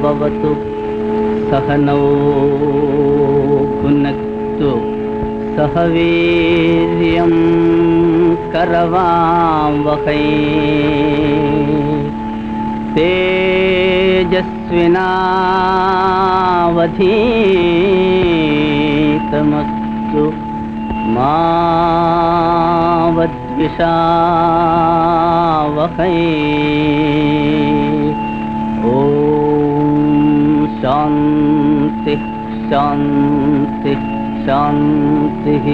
भवतु सहनौ भुनक्तु सह वीर्यं करवावहै तेजस्विनावधीतमस्तु मा वद्विषावहै ॐ शान्तिः शान्तिः शान्तिः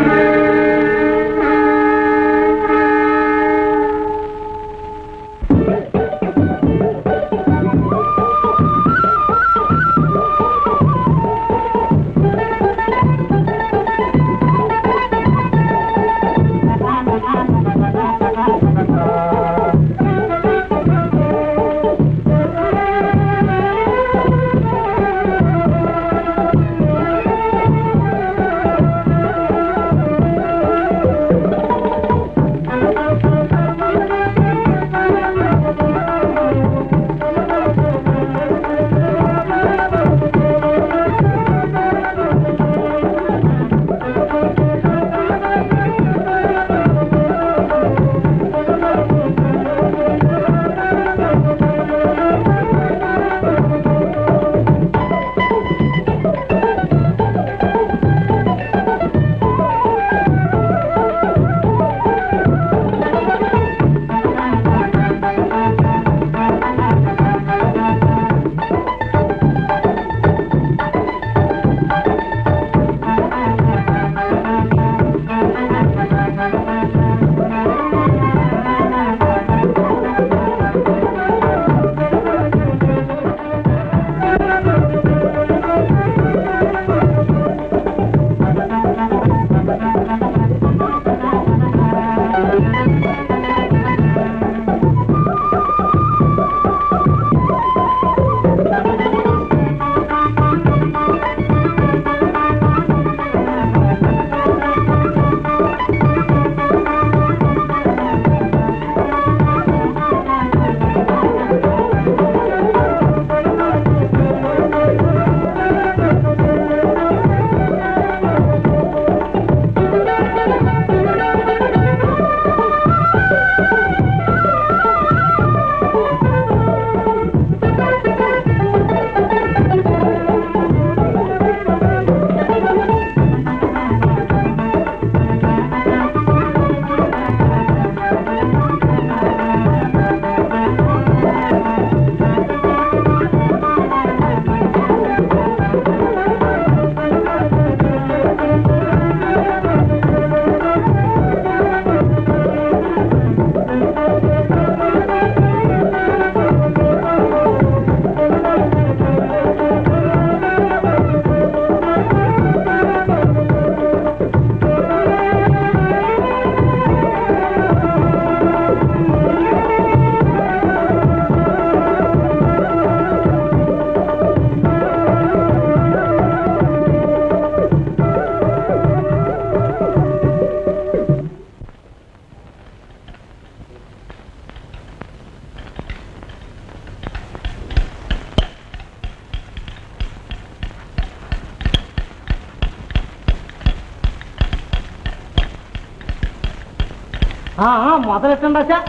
మొదలెట్టండి అచ్చా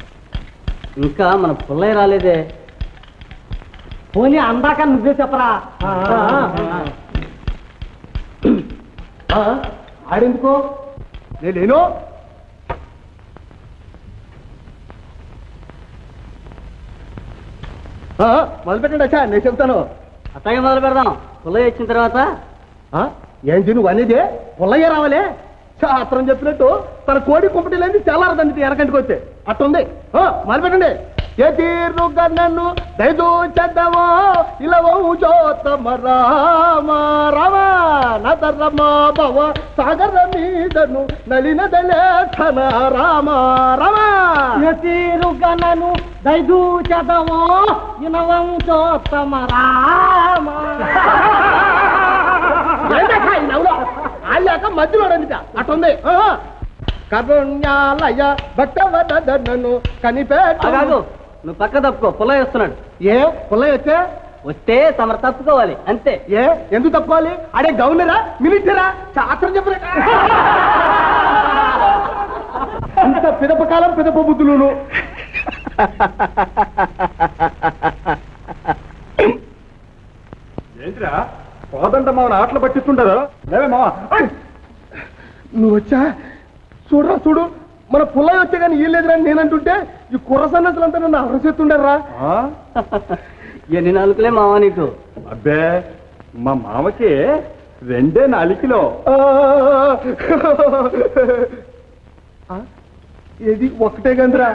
ఇంకా మన పుల్లయ్య రాలేదే పోనీ అందాక నువ్వే చెప్పరా ఆడెందుకో నేనేను మొదలుపెట్టండి అచ్చా నేను చెప్తాను అట్లాగే మొదలు పెడదాం పుల్లయ్య వచ్చిన తర్వాత ఆ? ఏంటి నువ్వు అనేది పుల్లయ్య రావాలే శాస్త్రం చెప్పినట్టు తన కోడి కుంపటి లేని తెల్లారదండి ఎనకంటికి వస్తే అట్టుంది ఆ, మొదలుపెట్టండి ఏ తీరుగా నన్ను దయదూచదవో ఇలా చోతమ రామ రామ నదరమ భవ సాగర మీదను నలినదలేఖన రామ రామ తీరుగనను దైదు చదవో ఇనవం చోత్తమ రామ ఏంటక్కా ఈ నవ్వులో? ఆళ్ళాక మధ్యలో రండిట అట్టుంది ఆ, కరుణ్యాలయ భక్తవదనను కనిపెట్టు కాదు నువ్వు పక్క తప్పుకో పుల్లయ్య వస్తున్నాడు ఏ పుల్లయ్య వచ్చే వస్తే తమరు తప్పుకోవాలి అంతే ఏ ఎందుకు తప్పుకోవాలి అడే గవర్నరా మినిస్టరా శాస్త్రం చెప్పలే అంత పిదప కాలం పిదప బుద్ధులును ఏంటిరా పోదంట మామని ఆటలు పట్టిస్తుంటారా లేవే మావా నువ్వు వచ్చా చూడరా చూడు మన పుల్లయ్య వచ్చే కానీ ఏం లేదురా అని నేనంటుంటే ఈ కుర్ర సన్నసులంతా నన్ను అరసేస్తుండారా ఎన్ని నాలుగులే మావా నీకు అబ్బే మా మామకి రెండే నాలికిలో ఏది ఒకటే గందిరా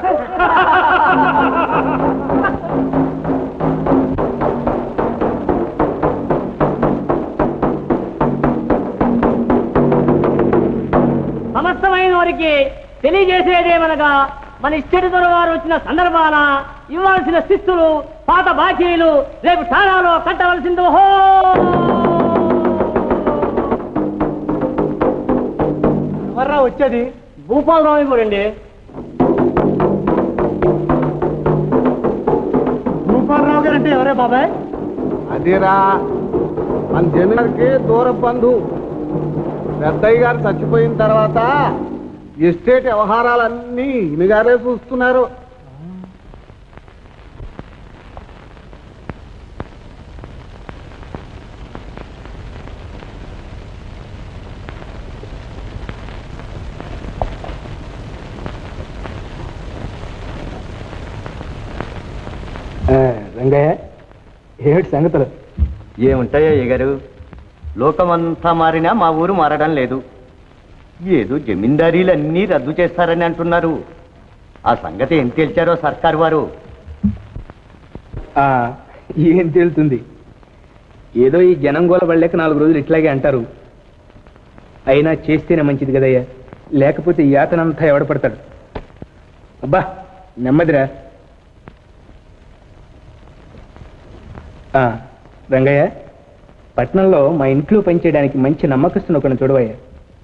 సమస్తమైన వారికి తెలియజేసేదేమనగా మన ఇష్టడి వారు వచ్చిన సందర్భాన ఇవ్వాల్సిన శిస్తులు పాత బాకీలు రేపు ఠాణాలో కట్టవలసిందో హో ఎవర్రా వచ్చేది భూపాలరావు కూడా భూపాలరావు గారు అంటే ఎవరే బాబాయ్ అదేరా మన జమీన్కి దూర బంధు పెద్దయ్య గారు చచ్చిపోయిన తర్వాత ఎస్టేట్ వ్యవహారాలన్నీ ఈయనగారే చూస్తున్నారు రంగయ్య ఏమిటి సంగతులు ఏముంటాయో ఎగరు లోకమంతా మారినా మా ఊరు మారడం లేదు ఏదో జమీందారీలన్నీ రద్దు చేస్తారని అంటున్నారు ఆ సంగతి ఏం తేల్చారో సర్కారు వారు ఆ, ఏం తేలుతుంది ఏదో ఈ జనం గోల పడలేక నాలుగు రోజులు ఇట్లాగే అంటారు అయినా చేస్తేనే మంచిది కదయ్యా లేకపోతే ఈ యాతనంతా ఎవడపడతాడు అబ్బా నెమ్మదిరా ఆ, రంగయ్య పట్నంలో మా ఇంట్లో పనిచేయడానికి మంచి నమ్మకస్తున్న ఒకరిని చూడవయ్యా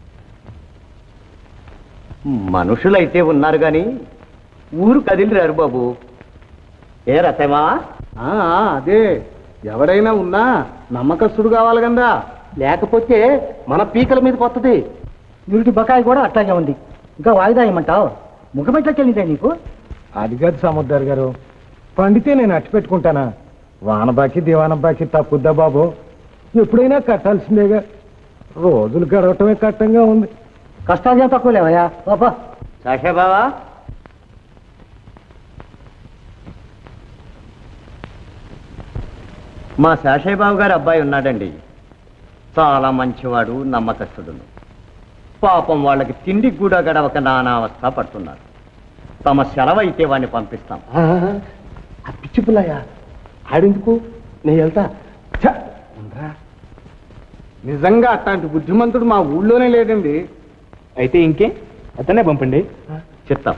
మనుషులైతే ఉన్నారు గాని ఊరు కదిలిరారు బాబు ఏ రతమా ఆ, అదే ఎవడైనా ఉన్నా నమ్మకస్తుడు కావాలి కదా లేకపోతే మన పీకల మీద కొత్తది వీటి బకాయి కూడా అట్లాగే ఉంది ఇంకా వాయిదా ఇమ్మంటావు ముఖమెట్లకి వెళ్ళిందే నీకు అది కాదు సముద్రారు గారు పండితే నేను అట్టి పెట్టుకుంటానా వాన బాకి దివాన బాకి తప్పుద్దా బాబు ఎప్పుడైనా కట్టాల్సిందేగా రోజులు గడవటమే కట్టంగా ఉంది కష్టాలు ఏం తక్కువ లేవయ్యా పాపా సాషాబావా మా శాషయ్యబాబు గారి అబ్బాయి ఉన్నాడండి చాలా మంచివాడు నమ్మకస్తుడును పాపం వాళ్ళకి తిండి కూడా గడవక నానావస్థ పడుతున్నారు తమ సెలవైతే వాడిని పంపిస్తాం ఆ పిచ్చి పుల్లయ్య ఆడెందుకు నేను వెళ్తా ఛ, ఉండరా. నిజంగా అట్లాంటి బుద్ధిమంతుడు మా ఊళ్ళోనే లేడండి అయితే ఇంకే అతనే పంపండి చెప్తాం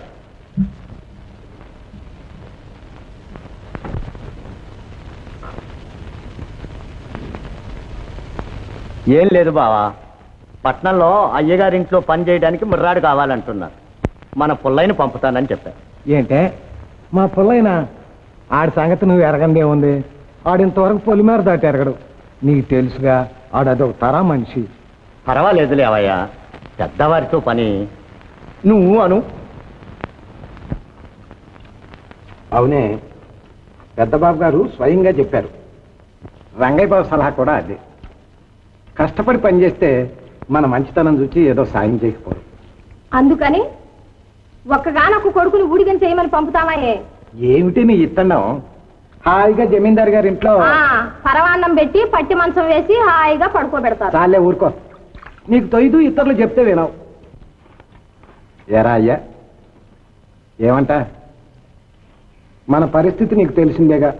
ఏం లేదు బావా పట్నంలో అయ్యగారింట్లో పని చేయడానికి ముర్రాడు కావాలంటున్నారు మన పుల్లైని పంపుతానని చెప్పారు ఏంటే మా పుల్లైనా ఆడి సంగతి నువ్వు ఎరగందే ఉంది ఆడింతవరకు పొలిమేర దాటి ఎరగడు నీకు తెలుసుగా ఆడదొక తరా మనిషి పర్వాలేదులే అవయ్యా పెద్దవారితో పని నువ్వు అను అవునే పెద్దబాబు గారు స్వయంగా చెప్పారు రంగయ్య బాబు సలహా కూడా అదే కష్టపడి పనిచేస్తే మన మంచితనం చూసి ఏదో సాయం చేయకపోరు అందుకని ఒక్కగానొక్క కొడుకుని ఊడిగని చేయమని పంపుతామాయే ఏమిటి నీ ఇత్తడం హాయిగా జమీందారు గారి ఇంట్లో ఆ, పరవాన్నం పెట్టి పట్టి మంచం వేసి హాయిగా పడుకోబెడతారు చాలే ఊరుకో నీకు తొయ్యదు ఇతరులు చెప్తే వినవు ఏరా అయ్యా ఏమంట మన పరిస్థితి నీకు తెలిసిందేగా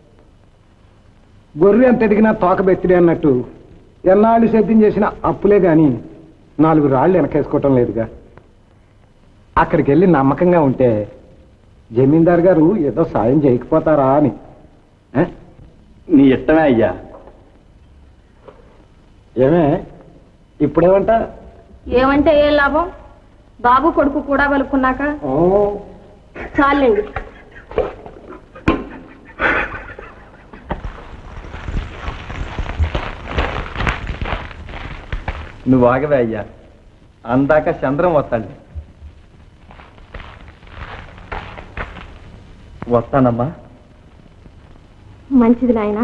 గొర్రె ఎంత ఎదిగినా తోక బెత్తిడి అన్నట్టు ఎన్నాళ్ళు సేద్యం చేసిన అప్పులే గాని నాలుగు రాళ్ళు వెనకేసుకోవటం లేదుగా అక్కడికి వెళ్ళి నమ్మకంగా ఉంటే జమీందార్ గారు ఏదో సాయం చేయకపోతారా అని ఆ? నీ ఇష్టమే అయ్యా ఏమే ఇప్పుడేమంట ఏమంటే ఏం లాభం బాబు కొడుకు కూడా కలుపుకున్నాక ఓ చాలండి నువ్వు ఆగవే అయ్యా అందాక చంద్రం వస్తాడు వస్తానమ్మా మంచిది నాయనా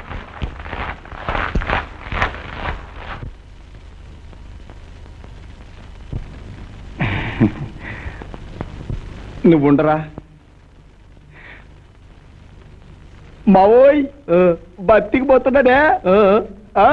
నువ్వు ఉండరా మావోయ్ బతికి పోతున్నాడే ఆ?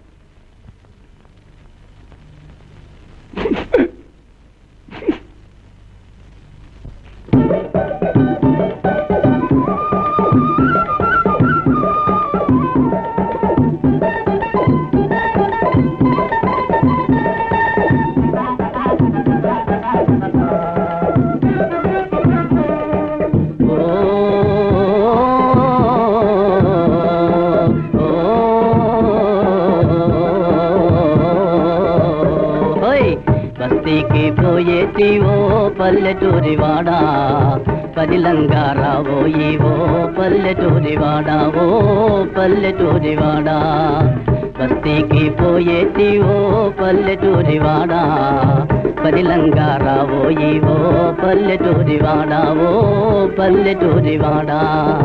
ఓయ్ బస్తీకి పోయేటి ఓ పల్లెటూరి వాడా పదిలంగా రాబోయి ఓ పల్లెటూరి వాడా ఓ పల్లెటూరి వాడా బస్తీకి పోయేటి ఓ పల్లెటూరి వాడా పదిలంగా రాబోయి ఓ పల్లెటూరి వాడా ఓ పల్లెటూరి వాడా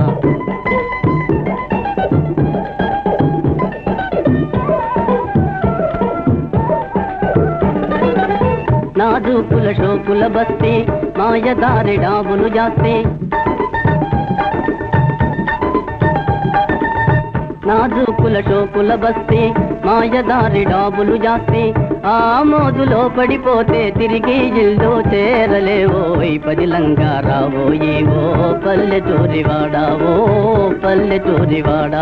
నాజూకుల షోకుల బస్తీ మాయదారి డాబులు జాస్తి నాజూకుల షోకుల బస్తీ మాయదారి డాబులు జాస్తి ఆ మోజులో పడిపోతే తిరిగి ఇల్లు చేరలేవోయ్ పదిలంగా రావోయి ఓ పల్లెటూరి వాడా ఓ పల్లెటూరి వాడా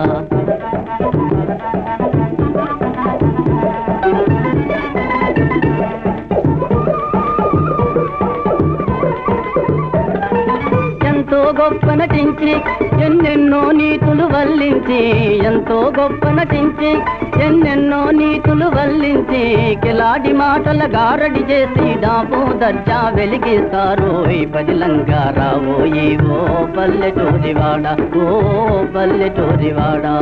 ఎంతో గొప్ప నటించి ఎన్నెన్నో నీతులు వల్లించి ఎంతో గొప్ప నటించి ఎన్నెన్నో నీతులు వల్లించి కిలాడి మాటల గారడి చేసి డాబు దర్జా వెలిగిస్తారు ఈ పదిలంగా రావోయి ఓ పల్లెటూరి వాడ ఓ పల్లెటూరి వాడా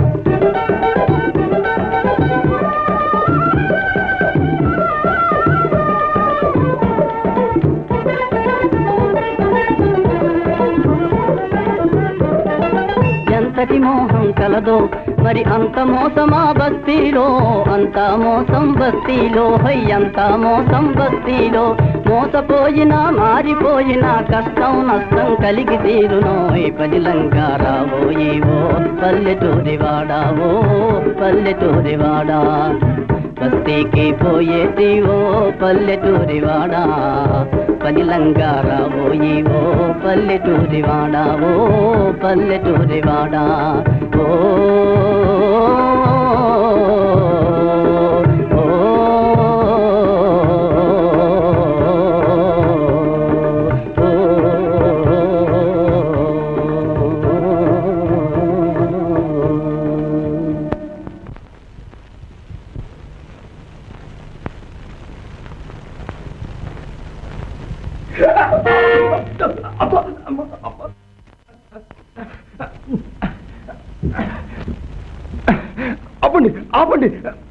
ఎంతటి మోహం కలదో మరి అంత మోసమా బస్తీలో అంత మోసం బస్తీలో హై అంత మోసం బస్తీలో మోసపోయినా మారిపోయినా కష్టం నష్టం కలిగి తీరునో ఈ పదిలంగా రాబోయి ఓ పల్లెటూరి వాడా ఓ పల్లెటూరి వాడా బస్తీకి పోయేటి ఓ పల్లెటూరి వాడా పదిలంగా రాబోయి ఓ పల్లెటూరి వాడా ఓ పల్లెటూరి వాడా ఓ ఆపండి ఆపండి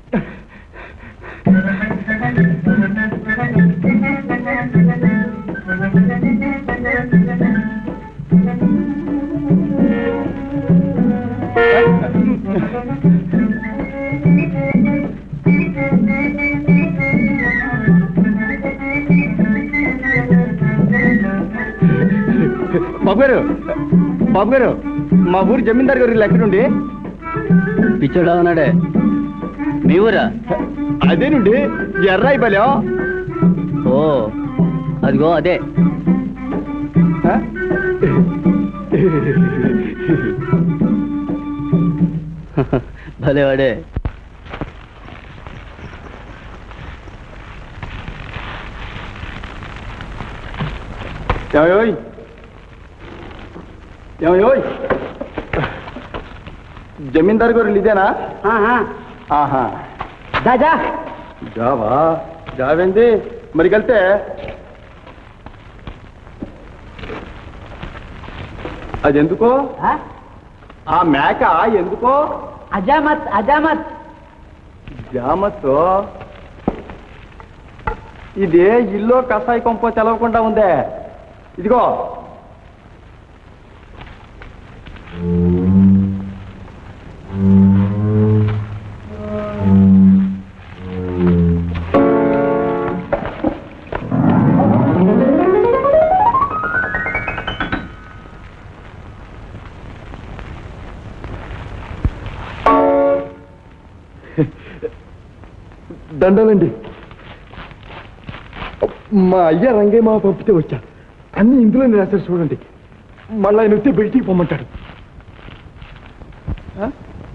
బాబు గారు బాబు గారు మా ఊరు జమీందార్ గారు ఇల్లు ఎక్కడుండి పిచ్చోడా ఉన్నాడే మీ ఊరా అదేనండి ఎర్రాయి బలే ఓ అదిగో అదే భలేవాడే ఏమయ్యోయ్ ఏమయ్యోయ్ జమీందార్ గారు ఇదేనా ఆహా దాదా జావా జావేంది మరి కలితే అది ఎందుకో ఆ మేక ఎందుకో అజామత్ అజామత్ జామతో ఇదే ఇల్లు కషాయి కొంప తెలవకుండా ఉందే ఇదిగో దండాలండి మా అయ్య రంగయ్య మా పంపితే వచ్చా అన్ని ఇందులో రాశారు చూడండి మళ్ళీ ఆయన వస్తే బయటికి పొమ్మంటాడు ఆ?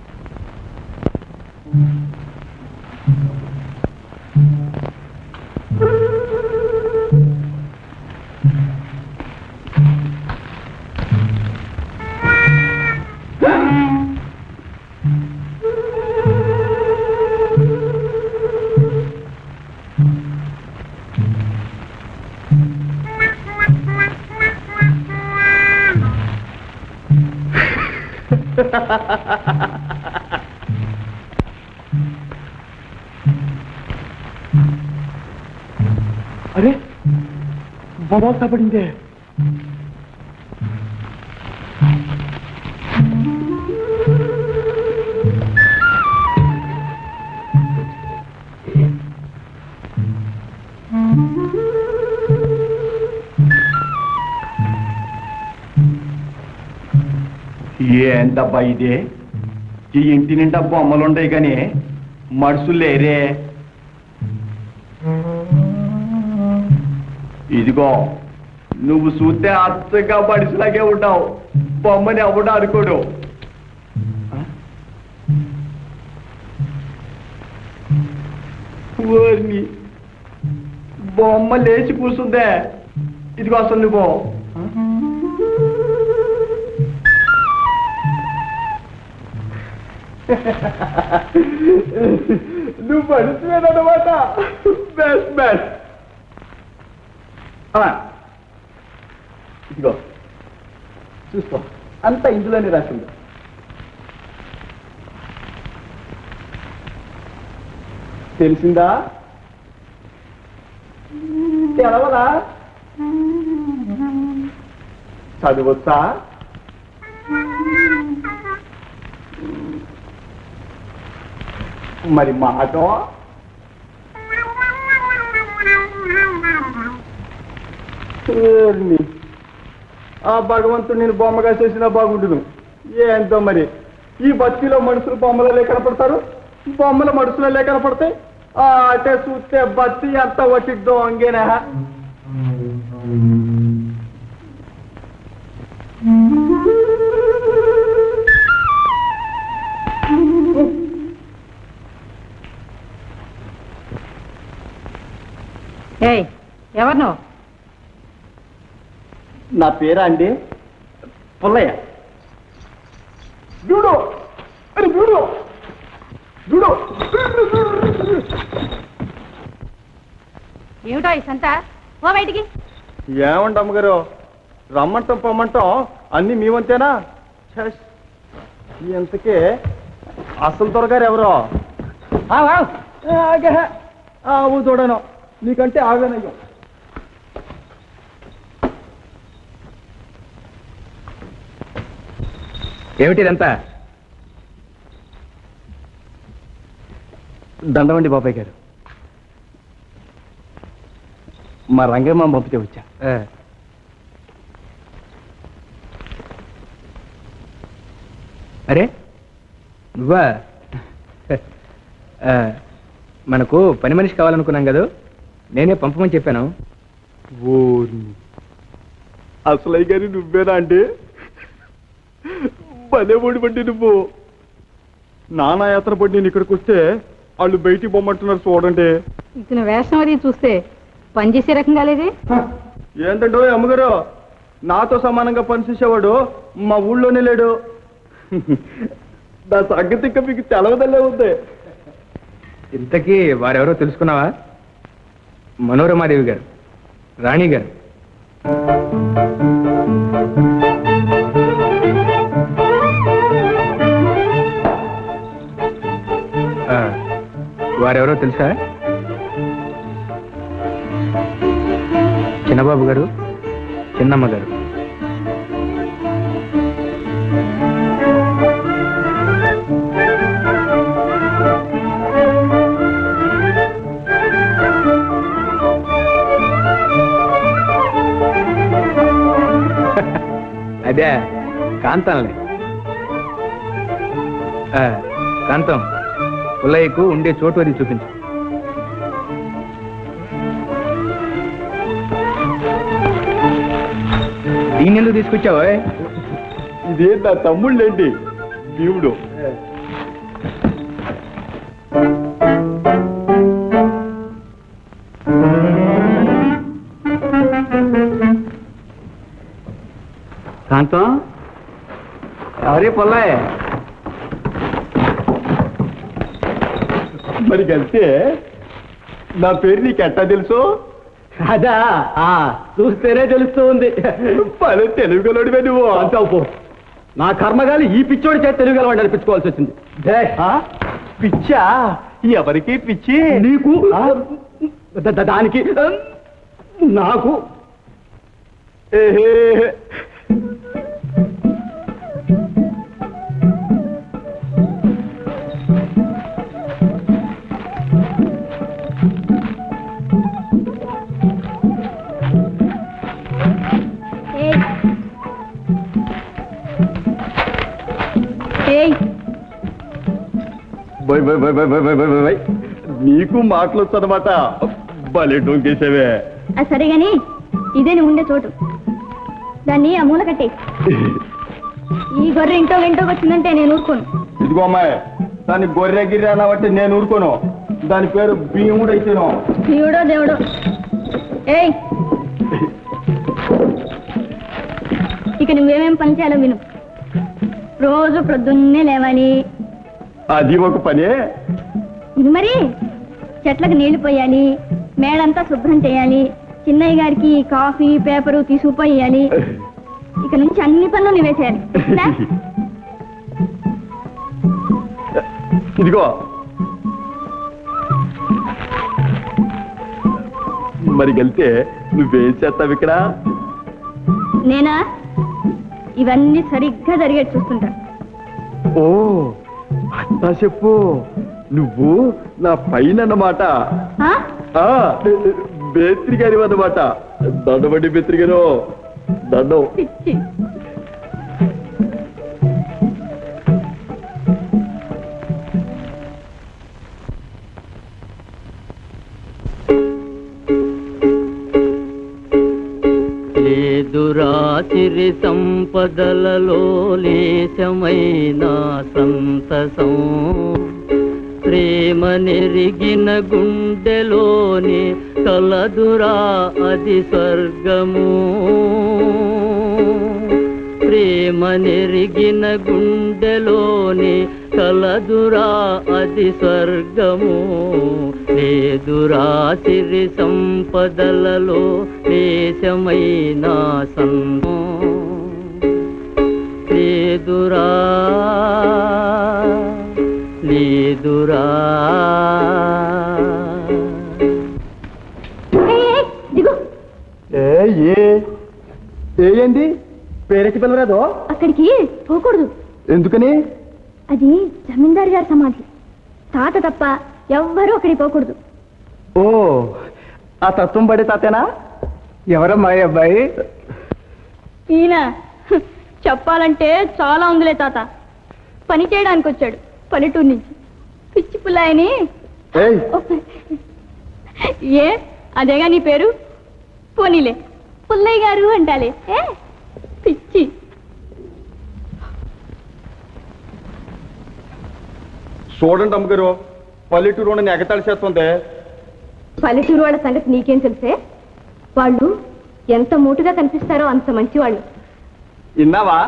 అరే బొమ్మ పడిందే ఏందబ్బా ఇదే ఈ ఇంటి నిండా బొమ్మలుండయి కానీ మనుషులు లేరే ఇదిగో నువ్వు చూస్తే అచ్చగా మనిషిలాగే ఉంటావు బొమ్మని ఎవడు అనుకోడు ఓర్ని బొమ్మ లేచి కూర్చుందే ఇదిగో అసలు నువ్వు నువ్వు మనిషివేనమాట బెస్ట్ బెస్ట్ ఇదిగో చూసుకో అంతా ఇందులోనే రాసింది తెలిసిందా తెలవదా చదవచ్చా మరి మాట ఏర్ని. ఆ భగవంతుడు నేను బొమ్మగా చేసినా బాగుండును ఏంతో మరి ఈ బతికిలో మనుషులు బొమ్మలలే కనపడతారు బొమ్మల మనుషులలే కనపడతాయి ఆ అంటే చూస్తే బత్తి ఎంత వట్టిద్దో అంగేనా ఏయ్ ఎవరు నువ్వు నా పేరా అండి పుల్లయ్య చూడు అరే చూడు చూడు ఏమిటో ఈ సంత ఓ బయటికి ఏమండి అమ్మగారు రమ్మంటాం పొమ్మంటాం అన్ని మీ వంతేనా ఛస్, ఇంతకే అసలు దొరగారు ఎవరో ఆగే ఆవు చూడను నీకంటే ఆవేనయ్యో ఏమిటిదంతా దండవండి బాబాయ్ గారు మా రంగమ్మ పంపితే వచ్చా ఆ. అరే నువ్వా ఆ, మనకు పని మనిషి కావాలనుకున్నాం కదా నేనే పంపమని చెప్పాను ఓర్ని అసలయ్య గారి నువ్వేనా అండి భలే ఓడిపండి నువ్వు నానా యాత్ర పడి నేను ఇక్కడికి వస్తే వాళ్ళు బయటికి పొమ్మంటున్నారు చూడండి ఇతను వేషం అది చూస్తే పనిచేసే రకంగా లేదే ఏంటంటే అమ్మగారు నాతో సమానంగా పనిచేసేవాడు మా ఊళ్ళోనే లేడు నా సంగతి ఇంకా మీకు తెలవదల్లే ఉంది ఇంతకీ వారెవరో తెలుసుకున్నావా మనోరమాదేవి గారు రాణి గారు ఆ, వారెవరో తెలుసా చిన్నబాబు గారు చిన్నమ్మ గారు అదే కాంతంలే ఆ, కాంతం పుల్లయ్యకు ఉండే చోటు అది చూపించు దీన్ని ఎందుకు తీసుకొచ్చావు ఇదే నా తమ్ముళ్ళేంటి దేవుడు కాంతం ఎవరి పుల్లయ్య మరి కలిస్తే నా పేరు నీకు ఎట్టా తెలుసు అదా ఆ, చూస్తేనే తెలుస్తూ ఉంది పలు తెలుగులోడివే నువ్వు అంటావు పో నా కర్మగాలి ఈ పిచ్చోడి చేతి తెలుగు గలవాడిని అనిపించుకోవాల్సి వచ్చింది ఆ? పిచ్చా ఎవరికి పిచ్చి నీకు ద- ద- దానికి నాకు ఏహే. ఏయ్ ఏయ్ bye bye bye bye bye bye bye bye bye. నీకు మాటలు వచ్చనమాట భలే డొంకేసేవే ఆ సరే గాని ఇదే నువ్వు ఉండే చోటు దాన్ని ఆ మూల కట్టే ఈ గొర్రె ఇంటో వెంటోకి వచ్చిందంటే నేను ఊరుకోను ఇదిగో అమ్మాయి దాన్ని గొర్రె గిర్రె అన్నబట్టి నేను ఊరుకోను దాని పేరు భీముడు అయితేను దేవుడో దేవుడో ఏయ్ ఇక నువ్వేమేం పని చేయాలో విను రోజు ప్రొద్దున్నే లేవాలి అది ఒక పనే ఇది మరి చెట్లకు నీళ్లు పోయాలి మేడంతా శుభ్రం చేయాలి చిన్నయ్య గారికి కాఫీ పేపరు తీసుకుపోయాలి ఇక నుంచి అన్ని పనులు నువ్వే చేయాలి లే? ఇదిగో మరి వెళ్తే నువ్వేం చేస్తావు ఇక్కడ నేనా ఇవన్నీ సరిగ్గా జరిగేది చూస్తుంటా ఓ అట్టా చెప్పు నువ్వు నా పైన అన్నమాట ఆ? ఆ, బేత్రి గారి అన్నమాట దండబండి బేత్రి గారు దండం పిచ్చి లేదురా సిరి సంపదలలో లేశమైన సంతసం ప్రేమ నెరిగిన గుండెలోని కలదురా అది స్వర్గము ప్రేమ నెరిగిన గుండెలోని కలదురా అది స్వర్గము లేదురా సిరి సంపదలలో దేశమైన సంతో లేదురా లేదురా ఏయ్, ఏయ్, దిగు ఏ ఏ ఏంది పేరెట్టి పిల్లరాదో అక్కడికి పోకూడదు ఎందుకని అది జమీందారు గారి సమాధి తాత తప్ప ఎవ్వరూ అక్కడికి పోకూడదు ఓ ఆ తత్వం పడే తాతేనా ఎవరమ్మా ఈ అబ్బాయి ఈయన హ్, చెప్పాలంటే చాలా ఉందిలే తాత పని చేయడానికి వచ్చాడు పల్లెటూరు నుంచి పిచ్చి పుల్లాయని ఏయ్ ఏ అదేగా నీ పేరు పోనీలే పుల్లయ్య గారు అంటాలే ఏ పిచ్చి చూడండి అమ్మగారు పల్లెటూరు నన్ను ఎగతాళి చేస్తుంది పల్లెటూరు వాళ్ళ సంగతి నీకేం తెలిసే వాళ్ళు ఎంత మూటుగా కనిపిస్తారో అంత మంచివాళ్ళు విన్నావా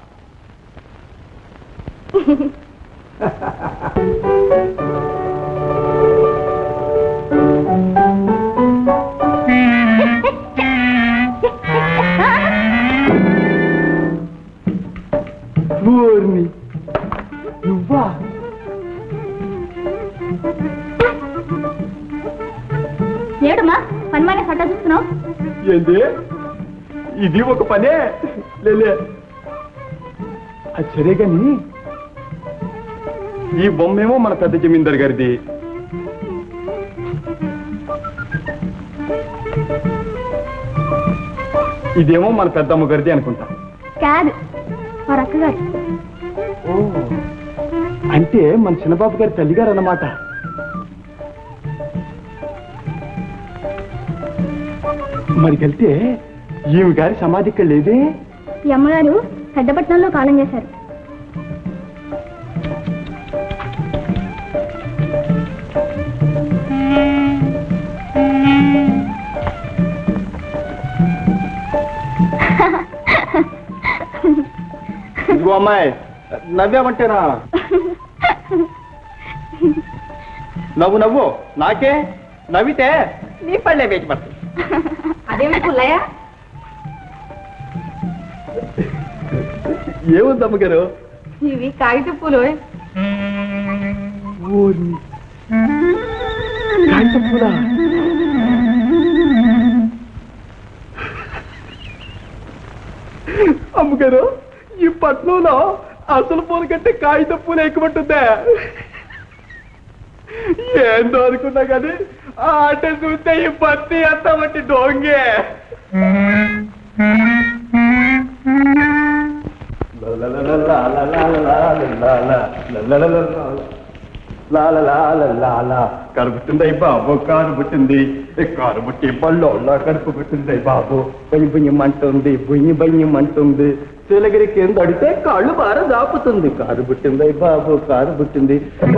ఊర్ని నువ్వా ఏడమ్మా పని మానే సట్టా చూస్తున్నావు ఏంది ఇది ఒక పనే లేలే అది సరే గాని ఈ బొమ్మేమో మన పెద్ద జమీందార్ గారిది ఇదేమో మన పెద్దమ్మ గారిది అనుకుంటా కాదు వారు అక్కగారు ఓ అంటే మన చిన్నబాబు గారి తల్లిగారు అన్నమాట మరి వెళ్తే ఈమె గారి సమాధి ఇక్కడ లేదే ఈ అమ్మగారు పెద్దపట్నంలో కాలం చేశారు ఇదిగో అమ్మాయి నవ్వామంటేనా నవ్వు నవ్వు నాకే నవ్వితే నీ పళ్ళే వేచి పడతాయి అదేమి పుల్లయ్య ఏముంది అమ్మగారు ఇవి కాగిత పూలు ఓర్ని. కాగితం పూలా? అమ్మగారు ఈ పట్నంలో అసలు పూల కంటే కాగితం పూలు ఎక్కుమంటుందే ఏందో అనుకున్నా కానీ ఆ ఆట చూస్తే ఈ పత్తి అంత బట్టి డోంగే కారు పుట్టిందయ్య బాబు కారు పుట్టింది కారు పుట్టి బళ్ళోళ్ళ కడుపు పుట్టింది బాబు బొయ్యి బొయ్యమంటుంది బొయ్యి బొయ్యమంటుంది శీలగిరి కింద అడితే కాళ్ళు బార దాపుతుంది కారు పుట్టిందయ్య బాబు కారు పుట్టింది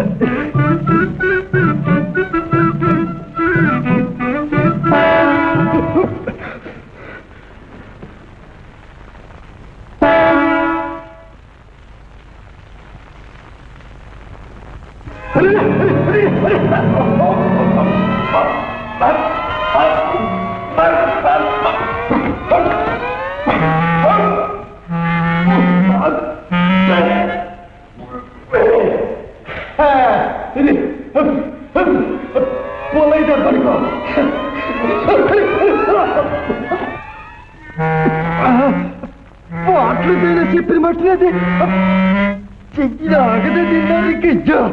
పాటలు చెప్పిన మట్టినది చెయ్యి ఆగదే తినడానికి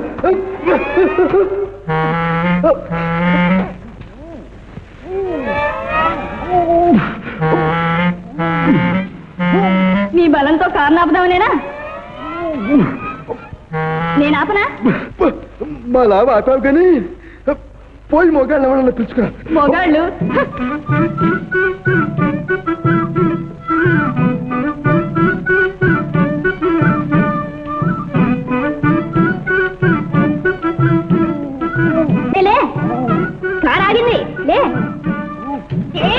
నీ బలంతో కారు ఆపుదామనేనా నేను ఆపనా మళ్ళా ఆపావు కానీ పోయి మొగాళ్ళు ఎవరన్నా పిలుచుకురా మొగాళ్ళు ఏ, లే కారు ఆగింది లే ఏ.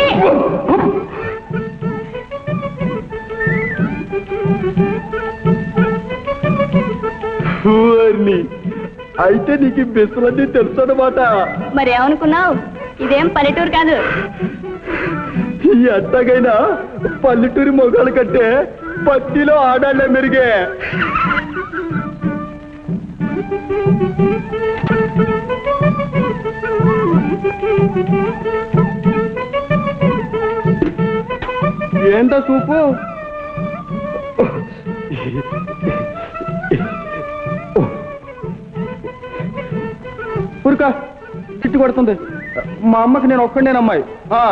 ఊర్ని. అయితే నీకు బెస్సులన్నీ తెలుసు అనమాట మరి ఏమనుకున్నావు ఇదేం పల్లెటూరు కాదు ఈ అట్టగైనా పల్లెటూరి మొగాళ్ళ కంటే పత్తిలో ఆడాళ్ళ మెరుగే ఏంటో చూపు ఊరుకా తిట్టి కొడుతుంది మా అమ్మకి నేను ఒక్కడేనమ్మాయి ఆ.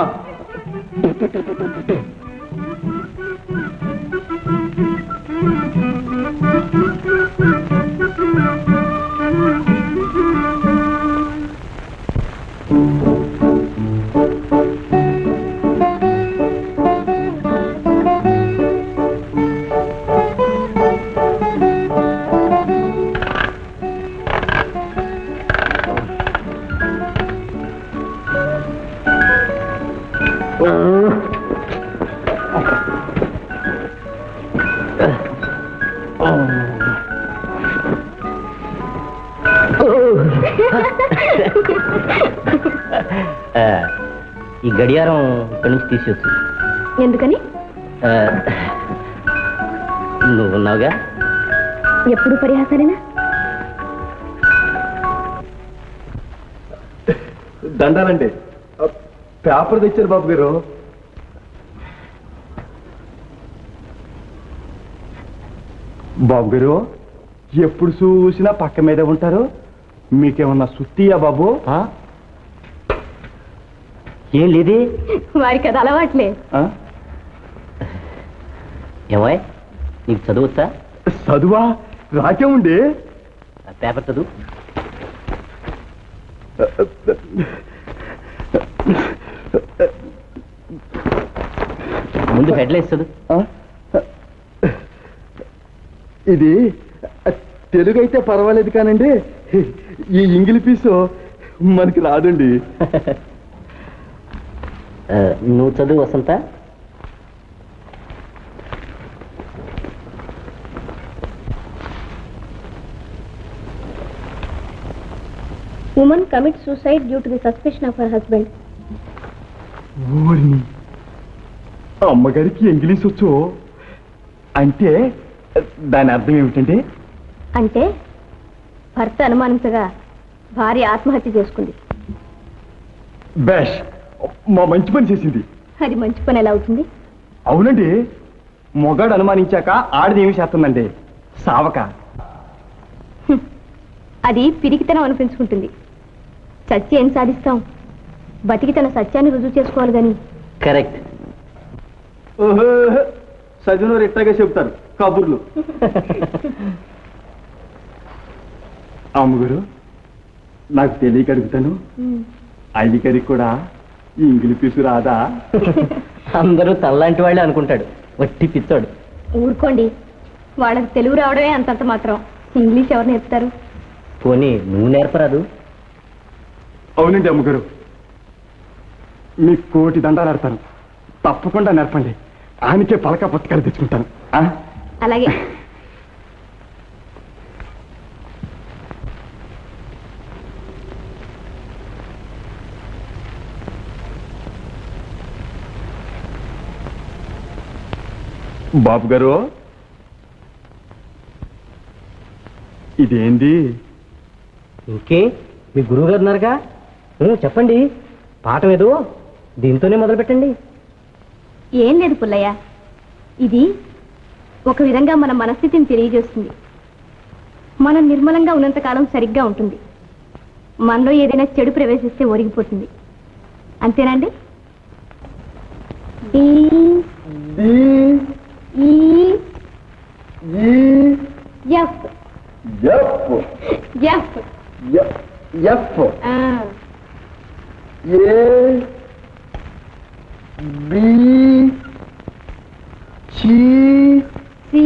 ఆ, ఈ గడియారం ఇక్కడి నుంచి తీసేస్తుంది ఎందుకని నువ్వు ఉన్నావుగా ఎప్పుడు పరిహాసరేనా దండాలండి పేపర్ తెచ్చారు బాబు గారు బాబు గారు ఎప్పుడు చూసినా పక్క మీద ఉంటారు మీకేమన్నా సుత్తియా బాబు ఏం లేదే వారికి అది అలవాట్లే ఆ? ఏమాయ్ నీకు చదవచ్చా చదువా రాకే ఉండి ఆ పేపర్ చదువు ముందు హెడ్లైన్స్ చదువు ఆ? ఇది తెలుగు అయితే పర్వాలేదు కానండి ఈ ఇంగిలి పీసు మనకి రాదండి ఆ, నువ్వు చదువు Vasantha women commit suicide due to the suspension of her husband ఓరిని అమ్మగారికి ఇంగ్లీష్ వచ్చు అంటే దాని అర్థం ఏమిటండి అంటే భర్త అనుమానించగా భార్య ఆత్మహత్య చేసుకుంది బేష్ మా మంచి పని చేసింది అది మంచి పని ఎలా అవుతుంది అవునండి మొగాడు అనుమానించాక ఆడది ఏమి చేస్తుందండి సావక అది పిరికితనం అనిపించుకుంటుంది చచ్చి ఏం సాధిస్తాం బతికి తన సత్యాన్ని రుజువు చేసుకోవాలి గాని కరెక్ట్ ఓహో చదివిన ఇట్టాగే చెప్తారు కబుర్లు అమ్మగారు నాకు తెలియక అడుగుతాను అయ్యగారికి కూడా ఈ ఇంగిలి పీసు రాదా అందరూ తల్లాంటి వాళ్ళే అనుకుంటాడు వట్టి పిచ్చోడు ఊరుకోండి వాళ్ళకి తెలుగు రావడమే అంతంత మాత్రం ఇంగ్లీష్ ఎవరు నేర్పుతారు పోనీ నువ్వు నేర్పరాదు అవునండి అమ్మగారు మీ కోటి దండాలు ఆడతాను తప్పకుండా నేర్పండి ఆయనకే పలక పుస్తకాలు తెచ్చుకుంటాను ఆ? అలాగే బాబు గారు ఇదేంది ఇంకే మీ గురువు గారు ఉన్నారుగా ఉం, చెప్పండి పాఠం ఏదో దీంతోనే మొదలు పెట్టండి ఏం లేదు పుల్లయ్య ఇది ఒక విధంగా మన మనస్థితిని తెలియజేస్తుంది మనం నిర్మలంగా ఉన్నంతకాలం సరిగ్గా ఉంటుంది మనలో ఏదైనా చెడు ప్రవేశిస్తే ఒరిగిపోతుంది అంతేనండి డి ఈ ఎఫ్ ఎఫ్ ఎఫ్ ఎఫ్ ఆ, ఏ బి చి సి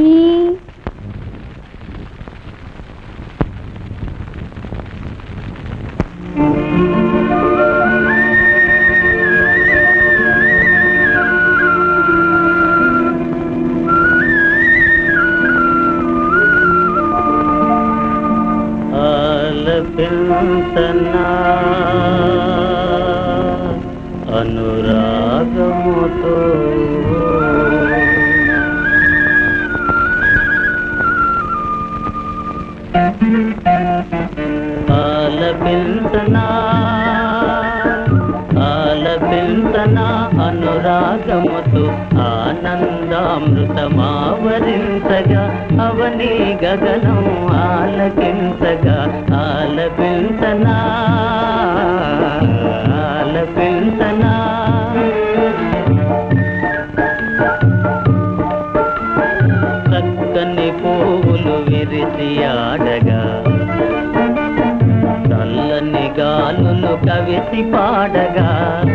ఆలపించనా అనురాగముతో ఆలపించనా ఆలపించనా అనురాగముతో ఆనందామృతమావరించగా అవని గగనం ఆలకించగా ఆలపించనా ఆలపించనా చక్కని పువ్వులు విరిసి ఆడగా చల్లని గాలులు కవిసి పాడగా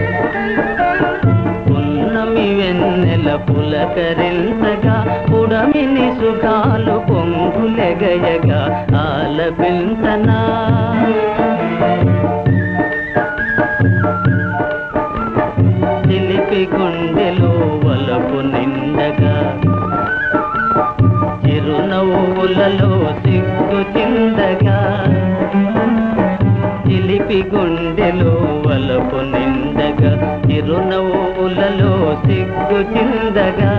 పున్నమి వెన్నెల పులకరించగా పుడమిని సుఖాలు పొంగులెగయగా ఆలపించనా చిలిపి గుండెలో వలపు నిండగా చిరునవ్వులలో సిగ్గు చిందగా చిలిపి గుండెలో వలపు నిండగా చిరునవ్వులలో సిగ్గు చిందగా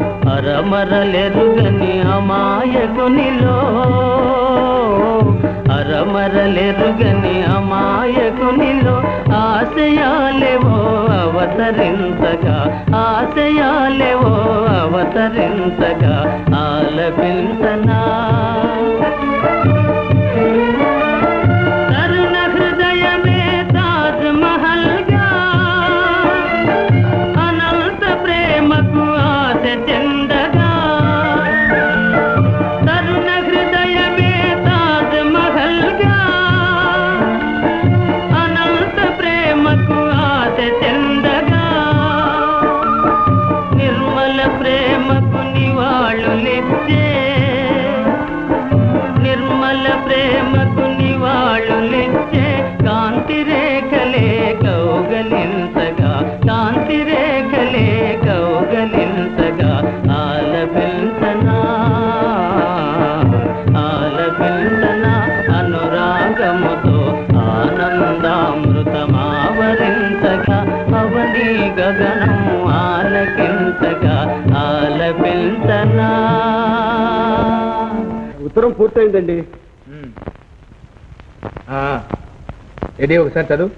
అరమరలెరుగని అమాయకునిలో ఆరమరలెరుగని అమాయకునిలో ఆశయాలేవో అవతరించగా ఆశయాలేవో అవతరించగా ఆలపించనా తరుణ హృదయమే తాజ్ మహల్గా అనంత ప్రేమకు ఆశ చెందగా తరుణ హృదయమే తాజ్ మహల్గా అనంత ప్రేమకు ఆశ చెందగా నిర్మల ప్రేమకు నివాళులిచ్చే నిర్మల ప్రేమకు నివాళులిచ్చే కాంతి రేఖలే కౌగలించగా కాంతి రేఖలే కౌగలించగా ఆలపించనా ఆలపించనా అనురాగముతో ఆనందామృతమావరించగా అవని గగనము ఆలకించగా ఆలపించనా ఉత్తరం పూర్తయిందండి ఏది ఒకసారి చదువు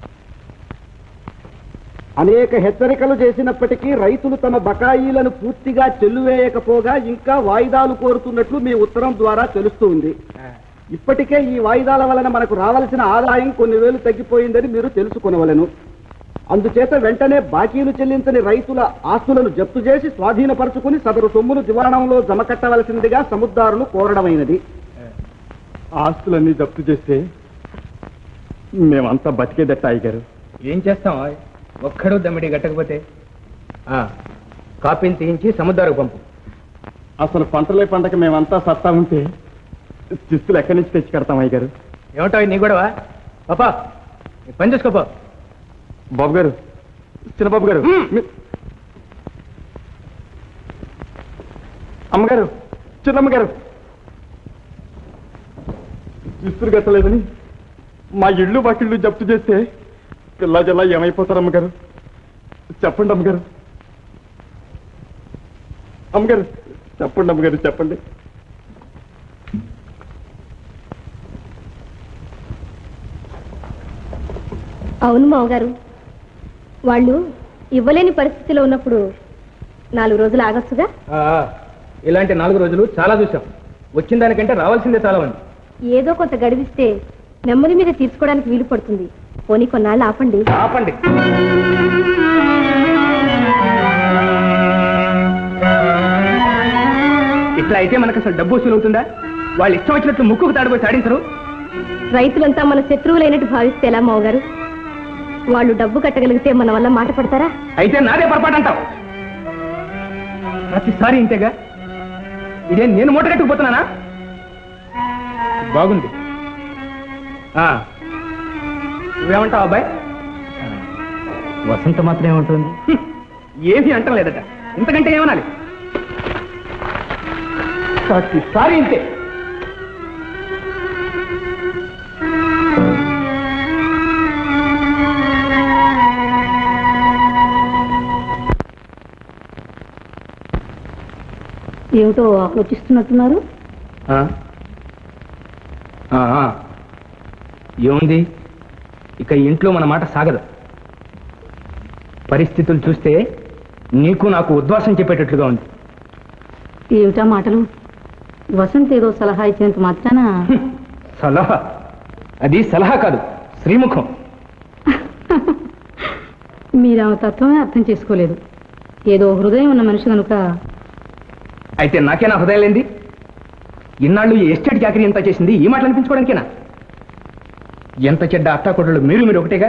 అనేక హెచ్చరికలు చేసినప్పటికీ రైతులు తమ బకాయిలను పూర్తిగా చెల్లువేయకపోగా ఇంకా వాయిదాలు కోరుతున్నట్లు మీ ఉత్తరం ద్వారా తెలుస్తుంది ఇప్పటికే ఈ వాయిదాల వలన మనకు రావాల్సిన ఆదాయం కొన్ని వేలు తగ్గిపోయిందని మీరు తెలుసుకొనవలెను అందుచేత వెంటనే బాకీలు చెల్లించని రైతుల ఆస్తులను జప్తు చేసి స్వాధీనపరుచుకుని సదరు సొమ్మును దివాణంలో జమ కట్టవలసిందిగా సముద్దారులు కోరడమైనది ఆస్తులన్నీ జప్తు చేస్తే మేమంతా బతికేదట్ట అయ్యారు ఏం చేస్తాం ఒక్కడు దమ్మిడి గట్టకపోతే ఆ, కాపీని తీయించి సముద్రానికి పంపు అసలు పంటలే పంటకి మేమంతా సత్తా ఉంటే చిస్తులు ఎక్కడి నుంచి తెచ్చి కడతాం అయ్యారు ఏమంటావు నీ గొడవ పాపా నీ పని చూసుకోపో బాబు గారు చిన్నబాబు గారు మీ- అమ్మగారు చిన్నమ్మగారు చిస్తులు కట్టలేదని మా ఇళ్ళు వాకిళ్ళు జప్తు చేస్తే పిల్ల జల్లా ఏమైపోతారు అమ్మగారు చెప్పండి అమ్మగారు అమ్మగారు చెప్పండి అమ్మగారు చెప్పండి అవును మావగారు వాళ్ళు ఇవ్వలేని పరిస్థితిలో ఉన్నప్పుడు నాలుగు రోజులు ఆగొచ్చుగా ఆ, ఇలాంటి నాలుగు రోజులు చాలా చూసాం వచ్చిన దానికంటే రావాల్సిందే చాలా ఉంది ఏదో కొంత గడివిస్తే నెమ్మది మీద తీర్చుకోవడానికి వీలు పడుతుంది పోనీ కొన్నాళ్ళు ఆపండి ఆపండి ఇట్లా అయితే మనకు అసలు డబ్బు వసూలు అవుతుందా వాళ్ళు ఇష్టం వచ్చినట్లు ముక్కుకు తాడిపోయి సాడించరు రైతులంతా మన శత్రువులైనట్టు భావిస్తే ఎలా మావగారు వాళ్ళు డబ్బు కట్టగలిగితే మన వల్ల మాట పడతారా అయితే నాదే పొరపాటు అంటావు ప్రతిసారి ఇంతేగా ఇదే నేను మూట కట్టుకుపోతున్నానా బాగుంది ఆ, నువ్వేమంటావు అబ్బాయి వసంత మాత్రం ఏముంటుంది హ్మ్, ఏమీ అంటం లేదట ఇంతకంటే ఏమనాలి ప్రతిసారి ఇంతే ఏమిటో ఆలోచిస్తున్నట్టున్నారు ఆ? ఆ, ఆ. ఏముంది ఇక ఇంట్లో మన మాట సాగదు పరిస్థితులు చూస్తే నీకు నాకు ఉద్వాసం చెప్పేటట్లుగా ఉంది ఏమిటా మాటలు వసంత్ ఏదో సలహా ఇచ్చినంత మాత్రాన సలహా అది సలహా కాదు శ్రీముఖం మీరు ఆమె తత్వమే అర్థం చేసుకోలేదు ఏదో హృదయం ఉన్న మనిషి కనుక అయితే నాకే నా హృదయం లేంది ఇన్నాళ్ళు ఈ ఎస్టేట్ చాకరీ ఎంత చేసింది ఈ మాటలు అనిపించుకోవడానికేనా ఎంత చెడ్డ అత్తాకొడలు మీరు మీరు ఒకటేగా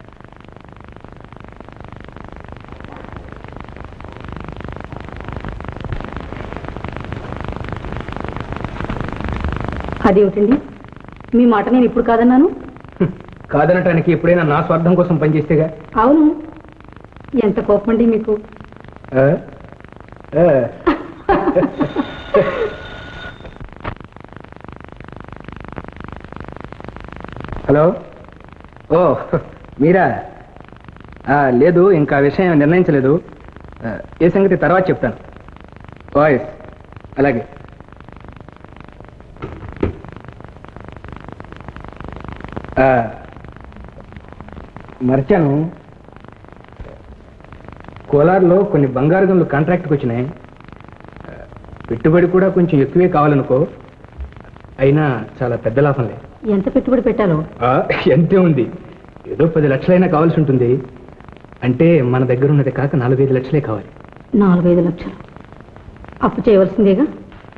అదేమిటండి మీ మాట నేను ఇప్పుడు కాదన్నాను హ్మ్. కాదనటానికి ఎప్పుడైనా నా స్వార్థం కోసం పనిచేస్తేగా అవును ఎంత కోపం అండి మీకు ఆ? ఆ. హలో ఓ మీరా ఆ, లేదు ఇంకా విషయం నిర్ణయించలేదు ఆ, ఏ సంగతి తర్వాత చెప్తాను వాయిస్ అలాగే ఆ, మర్చాను కోలార్లో కొన్ని బంగారు గనులు కాంట్రాక్ట్కి వచ్చినాయి ఆ, పెట్టుబడి కూడా కొంచెం ఎక్కువే కావాలనుకో అయినా చాలా పెద్ద లాభం లేదు ఎంత పెట్టుబడి పెట్టాను ఆ, ఎంతే ఉంది ఏదో పది లక్షలైనా కావాల్సి ఉంటుంది అంటే మన దగ్గర ఉన్నది కాక నాలుగైదు లక్షలే కావాలి నాలుగైదు లక్షలు అప్పు చేయవలసిందేగా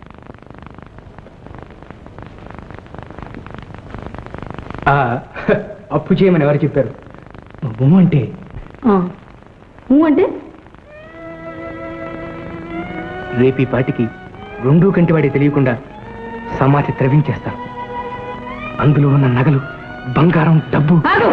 ఆ, అప్పు చేయమని ఎవరు చెప్పారు నువ్వు అంటే ఆ. ఊ అంటే రేపీ పాటికి రెండూ కంటి వాడి తెలియకుండా సమాధి త్రవించేస్తారు అందులో ఉన్న నగలు బంగారం డబ్బు ఆగు!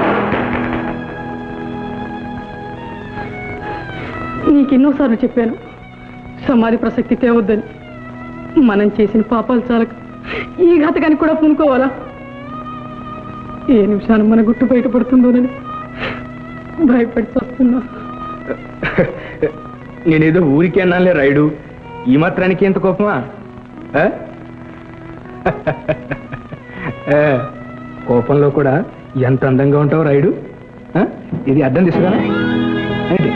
నీకెన్నోసార్లు చెప్పాను సమాధి ప్రసక్తి తేవద్దని మనం చేసిన పాపాలు చాలక ఈ ఘాతకానికి కూడా పూనుకోవాలా ఏ నిమిషాన మన గుట్టు బయటపడుతుందోనని భయపడి వస్తున్నా నేనేదో ఊరికే అన్నానులే రాయుడు ఈ మాత్రానికి ఎంత కోపమా ఆ? ఆ, కోపంలో కూడా ఎంత అందంగా ఉంటావు రాయుడు ఆ? ఇది అర్థం తీసుకురా ఏంటి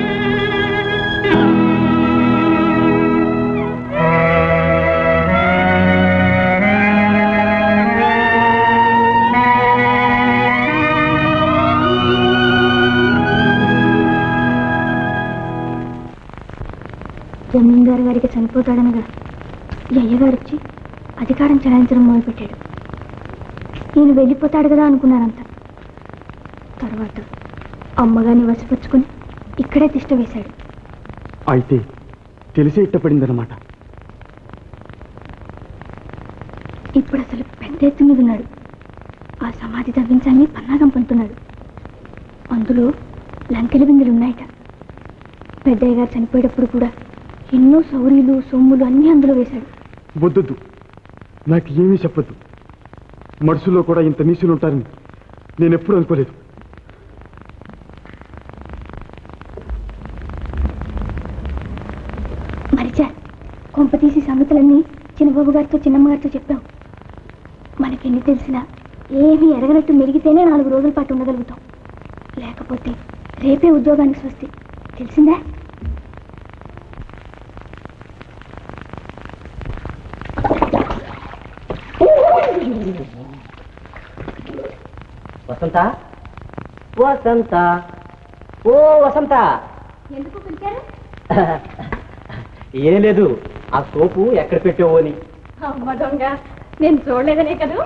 జమీందారు గారికి చనిపోతాడనగా ఈ అయ్యగారు వచ్చి అధికారం చెలాయించడం మొదలుపెట్టాడు నేను వెళ్ళిపోతాడు కదా అనుకున్నానంత తర్వాత అమ్మగారిని వసిపుచ్చుకొని ఇక్కడే తిష్ట వేశాడు అయితే తెలిసే ఇట్టపడిందనమాట ఇప్పుడు అసలు పెద్ద ఎత్తు మీద ఉన్నాడు ఆ సమాధి తవ్వించాలని పన్నాగం పంటున్నాడు అందులో లంకెల బిందులు ఉన్నాయట పెద్దయ్య గారు చనిపోయేటప్పుడు కూడా ఎన్నో సౌరీలు సొమ్ములు అన్నీ అందులో వేశాడు వద్దొద్దు నాకు ఏమీ చెప్పొద్దు మనసులో కూడా ఇంత నీసులు ఉంటారని నేను ఎప్పుడు అనుకోలేదు మరిచా కొంప తీసి సంగతులన్నీ చిన్నబాబు గారితో చిన్నమ్మ గారితో చెప్పాం మనకెన్ని తెలిసినా ఏమీ ఎరగనట్టు మెరిగితేనే నాలుగు రోజుల పాటు ఉండగలుగుతాం లేకపోతే రేపే ఉద్యోగానికి స్వస్తి తెలిసిందా వసంత వసంత ఓ వసంత ఎందుకు పిలిచారు ఏం లేదు ఆ సోపు ఎక్కడ పెట్టావో అని అమ్మ దొంగ నేను చూడలేదనే కదా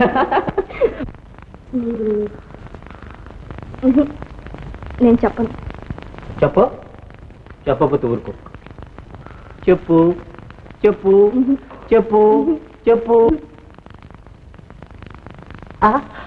మీరు నేను చెప్పను చెప్పు చెప్పకపోతే ఊరుకో చెప్పు చెప్పు చెప్పు చెప్పు ఆ?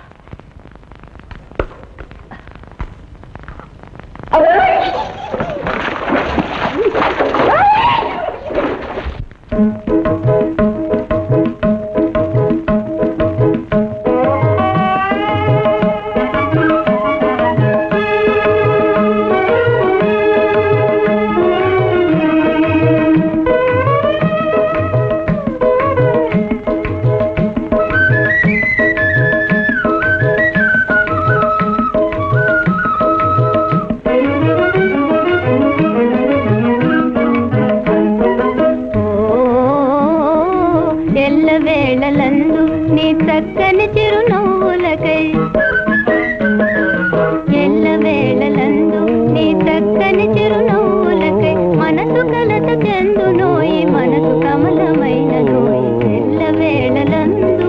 ఎల్ల వేళలందు నీ చక్కని చిరునవ్వులకై ఎల్ల వేళలందు నీ చక్కని చిరునవ్వులకై మనసు కలత చెందునోయి మనసు కమలమైన నోయి ఎల్ల వేళలందు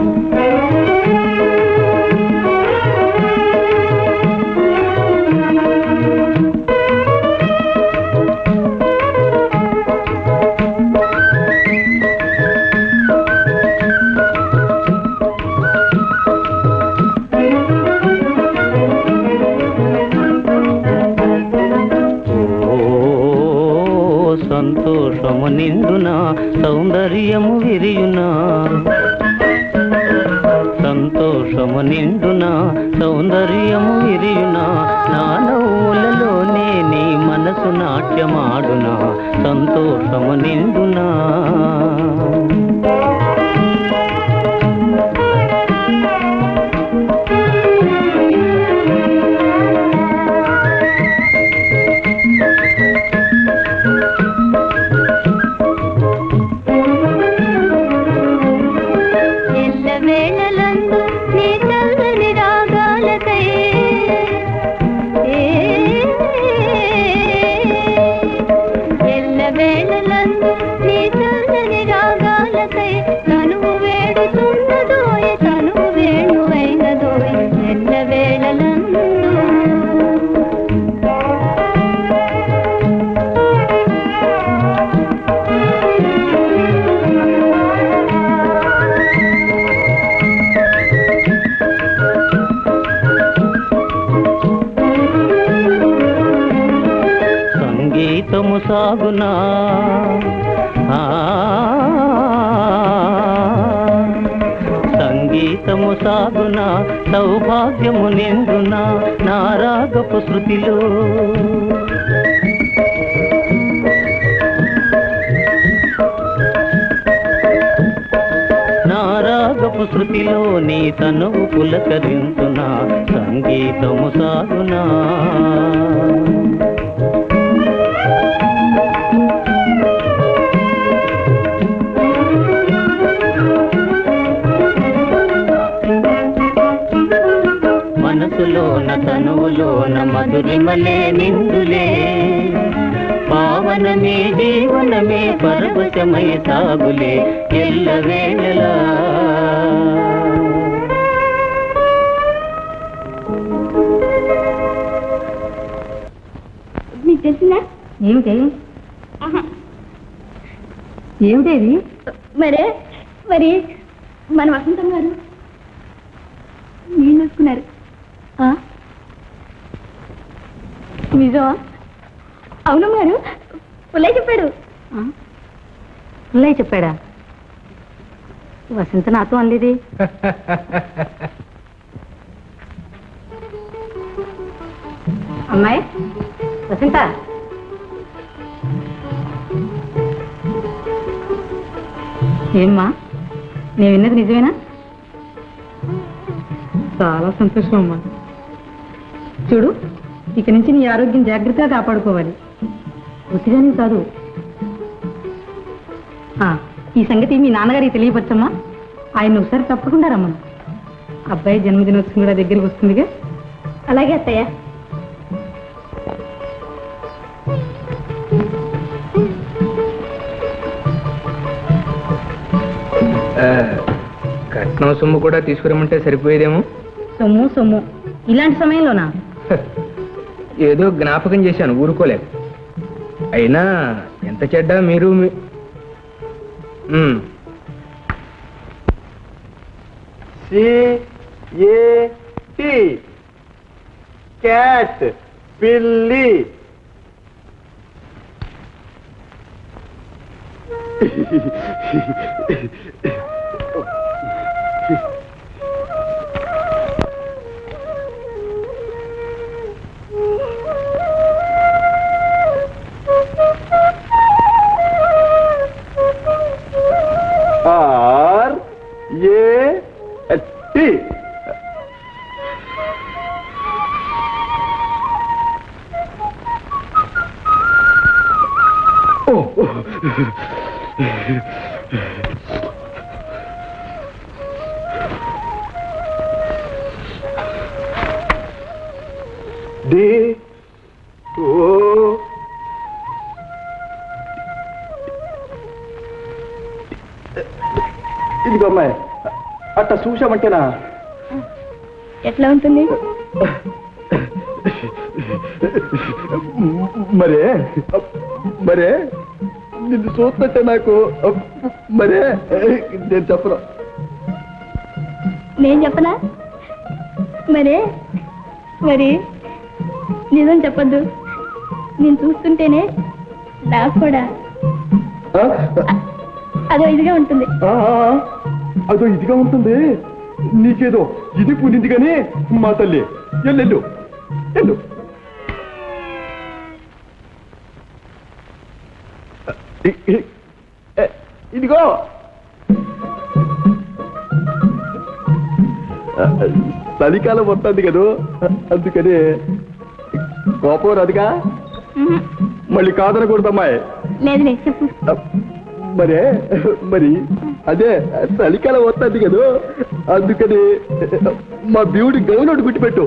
ఓ సంతోషము నిండున సౌందర్యము విరియునా సంతోషము నిండున సౌందర్యము విరియునా నా నవ్వులలోనే నీ మనసు నాట్యమాడునా సంతోషము నిండునా సాగునా ఆ, సంగీతము సాగునా సౌభాగ్యము నిండునా నా రాగపు శృతిలో నా రాగపు శృతిలో నీ తనువు పులకరించునా సంగీతము సాగునా మనసులోన తనువులోన మధురిమలే నిందులే పావనమే జీవనమే పరవశమై సాగులే ఎల్లవేళలా మీకు తెలిసిందా ఏమిటి ఏమిటేది మరే మరి మన వసంతం గారు నీళ్ళు వేసుకున్నారు ఆ? నిజమా అవును గారు పుల్లయ్య చెప్పాడు పుల్లయ్య చెప్పాడా వసంత నాతో అందేది అమ్మాయి వసంత ఏమ్మా నేను విన్నది నిజమేనా చాలా సంతోషం అమ్మా చూడు ఇక నుంచి నీ ఆరోగ్యం జాగ్రత్తగా కాపాడుకోవాలి ఉత్తిగానే కాదు ఆ, ఈ సంగతి మీ నాన్నగారికి తెలియపరచమ్మా ఆయన ఒకసారి తప్పకుండా రమ్మను అబ్బాయి జన్మదినోత్సవం కూడా దగ్గరికి వస్తుందిగా అలాగే అత్తయ్య ఆ, కట్నం సొమ్ము కూడా తీసుకురమ్మంటే సరిపోయేదేమో సొమ్ము సొమ్ము ఇలాంటి సమయంలోనా ఏదో జ్ఞాపకం చేశాను ఊరుకోలేదు అయినా ఎంత చెడ్డా మీరు మీ- um, C A T cat పిల్లి R A T D O ఇదిగో అమ్మాయి అట్ట చూసామంటేనా ఎట్లా ఉంటుంది మరే మరే నిన్ను చూస్తుంటే నాకు మరే నేను చెప్పను నేను చెప్పనా మరే మరి నిజం చెప్పద్దు నేను చూస్తుంటేనే నాకు కూడా ఆ? అదో ఇదిగా ఉంటుంది ఆ, ఆ, అదో ఇదిగా ఉంటుంది నీకేదో ఇది పునింది కానీ మా తల్లి ఎల్లెల్లు ఎల్లు ఇ- ఇ- ఏ, ఇదిగో ఆ, చలికాలం వస్తుంది కదా అందుకని కోపం రాదుగా ఉహు. మళ్ళీ కాదనకూడదమ్మాయి లేదులే చెప్పు మరే మరి అదే చలికాలం వస్తుంది కదా అందుకని మా బ్యూటీ గౌనోడు గుట్టిపెట్టు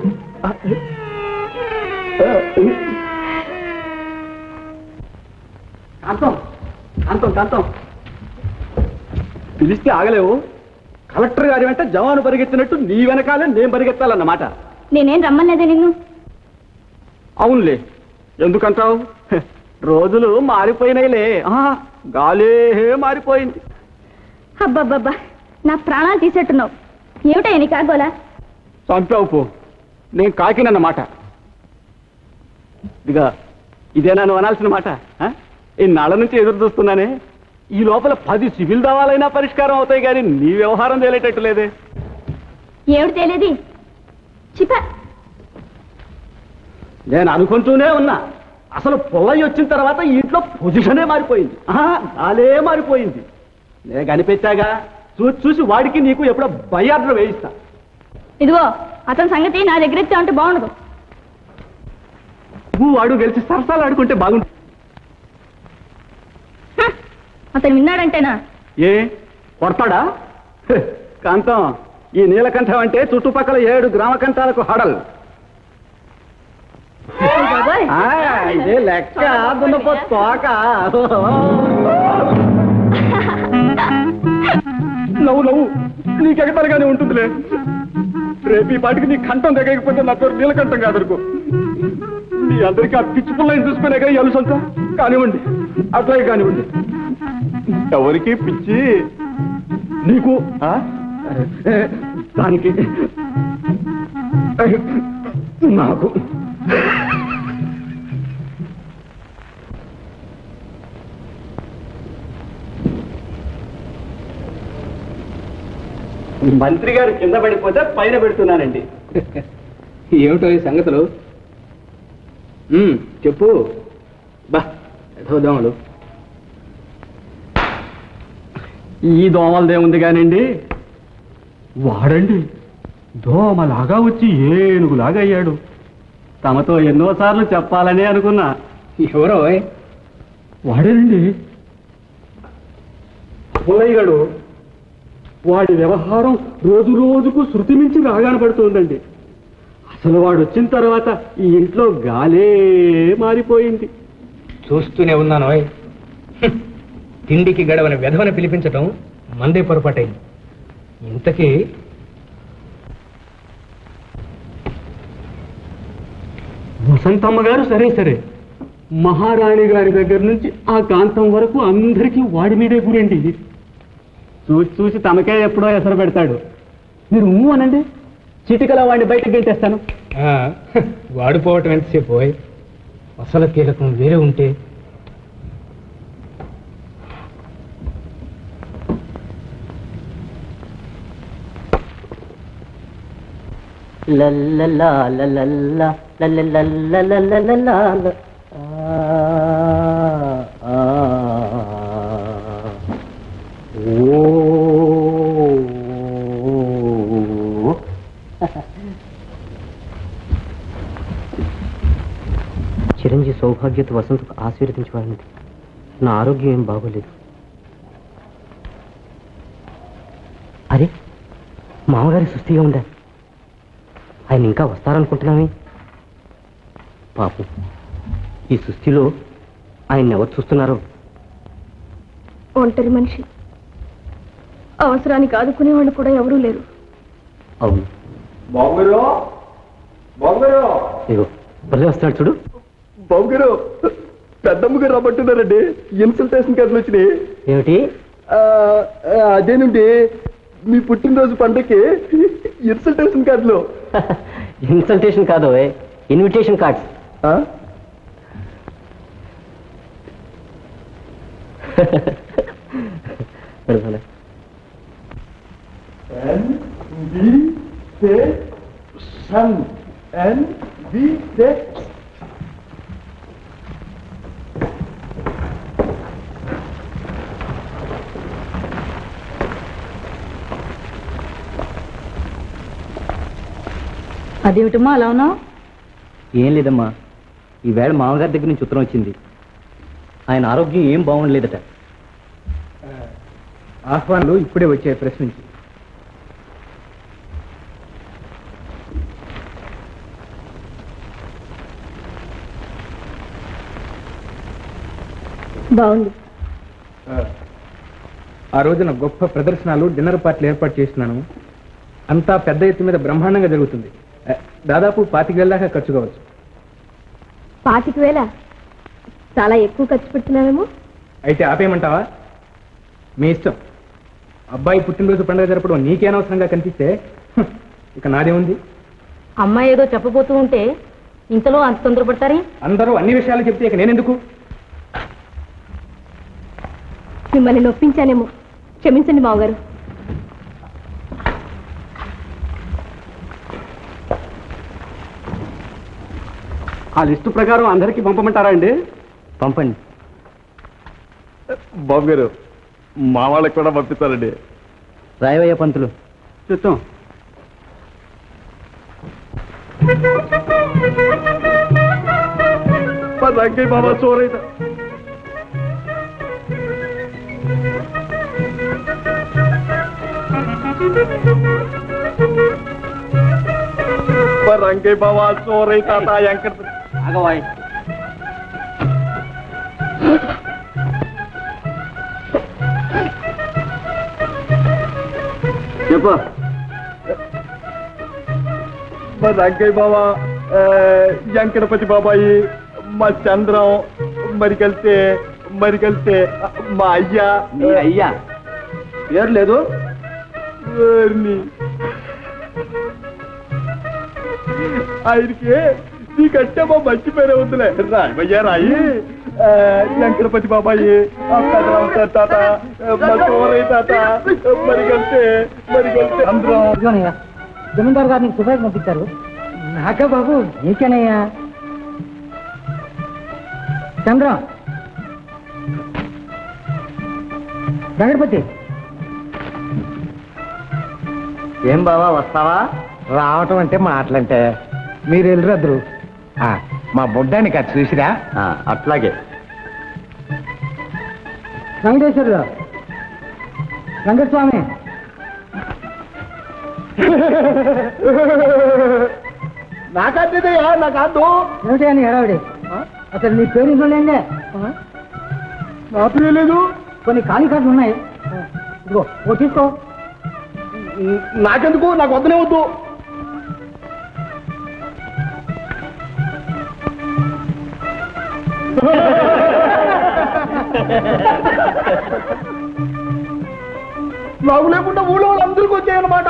కాంతం కాంతం కాంతం పిలిస్తే ఆగలేవు కలెక్టర్ గారి వెంట జవాను పరిగెత్తినట్టు నీ వెనకాలే నేను పరిగెత్తాలన్నమాట నేనేం రమ్మలేదే నిన్ను అవునులే ఎందుకంటావు హె, రోజులు మారిపోయినాయిలే ఆ, గాలే మారిపోయింది అబ్బబ్బబ్బా నా ప్రాణాలు తీసేట్టున్నావు ఏమిటా నీ కాగోలా చంపావు పో నేను కాకినన్నమాట ఇదిగా ఇదే నన్ను అనాల్సిన మాట ఆ? ఇన్నాళ్ళ నుంచి ఎదురు చూస్తున్నానే ఈ లోపల పది సివిల్ దావాలైనా పరిష్కారం అవుతాయి కానీ నీ వ్యవహారం తేలేటట్టు లేదే ఏమిటి తెలియదు చిప నేను అనుకుంటూనే ఉన్నా అసలు పొల్లయ్య వచ్చిన తర్వాత ఈ ఇంట్లో పొజిషనే మారిపోయింది ఆహా, గాలే మారిపోయింది నేను కనిపెట్టాగా చూసి చూసి వాడికి నీకు ఎప్పుడో బయ్యార్డర్ వేయిస్తా ఇదిగో అతని సంగతి నా దగ్గర ఇచ్చా ఉంటే బాగుండదు నువ్వు వాడు గెలిచి సరసాలు ఆడుకుంటే బాగుంటుంది హ! అతను విన్నాడంటేనా ఏ కొడతాడా హె, కాంతం ఈ నీలకంఠం అంటే చుట్టుపక్కల ఏడు గ్రామ కంఠాలకు హడల్ ఓయ్ బాబోయ్. ఆ, ఇదే లెక్క దున్నపో తోక నవ్వు నవ్వు నీకెగతలుగానే ఉంటుందిలే రేపు ఈ పాటికి నీ కంఠం దగ్గకపోతే నా పేరు నీలకంఠం కాదనుకో మీ అందరికీ ఆ పిచ్చి పుల్లని చూసుకునేగా ఎలుసంతా కానివ్వండి అట్లాగే కానివ్వండి ఎవరికి పిచ్చి నీకు ఆ? దానికి నాకు మంత్రి గారు కింద పడిపోతే పైన పెడుతున్నానండి ఏమిటో ఈ సంగతులు ఉమ్, చెప్పు బా ఎటో దోమలు ఈ దోమలదేముంది కానివ్వండి వాడండి దోమలాగా వచ్చి ఏనుగులాగా అయ్యాడు తమతో ఎన్నోసార్లు చెప్పాలని అనుకున్నా ఎవరో వాడేనండి పుల్లయ్య గారు వాడి వ్యవహారం రోజు రోజుకు శృతి మించి రాగాన పడుతుందండి అసలు వాడు వచ్చిన తర్వాత ఈ ఇంట్లో గాలే మారిపోయింది చూస్తూనే ఉన్నాను ఓయ్. హ్మ్. తిండికి గడవని వెధవని పిలిపించటం మందే పొరపాటైంది ఇంతకీ వసంతమ్మ గారు సరే సరే మహారాణి గారి దగ్గర నుంచి ఆ కాంతం వరకు అందరికీ వాడి మీదే గురండి చూసి చూసి తమకే ఎప్పుడో ఎసరు పెడతాడు మీరు ఊ అనండి చిటికలో వాడిని బయటకు గెంటేస్తాను ఆ, హ్, వాడిపోవటం ఎంతసేపు పోయ్ అసలు కీలకం వేరే ఉంటే లల్లలా లల్లల్లా లల్లలల్లలల్లలలా. ఆ, ఆ, ఓ. చిరంజీవి సౌభాగ్యత వసంతకు ఆశీర్వదించవాలన్నది నా ఆరోగ్యం ఏం బాగోలేదు అరే మామగారి సుస్థిగా ఉందా ఆయన ఇంకా వస్తారనుకుంటున్నామే పాపం ఈ సుస్థిలో ఆయన ఎవరు చూస్తున్నారో ఒంటరి మనిషి అవసరానికి ఆదుకునే వాళ్ళు కూడా ఎవరూ లేరు అవును బాబుగారు బాబుగారు ఇగో మళ్ళీ వస్తాడు చూడు బాబుగారు పెద్దమ్మ గారు రాబట్టున్నారండి ఇన్సల్టేషన్ కార్డులు వచ్చినాయి ఏమిటి ఆ, ఆ, అదేనండి మీ పుట్టినరోజు పండగకి ఇన్సల్టేషన్ కార్డులు ఇన్సల్టేషన్ కాదు ఇన్విటేషన్ కార్డ్స్ ఆ? N V C Sun N V C అదేమిటమ్మా అలా ఉన్నావు ఏం లేదమ్మా ఈవేళ మామగారి దగ్గర నుంచి ఉత్తరం వచ్చింది ఆయన ఆరోగ్యం ఏం బాగుండలేదట ఆహ్వానాలు ఇప్పుడే వచ్చాయి ప్రెస్ నుంచి బాగుంది ఆ రోజున గొప్ప ప్రదర్శనలు డిన్నర్ పార్టీలు ఏర్పాటు చేస్తున్నాను అంతా పెద్ద ఎత్తు మీద బ్రహ్మాండంగా జరుగుతుంది ఆ, దాదాపు పాతిక వేల దాకా ఖర్చు కావచ్చు పాతిక వేల చాలా ఎక్కువ ఖర్చు పెడుతున్నావేమో అయితే ఆపేయమంటావా మీ ఇష్టం అబ్బాయి పుట్టినరోజు పండుగ జరపడం నీకేనవసరంగా కనిపిస్తే హ్, ఇక నాదే ఉంది అమ్మాయి ఏదో చెప్పబోతూ ఉంటే ఇంతలో అంత తొందరపడతారే అందరూ అన్ని విషయాలు చెప్తే ఇక నేనెందుకు మిమ్మల్ని నొప్పించానేమో క్షమించండి మావగారు ఆ లిస్టు ప్రకారం అందరికీ పంపమంటారా అండి పంపండి బాబు గారు మా వాళ్ళకి కూడా పంపిస్తారండి రాయవయ్య పంతులు చిత్తం రంగయ్య బాబా చోరైతే రంగయ్య బాబా చోరై తాత వెంకట ఆగవాయ్ చెప్పు మా రంగయ్య బాబా ఆ, వెంకటపతి బాబాయి మా చంద్రం మరి కలిస్తే మరి కలిస్తే మా అయ్యా మీ అయ్యా పేరు లేదు ఓర్ని. ఆయనకి నీకంటే మా మంచి పేరే ఉందిలే రాయమయ్యా రాయి ఆ, వెంకటపతి బాబాయి ఆ పెదరామ సార్ తాత ఆ, మా సోరయ్య తాత మరి కలిస్తే మరి కలిస్తే అందరం ఇదిగోనయ్యా జమీందారు గారు నీకు సుఖాయి పంపించారు నాకా బాబు నీకేనయ్యా చంద్రం వెంకటపతి ఏం బావా వస్తావా రావటం అంటే మాటలంటే మీరు వెళ్ళరద్దు మా బుడ్డానికి అది చూసిరా ఆ, అట్లాగే వెంకటేశ్వరరావు వెంకటస్వామి నాకద్దేదయ్యా నాకాదు ఏమిటి అని హడావిడి అసలు నీ పేరు ఇంకోలేండే నా పేరు లేదు కొన్ని ఖాళీ కార్డులు ఉన్నాయి ఇదిగో ఓ తీసుకో నాకెందుకు నాకు వద్దనే వద్దు నాకు లేకుండా ఊళ్ళో వాళ్ళందరికీ వచ్చాయన్నమాట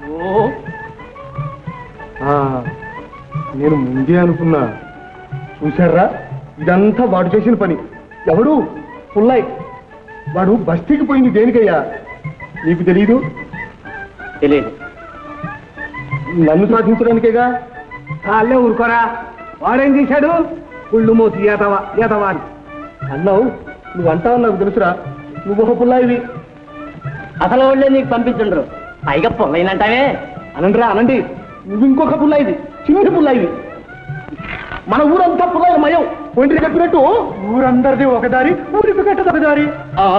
నేను ముందే అనుకున్నా చూశారా ఇదంతా వాడు చేసిన పని ఎవడు పుల్లయ్ వాడు బస్తీకి పోయింది దేనికయ్యా నీకు తెలీదు తెలియదు నన్ను సాధించడానికేగా చాలే ఊరుకోరా వాడేం చేశాడు కుళ్ళు మూతి ఏతవా ఏతవా అని అన్నావు నువ్వు అంటావు నాకు తెలుసురా నువ్వు ఒక పుల్లాయివి అసలు వాళ్ళే నీకు పంపించుండ్రు పైగా పొల్లైనంటావే అనండిరా అనండి నువ్వు ఇంకొక పుల్లాయివి చిన్న పుల్లాయివి మన ఊరంతా పుల్లాయి మయం ఒంటికి చెప్పినట్టు ఊరందరిది ఒక దారి ఊరికి కట్టదు ఒక దారి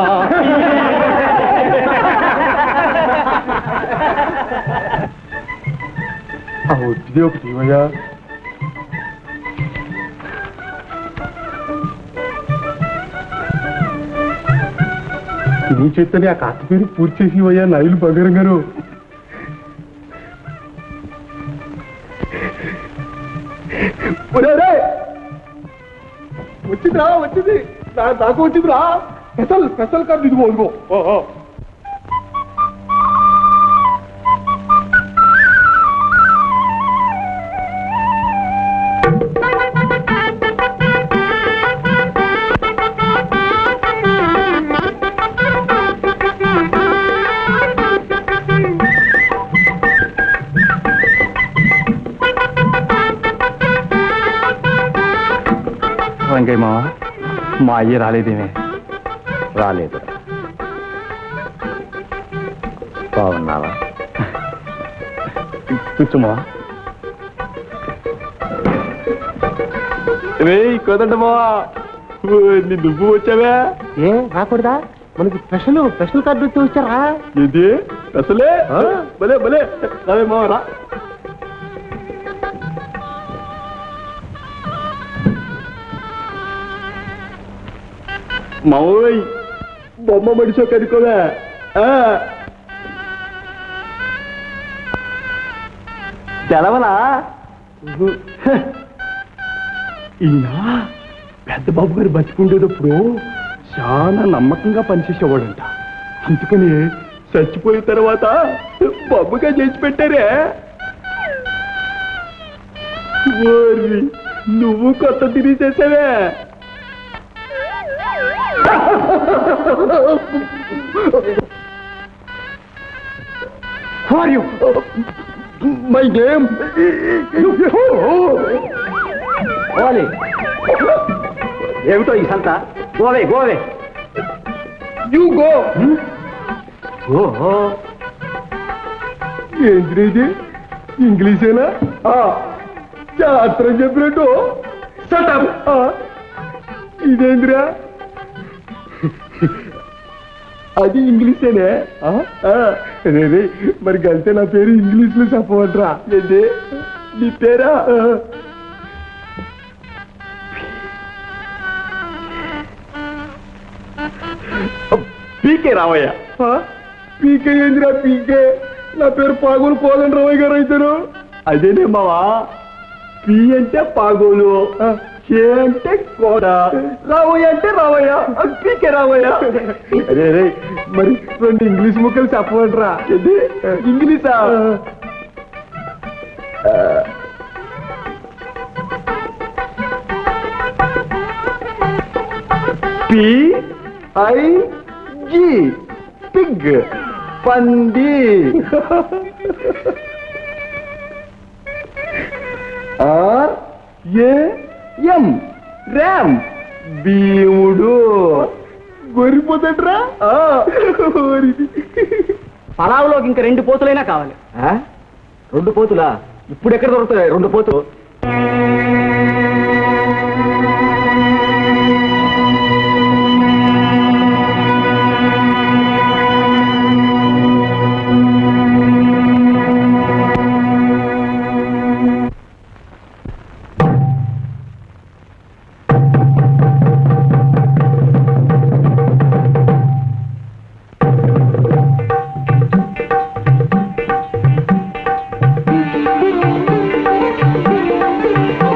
ఆ ఒట్టిదే ఒకటి ఇవయ్యా నీ చేత్తని ఆ కాస్త పేరు పూర్తి చేసి ఇవయ్యా నైలు బంగారం గారు ఒరేయ్, ఒరేయ్! వచ్చిందిరా వచ్చింది నా- నాకు వచ్చిందిరా స్పెషల్ స్పెషల్ కార్డు ఇదిగో ఇదిగో ఓ, ఓ. రంగయ్య మామ మా అయ్య రాలేదేమే రాలేదు బాగున్నావా కూర్చోమా రే కోదండ మావా నీ నువ్వు వచ్చావే ఏ రాకూడదా మనకి స్పెషల్ స్పెషల్ కార్డు వచ్చి వచ్చారా ఇది అసలే భలే భలే రావే మావ రా మావోయ్ బొమ్మ మడిచో కనుకోవే తెలవలా ఈయన పెద్ద బాబు గారు బతికుండేటప్పుడు చాలా నమ్మకంగా పనిచేసేవాడంట అందుకని చచ్చిపోయిన తర్వాత బొమ్మగా చేసి పెట్టారే ఓరి నువ్వు కొత్త తిరిగేసావే ఆర్ యు మై గేమ్ పోవాలి ఏమిటో ఈ సంత గోవే గోవే యు గో ఓహో ఏంటి ఇది ఇంగ్లీషేనా ఆ, శాస్త్రం చెప్పినట్టు సటప్ ఇదేంద్రా అది ఇంగ్లీషేనే ఆ, ఆ, రే, రే, మరి కలితే నా పేరు ఇంగ్లీష్ లో చెప్పవట్రా ఏంటి నీ పేరా ఆ. పీకే రావయ్య పీకే ఏందిరా పీకే నా పేరు పాగోలు కోదండ రావయ్య గారు అయితారు అదేనే మావా పి అంటే పాగోలు కే అంటే కోడ రావయ్య అంటే రావయ్య పీకే రావయ్య అరే రే మరి రెండు ఇంగ్లీష్ ముక్కలు చెప్పమంటరా ఏంటి ఇంగ్లీషా పి ఐ జి పిగ్ పంది R A M ram Bheemudu గొరిపోతాడ్రా పలావులోకి ఇంకా రెండు పోతులైనా కావాలి రెండు పోతులా ఇప్పుడు ఎక్కడ దొరుకుతాయి రెండు పోతులు ఆ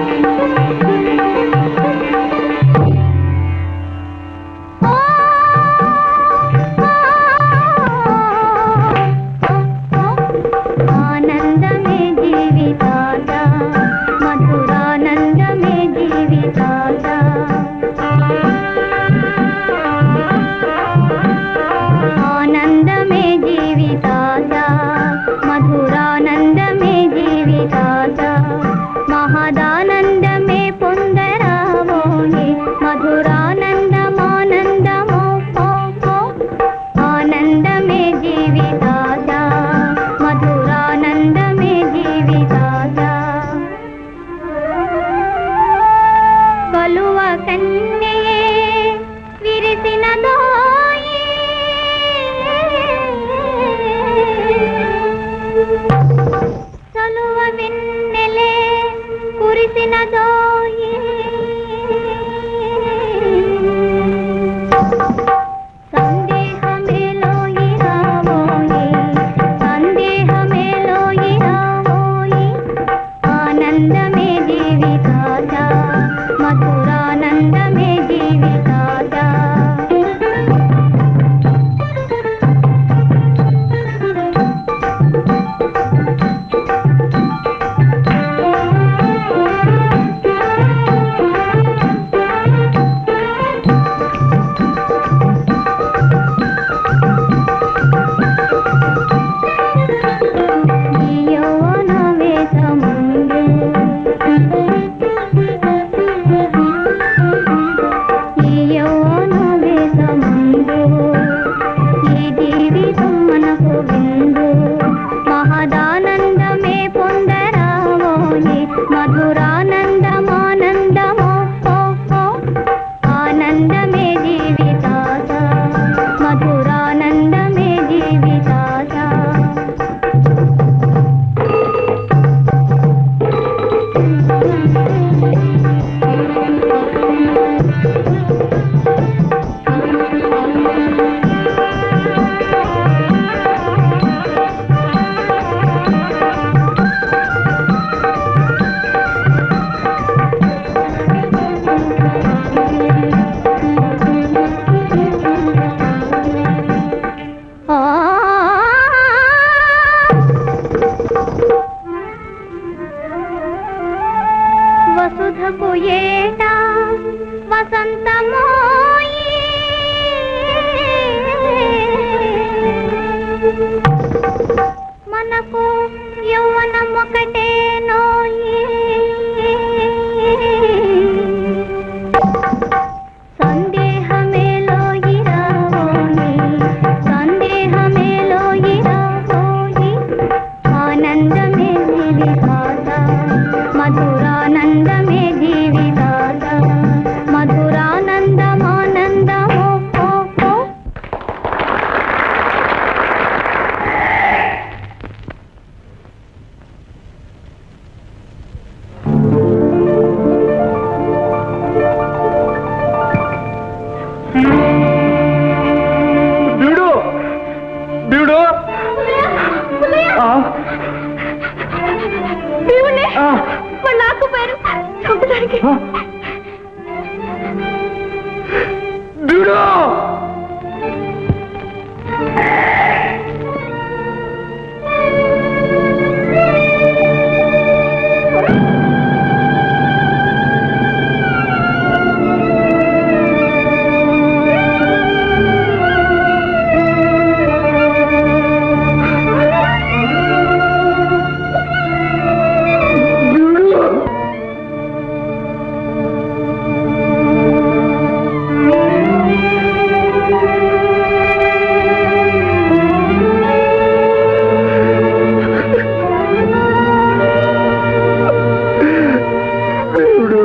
దేవుడు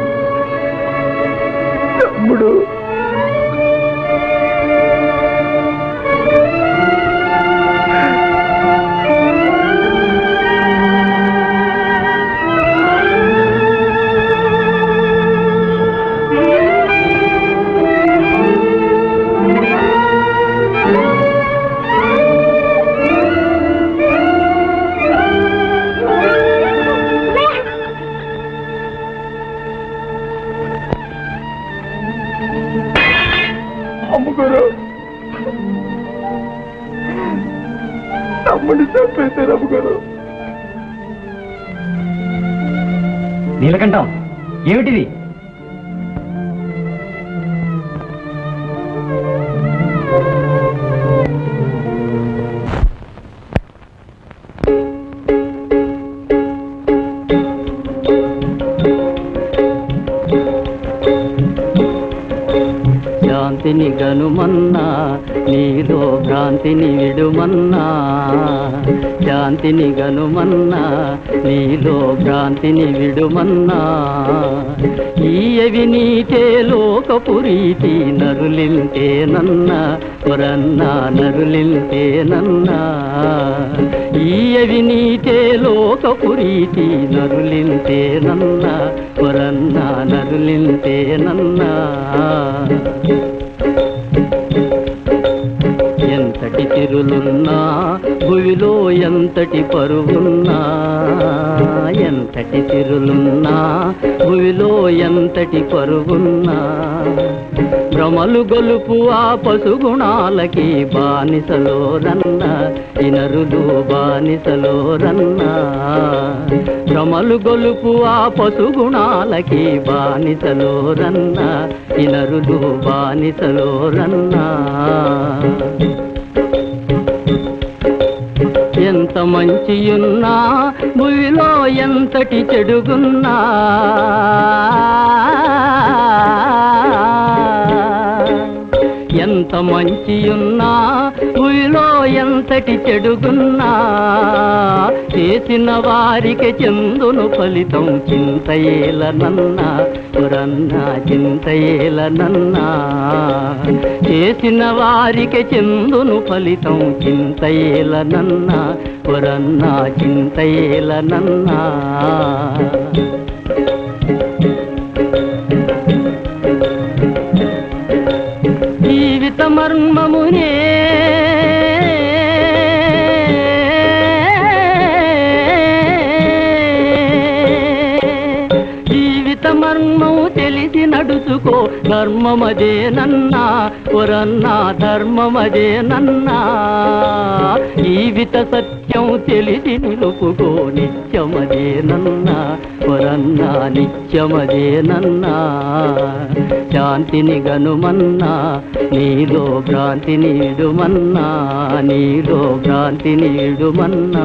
తమ్ముడు అమ్ముగారు తమ్ముడిని చంపేశారు అమ్ముగారు నీలకంఠం ఏమిటిది శాంతిని గనుమన్నా నీలో భ్రాంతిని విడుమన్నా శాంతిని గనుమన్నా నీలో భ్రాంతిని విడుమన్నా ఈయవి నీటే లోకపురీతి నరులింటే నన్న పురన్నా నరులింటే నన్నా ఈయవి నీటే లోకపురీతి నరులింటే నన్న పురన్నా నరులింటే నన్నా ఎంతటి తిరులున్నా భువిలో ఎంతటి పరువున్నా ఎంతటి తిరులున్నా భువిలో ఎంతటి పరువున్నా భ్రమలు గొలుపు ఆ పశుగుణాలకి బానిసలో రన్న ఇనరులు బానిసలో రన్న భ్రమలు గొలుపు ఆ పశుగుణాలకి బానిసలో రన్న ఇనరులు బానిసలో రన్నా ఎంత మంచియున్నా భూమిలో ఎంతటి చెడుగున్నా ఎంత మంచియున్నా భూమిలో ఎంతటి చెడుగున్నా చేసిన వారికి చెందును ఫలితం చింతయేలనన్నా పురన్నా చింతయేలనన్నా చేసిన వారికి చెందును ఫలితం చింతయేలనన్నా పురన్నా చింతయేలనన్నా జీవిత మర్మమునే జీవిత మర్మము తెలిసి నడుచుకో ధర్మమదే నన్నా పురన్నా ధర్మమదే నన్నా జీవిత సత్యం తెలిసి నిలుపుకో నిత్యమదే నన్నా పురన్నా నిత్యమదే నన్నా శాంతిని గనుమన్నా నీలో భ్రాంతిని ఇడుమన్నా నీలో భ్రాంతిని ఇడుమన్నా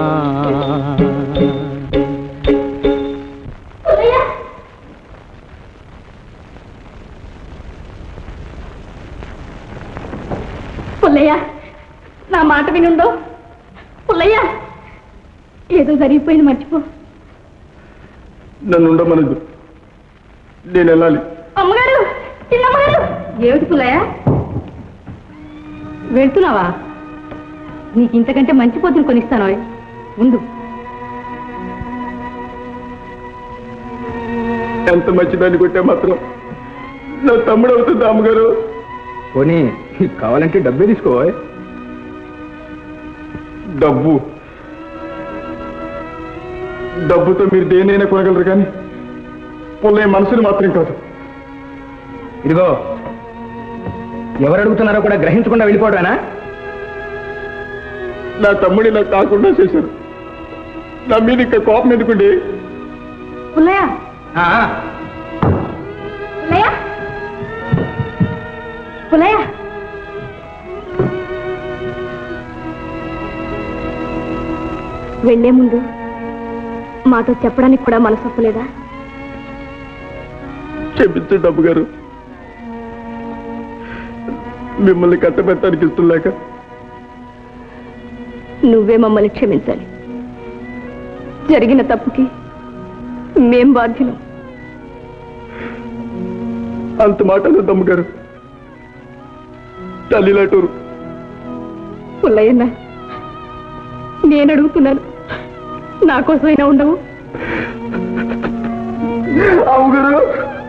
పుల్లయ్య నా మాట వినుండో పుల్లయ్య ఏదో జరిగిపోయింది మర్చిపో నన్ను ఉండమనదు నేను వెళ్ళాలి అమ్మగారు చిన్నమ్మగారు ఏమిటి పుల్లయ్య వెళ్తున్నావా నీకు ఇంతకంటే మంచి పొద్దులు కొనిస్తాను ముందు ఎంత మంచిదాన్ని కొట్టే మాత్రం నా తమ్ముడు అవుతుంది అమ్మగారు పోనీ నీకు కావాలంటే డబ్బే తీసుకో డబ్బు డబ్బుతో మీరు దేనైనా కొనగలరు కానీ పుల్లయ్య మనసుని మాత్రం కాదు ఇదిగో ఎవరు అడుగుతున్నారో కూడా గ్రహించకుండా వెళ్ళిపోవడమేనా నా తమ్ముడి నాకు కాకుండా చేశారు నా మీద ఇంకా కోపం ఎందుకుండి పుల్లయ్య ఆ, ఆ. పుల్లయ్య పుల్లయ్య వెళ్లే ముందు మాతో చెప్పడానికి కూడా మనసొప్పలేదా క్షమించండి అమ్మగారు మిమ్మల్ని కట్టబెట్టడానికి ఇష్టం లేక నువ్వే మమ్మల్ని క్షమించాలి జరిగిన తప్పుకి మేం బాధ్యులం అంత మాట అనొద్దు అమ్మగారు తల్లిలాటూరు పుల్లయ్యన్న నేను అడుగుతున్నాను నా కోసమైనా ఉండవు అమ్మగారు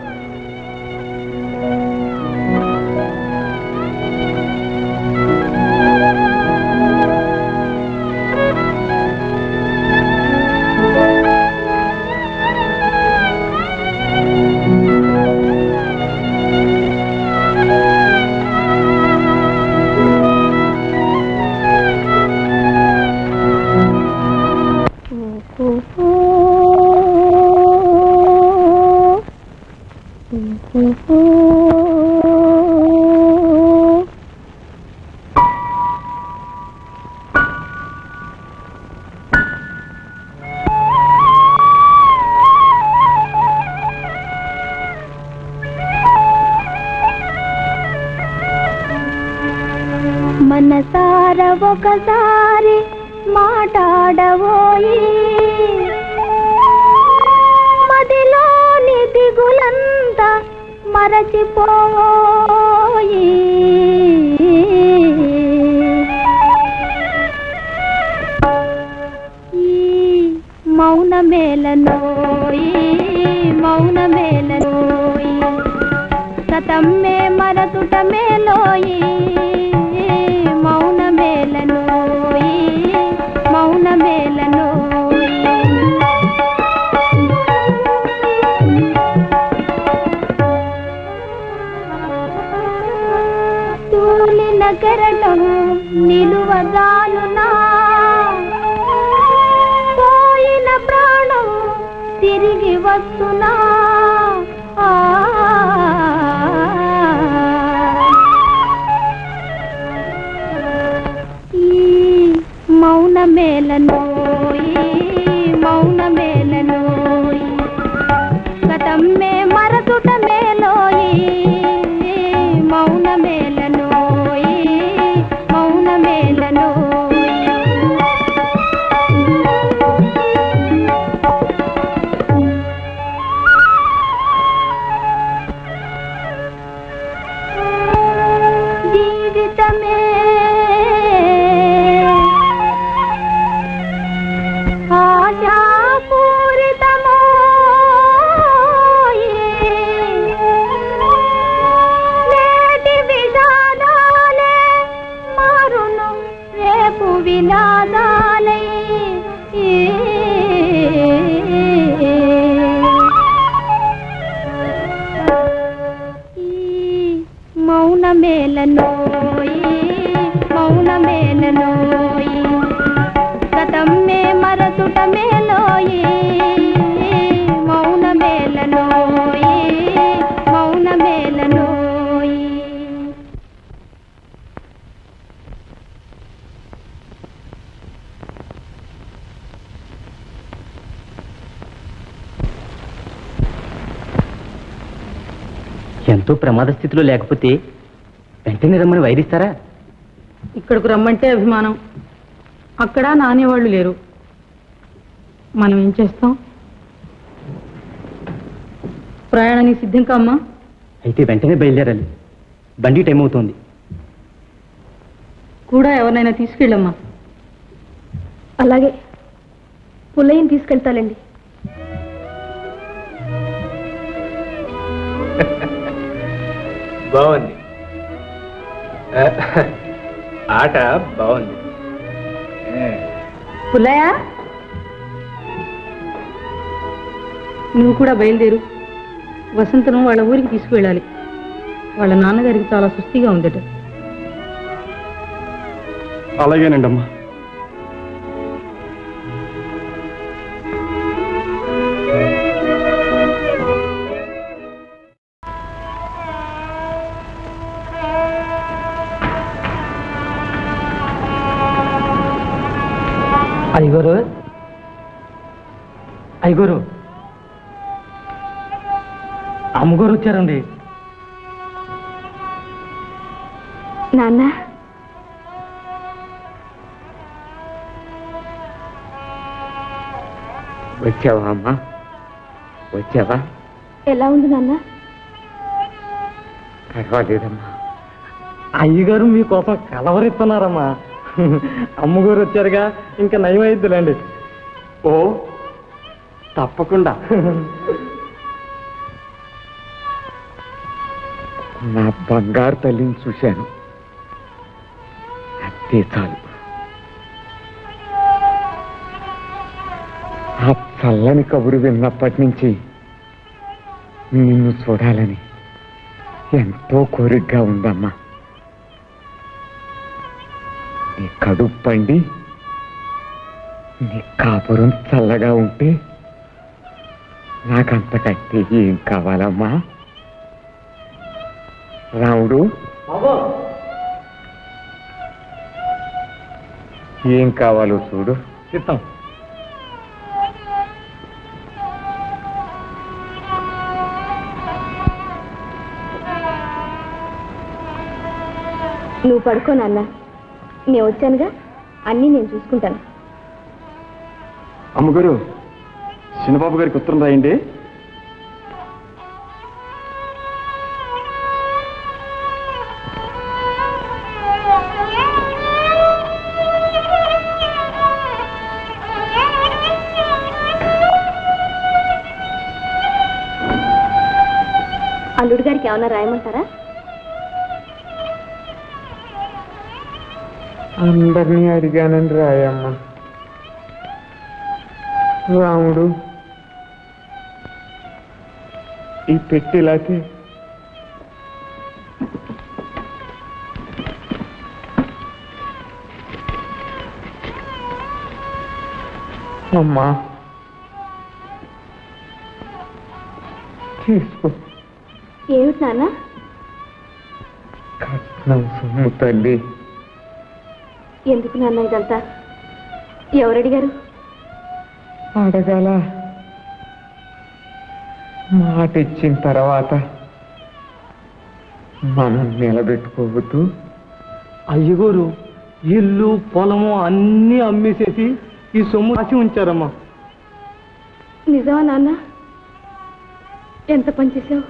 మనసార ఒకసారి మాట్లాడబోయి మదిలోని దిగులంతా మరచిపోయి ఈ మౌన మేలనోయి మౌన మేలనోయి సతమ్మే మరతుట మేలోయి మౌన మేలనోయి మౌన మేలనోయి తూలిన కెరటం నిలువగాలునా పోయిన ప్రాణం తిరిగి వస్తున్నా ఆ ఈ మౌన మేలనోయి మౌన మేలనోయి గతమ్మే మరతుట మేలోయి మౌన మేలనోయి మౌన మేలనోయి జీవితమే ఆశాపూరితమో నేటి విషాదాలే మారును రేపు విలాదాలై ఈ మౌన మేలనోయి మౌన మేలనోయి గతమ్మే మరతుట మేలోయి మౌన మేలనోయి మౌన మేలనోయి ఎంతో ప్రమాద స్థితిలో లేకపోతే వెంటనే రమ్మని వైరిస్తారా ఇక్కడికి రమ్మంటే అభిమానం అక్కడ నానేవాళ్ళు లేరు మనం ఏం చేస్తాం ప్రయాణానికి సిద్ధం కామ్మా అయితే వెంటనే బయలుదేరాలి బండి టైం అవుతోంది కూడా ఎవరినైనా తీసుకెళ్ళమ్మా అలాగే పుల్లయ్యని తీసుకెళ్తాలండి బాగుంది ఆ, ఆట బాగుంది ఏ, పుల్లయ్య నువ్వు కూడా బయలుదేరు వసంతను వాళ్ళ ఊరికి తీసుకువెళ్ళాలి వాళ్ళ నాన్నగారికి చాలా సుస్థిగా ఉందట అలాగేనండి అమ్మా అయ్యగారు అయ్యగారు అమ్మగారు వచ్చారండి నాన్న వచ్చావా అమ్మా వచ్చావా ఎలా ఉంది నాన్న పర్వాలేదమ్మా అయ్యగారు మీకోసం కలవరిస్తున్నారమ్మా అమ్మగారు వచ్చారుగా ఇంకా నయం అయిద్దులేండి ఓ తప్పకుండా నా బంగారు తల్లిని చూశాను అంతే చాలు ఆ చల్లని కబురు విన్నప్పటి నుంచి నిన్ను చూడాలని ఎంతో కోరికగా ఉందమ్మా నీ కడుపు పండి నీ కాపురం చల్లగా ఉంటే నాకంతకంటే ఏం కావాలమ్మా రాముడు ఏం కావాలో చూడు చిత్తం నువ్వు పడుకో నాన్న నేను వచ్చానుగా అన్నీ నేను చూసుకుంటాను అమ్మగారు చిన్నబాబు గారికి ఉత్తరం రాయండి అల్లుడు గారికి ఏమన్నా రాయమంటారా అందరినీ అడిగానని రాయమ్మ రాముడు ఈ పెట్టిలాతే అమ్మా తీసుకో ఏమిటి నాన్న కట్నం సొమ్ము తల్లి ఎందుకు నాన్న ఇదంతా ఎవరడిగారు అడగాల మాట ఇచ్చిన తర్వాత మనం నిలబెట్టుకోవద్దు అయ్యగారు ఇల్లు పొలము అన్నీ అమ్మేసేసి ఈ సొమ్ము రాసి ఉంచారమ్మా నిజమా నాన్న ఎంత పని చేసావు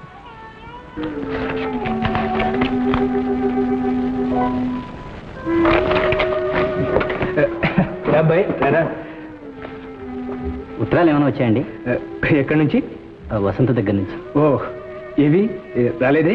అబ్బాయి రారా ఉత్తరాలు ఏమైనా వచ్చాయండి ఎక్కడి నుంచి వసంత దగ్గర నుంచి ఓ ఏవి ఏ, రాలేదే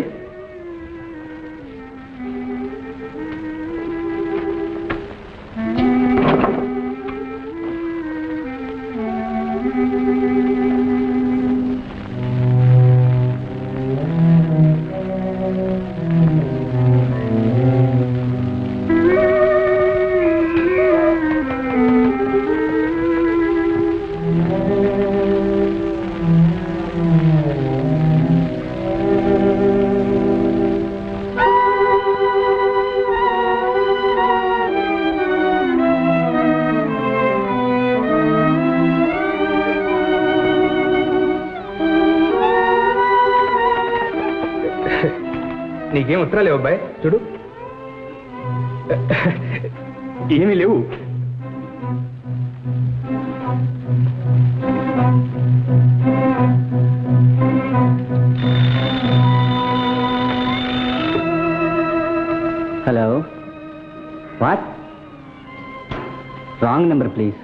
నీకేం ఉత్తరాలు లేవు అబ్బాయి చూడు ఏమీ లేవు hello what wrong number please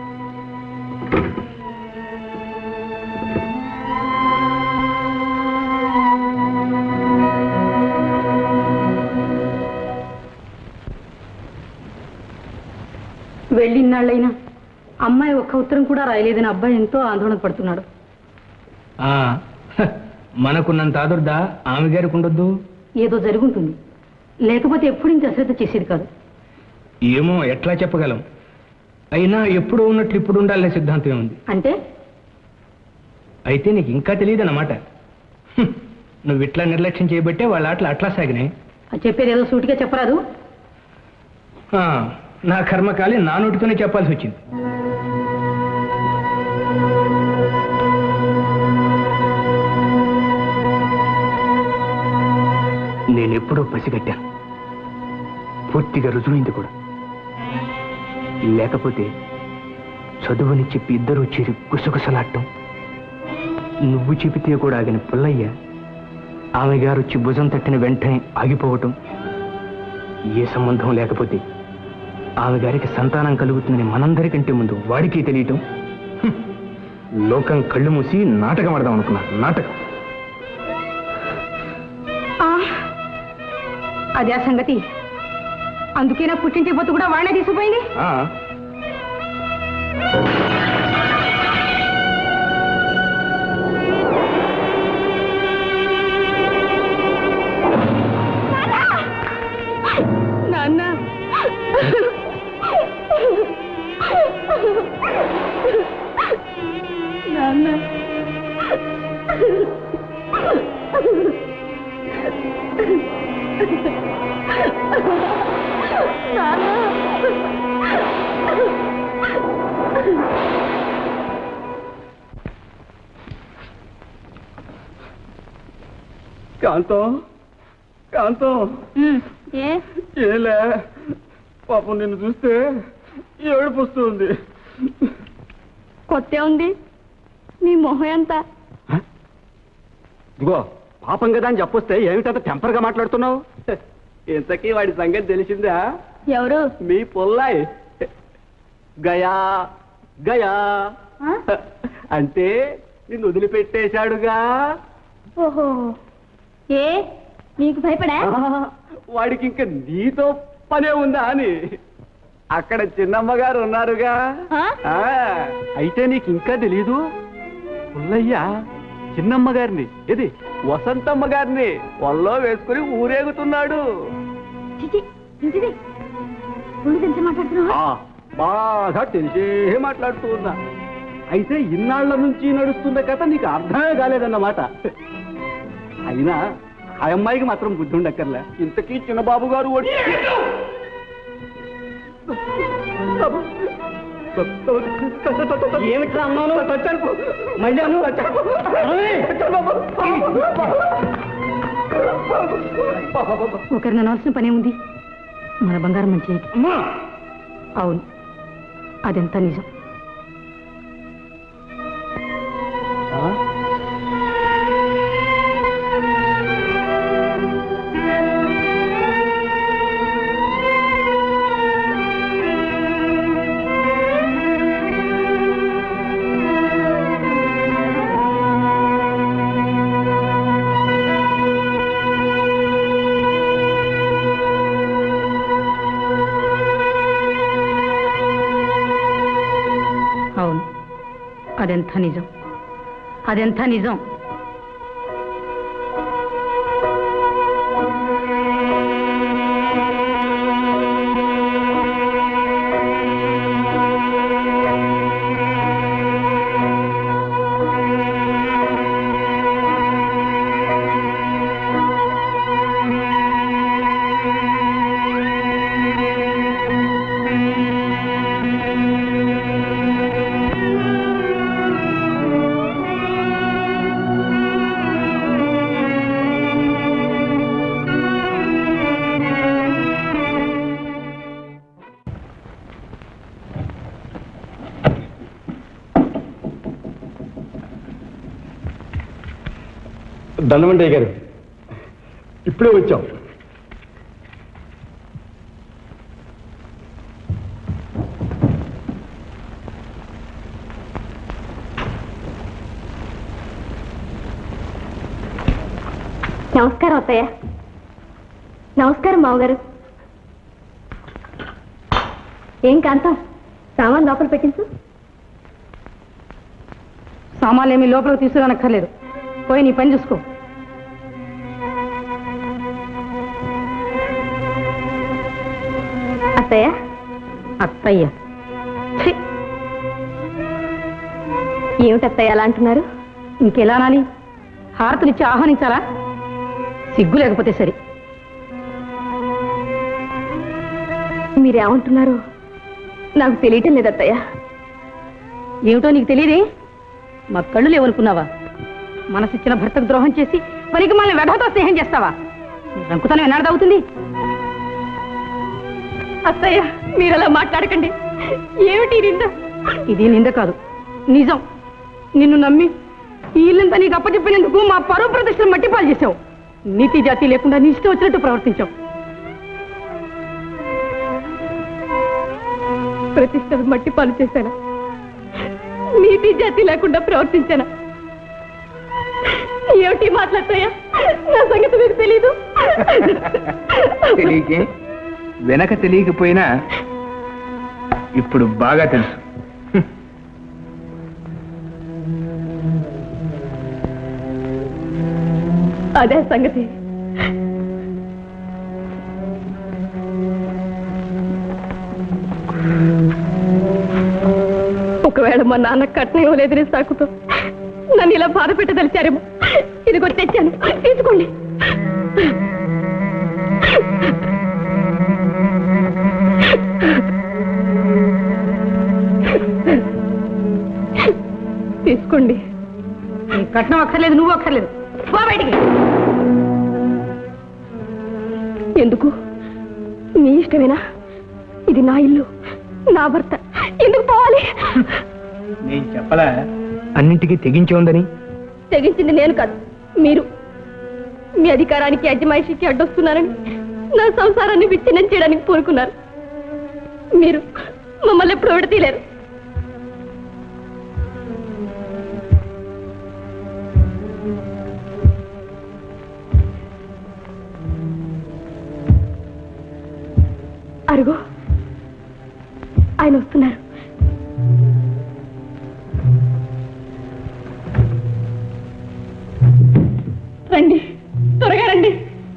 వెళ్ళిన్నాళ్ళైనా అమ్మాయి ఒక్క ఉత్తరం కూడా రాయలేదని అబ్బాయి ఎంతో ఆందోళన పడుతున్నాడు ఆ, హ, మనకున్నంత ఆదుర్దా ఆమె గారికి ఉండొద్దు ఏదో జరుగుంటుంది లేకపోతే ఎప్పుడు ఇంత అశ్రద్ధ చేసేది కాదు ఏమో ఎట్లా చెప్పగలం అయినా ఎప్పుడు ఉన్నట్లు ఇప్పుడు ఉండాలనే సిద్ధాంతం ఉంది అంటే అయితే నీకు ఇంకా తెలియదన్నమాట హ్మ్. నువ్వు ఇట్లా నిర్లక్ష్యం చేయబట్టే వాళ్ళ ఆటలు అట్లా సాగినాయి అది చెప్పేది ఏదో సూటిగా చెప్పరాదు ఆ, నా కర్మకాలి నా నోటితోనే చెప్పాల్సి వచ్చింది నేనెప్పుడో పసిగట్టాను పూర్తిగా రుజువైంది కూడా లేకపోతే చదువుని చెప్పి ఇద్దరూ చేరి గుసగుసలాడటం నువ్వు చెబితే కూడా ఆగిన పుల్లయ్య ఆమె గారు వచ్చి భుజం తట్టిన వెంటనే ఆగిపోవటం ఏ సంబంధం లేకపోతే ఆమె గారికి సంతానం కలుగుతుందని మనందరికంటే ముందు వాడికి తెలియటం హ్మ్. లోకం కళ్ళు మూసి నాటకం ఆడదాం అనుకున్నాను నాటకం ఆ, అదే ఆ సంగతి అందుకే నా పుట్టింటి పొత్తు కూడా వాడే తీసుకుపోయింది ఆ, నాన్న నాన్న కాంతం కాంతం ఏ ఏలే పాపం నిన్ను చూస్తే ఏడుపు వస్తుంది కొత్త ఉంది నీ మొహం ఎంత ఇదిగో పాపం కదా అని చెప్పొస్తే ఏమిటంత టెంపర్గా మాట్లాడుతున్నావు ఇంతకీ వాడి సంగతి తెలిసిందా ఎవరు మీ పొల్లాయ్ గయా గయా ఆ? అంటే నిన్ను వదిలిపెట్టేశాడుగా ఓహో ఏ నీకు భయపడా వాడికి ఇంకా నీతో పనే ఉందా అని అక్కడ చిన్నమ్మ గారు ఉన్నారుగా ఆ? ఆ, అయితే నీకు ఇంకా తెలీదు పుల్లయ్య చిన్నమ్మ గారిని ఇది వసంతమ్మ గారిని వల్లో వేసుకుని ఊరేగుతున్నాడు చిచి ఇంటిది ఉండి తెలిసి మాట్లాడుతున్నావా ఆ, బాగా తెలిసే మాట్లాడుతూ ఉన్నా అయితే ఇన్నాళ్ల నుంచి నడుస్తున్న కథ నీకు అర్థమే కాలేదన్నమాట అయినా ఆ అమ్మాయికి మాత్రం బుద్ధి ఉండక్కర్లే ఇంతకీ చిన్నబాబు గారు ఓడి ఏమిట్రా అన్నాను మళ్ళీ అను ఒకరిని అనవలసిన పనే ఉంది మన బంగారం మంచి అవును అదెంత నిజం అవును అదెంత నిజం అదెంత నిజం దండమండయ్య గారు ఇప్పుడే వచ్చాం నమస్కారం అత్తయ్య నమస్కారం మామగారు ఏం కాంతం సామాన్ లోపల పెట్టించు సామాన్లు ఏమీ లోపలికి తీసుకురానక్కర్లేదు పోయి నీ పని చూసుకో అత్తయ్య అత్తయ్య ఛీ! ఏమిటి అత్తయ్య అలా అంటున్నారు ఇంకెలా అనాలి హారతులు ఇచ్చి ఆహ్వానించాలా సిగ్గు లేకపోతే సరే మీరేమంటున్నారు నాకు తెలియటం లేదు అత్తయ్య ఏమిటో నీకు తెలియదే మా కళ్ళు లేవనుకున్నావా మనసిచ్చిన భర్తకు ద్రోహం చేసి పనికి మన వెధతో స్నేహం చేస్తావా నీ రంకుతనం ఎన్నాడు అవుతుంది అత్తయ్య మీరు అలా మాట్లాడకండి ఏమిటి ఈ నింద ఇది నింద కాదు నిజం నిన్ను నమ్మి ఈ ఇల్లంతా నీకు అప్పచెప్పినందుకు మా పరువు ప్రతిష్టలు మట్టిపాలు చేశావు నీతి జాతి లేకుండా నీ ఇష్టం వచ్చినట్టు ప్రవర్తించావు ప్రతిష్టలు మట్టి పాలు చేశాను నీతి జాతి లేకుండా ప్రవర్తించాను ఏమిటి మాట్లాడతాయా నా సంగతి మీకు తెలీదు తెలియకే వెనక తెలియకపోయినా ఇప్పుడు బాగా తెలుసు అదే సంగతి ఒకవేళ మా నాన్న కట్నం ఇవ్వలేదని సాకుతో నన్ను ఇలా బాధ పెట్టదలిచారేమో ఇది కూడా తెచ్చాను తీసుకోండి తీసుకోండి నీ కట్నం అక్కర్లేదు నువ్వు అక్కర్లేదు పో బయటికి ఎందుకు నీ ఇష్టమేనా ఇది నా ఇల్లు నా భర్త ఎందుకు పోవాలి నేను చెప్పలా అన్నింటికీ తెగించి ఉందని తెగించింది నేను కాదు మీరు మీ అధికారానికి అజమాయిషికి అడ్డొస్తున్నారని నా సంసారాన్ని విచ్ఛిన్నం చేయడానికి పూనుకున్నారు మీరు మమ్మల్ని ఎప్పుడు విడతీయలేరు అరుగో ఆయన వస్తున్నారు రండి త్వరగా రండి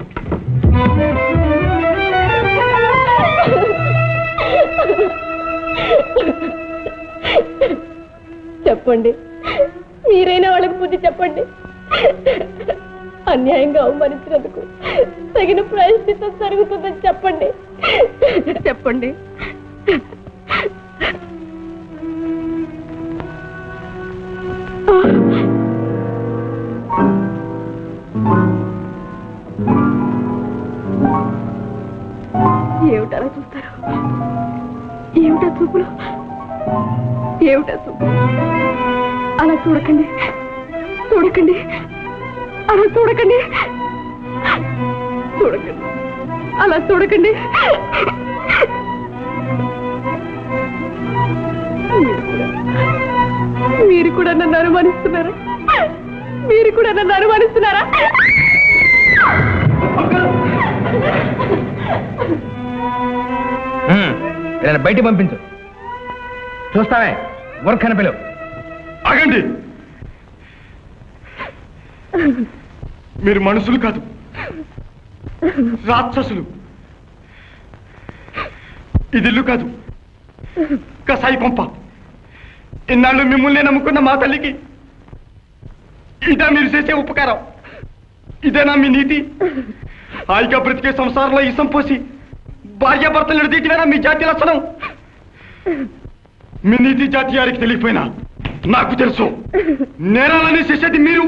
చెప్పండి మీరైనా వాళ్ళకి బుద్ధి చెప్పండి అన్యాయంగా అవమానించినందుకు తగిన ప్రాయశ్చిత్తం జరుగుతుందని చెప్పండి చెప్పండి ఏమిటలా చూస్తారు ఏమిటా చూపులు ఏమిటా చూపు అలా చూడకండి చూడకండి అలా చూడకండి చూడకండి అలా చూడకండి మీరు కూడా మీరు కూడా నన్ను అనుమానిస్తున్నారా మీరు కూడా నన్ను అనుమానిస్తున్నారా ఉమ్, వీళ్ళని బయటికి పంపించు చూస్తావే వర్క్ పిలువు ఆగండి మీరు మనుషులు కాదు రాక్షసులు ఇది ఇల్లు కాదు కసాయి కొంప ఇన్నాళ్ళు మిమ్మల్ని నమ్ముకున్న మా తల్లికి ఇదా మీరు చేసే ఉపకారం ఇదేనా మీ నీతి హాయిగా బ్రతికే సంసారంలో ఇసం పోసి భార్యాభర్తలు నిలదీయటమేనా మీ జాతి లక్షణం మీ నీతి జాతి వారికి తెలియపోయినా నాకు తెలుసు నేరాలని చేసేది మీరు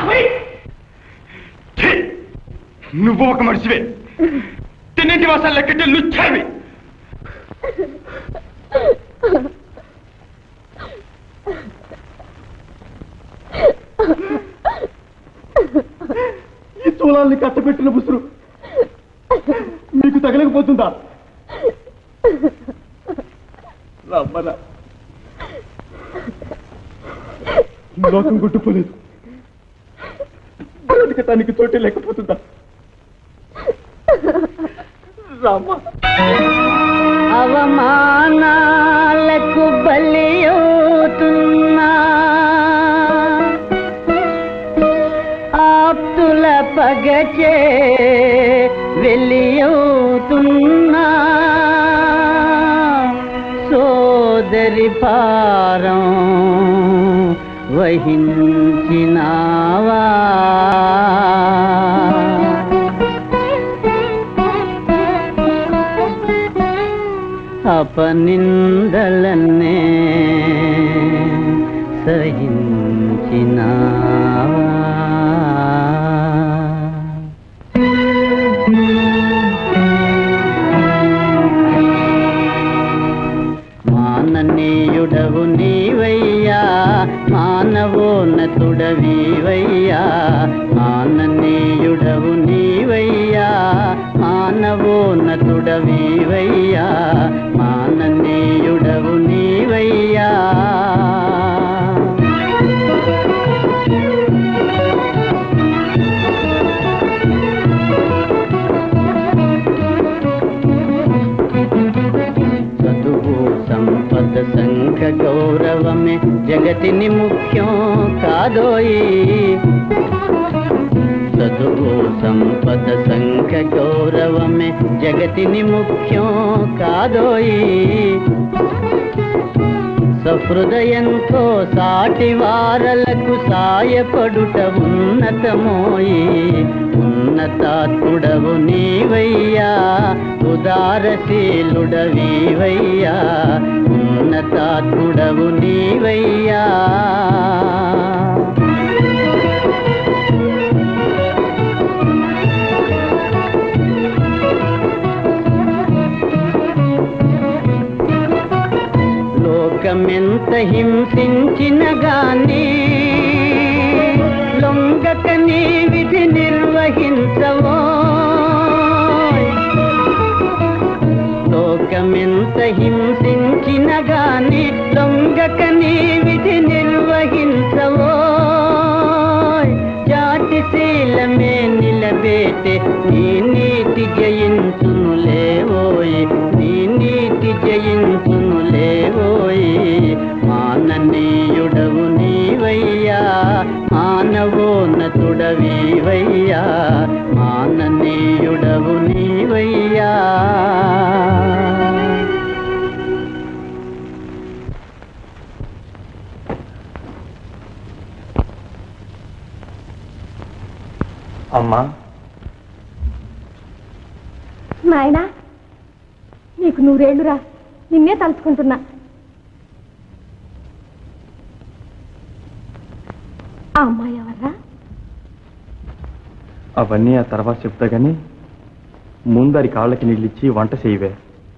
ఛీ! నువ్వు ఒక మనిషివే తిన్నింటి వాసాలు లెక్కటి లుచ్చావి ఈ చూలాల్ని కట్టపెట్టిన బుసురు మీకు తగలకపోతుందా రమ్మరా లోకం గుట్టుకోలేదు బ్రతకటానికి చోటే లేకపోతుందా రామ్మా అవమానాలకు బలి అవుతున్నా మరచే వెళ్ళియవుతున్నా సోదరి పారం వహించినావా అపనిందలన్నే సహించినావా మాననీయుడవు నీవయ్యా మానవోన్నతుడవీవయ్యా మాననీయుడవు నీవయ్యా మానవోన్నతుడవీవయ్యా మాననీయుడవు నీవయ్యా చదువు సంపద సంఘ గౌరవమే జగతిని ముఖ్యం కాదోయి చదువు సంపద సంఘ గౌరవమే జగతిని ముఖ్యం కాదోయి సహృదయంతో సాటి వారలకు సాయపడుట ఉన్నతమోయి ఉన్నతాత్ముడవు నీవయ్యా ఉదారశీలుడవీవయ్యా ఉన్నతాత్ముడవు నీవయ్యా లోకమెంత హింసించిన గాని లొంగక నీ విధి నిర్వహించవో లోకమెంత హింసించిన గాని లొంగక నీ విధి నిర్వహించవో జాతిశీలమే నిలబేటే నీ నీతి జయించును లేవోయ్ నీ నీతి జయించును లేవోయ్ మాననీయుడవు నీవయ్యా మానవోన్నతుడవీవయ్యా మాననీయుడవు నీవయ్యా అమ్మా నాయనా నీకు నూరేళ్లురా నిన్నే తలుచుకుంటున్నా ఆ అమ్మాయి ఎవర్రా అవన్నీ ఆ తర్వాత చెప్తా గాని ముందరి కాళ్ళకి నీళ్ళిచ్చి వంట చేయవే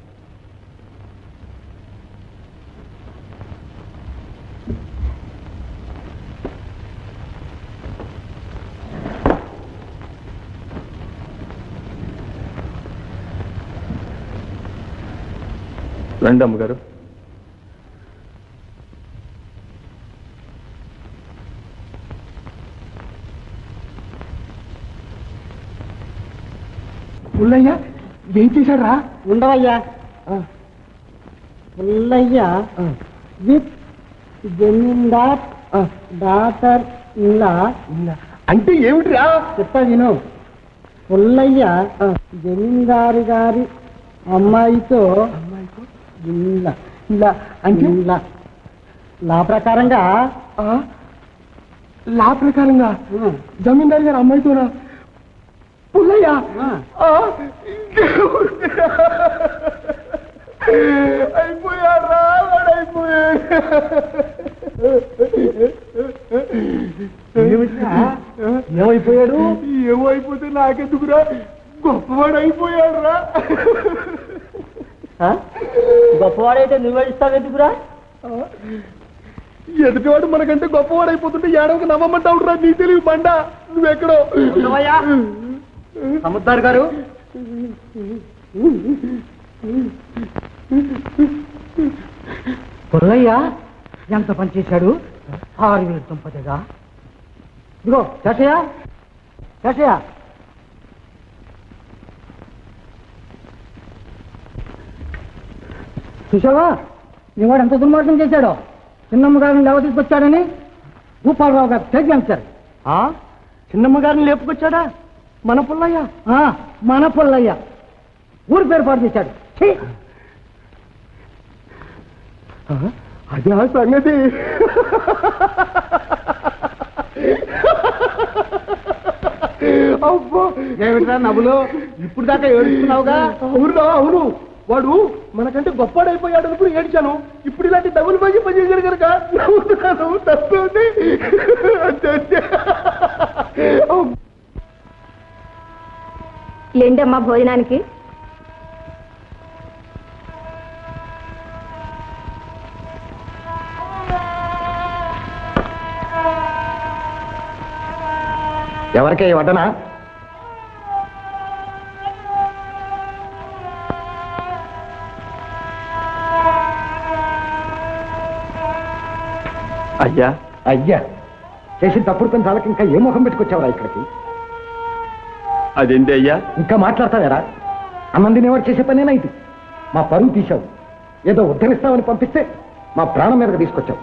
రండి అమ్మగారు పుల్లయ్య ఏం చేశాడు రా ఉండవయ్యా పుల్లయ్య విత్ జమీందార్ డాటర్ ఇలా అంటే ఏమిటిరా చెప్తా విను పుల్లయ్య జమీందారు గారి అమ్మాయితో ఇలా ఇలా అంటే ఇలా లా ప్రకారంగా ఆ, లా ప్రకారంగా జమీందారు గారు అమ్మాయితోనా పుల్లయ్య ఆ, అయిపోయారా వాడు అయిపోయాడు ఏమైపోయాడు ఏమైపోతే నాకెందుకురా గొప్పవాడు అయిపోయాడు రా గొప్పవాడైతే నువ్వు ఇస్తావెందుకురా ఎదుటివాడు మనకంటే గొప్పవాడు అయిపోతుంటే ఏడవకు నమ్మమంటావు రా నీ తెలివి బండ నువ్వెక్కడో సముద్దార్ గారు పుల్లయ్య ఎంత పని చేశాడు ఆరు వేలు తుంపదగా ఇదిగో శశయ శశయ చూసావా నీవాడు ఎంత దుర్మార్గం చేశాడో చిన్నమ్మ గారిని లేవ తీసుకొచ్చాడని భూపాలరావు గారు స్టేట్ యంగ్స్టర్ చిన్నమ్మ గారిని లేపుకొచ్చాడా మన పుల్లయ్య మన పుల్లయ్య ఊరి పేరు పాటు చేశాడు ఛీ! అదే ఆ సంగతి అబ్బో ఏమిట్రా నవ్వులు ఇప్పుడు దాకా ఏడుస్తున్నావుగా అవునా అవును వాడు మనకంటే గొప్పవాడైపోయాడు అనుకుని ఏడ్చాను ఇప్పుడు ఇలాంటి డబ్బులు పని పని చేశాడు కనుక నవ్వుతున్నాను తప్పే ఉంది అంతే, అంతే. లేండమ్మా భోజనానికి ఎవరికే వడ్డనా అయ్యా అయ్యా చేసిన తప్పుడు పని చాలక ఇంకా ఏ ముఖం పెట్టుకొచ్చావురా ఇక్కడికి అదేంటి అయ్యా ఇంకా మాట్లాడతావేరా అన్నం తినేవాడు చేసే పనేనా ఇది మా పరువు తీశావు ఏదో ఉద్ధరిస్తామని పంపిస్తే మా ప్రాణం మీదకి తీసుకొచ్చావు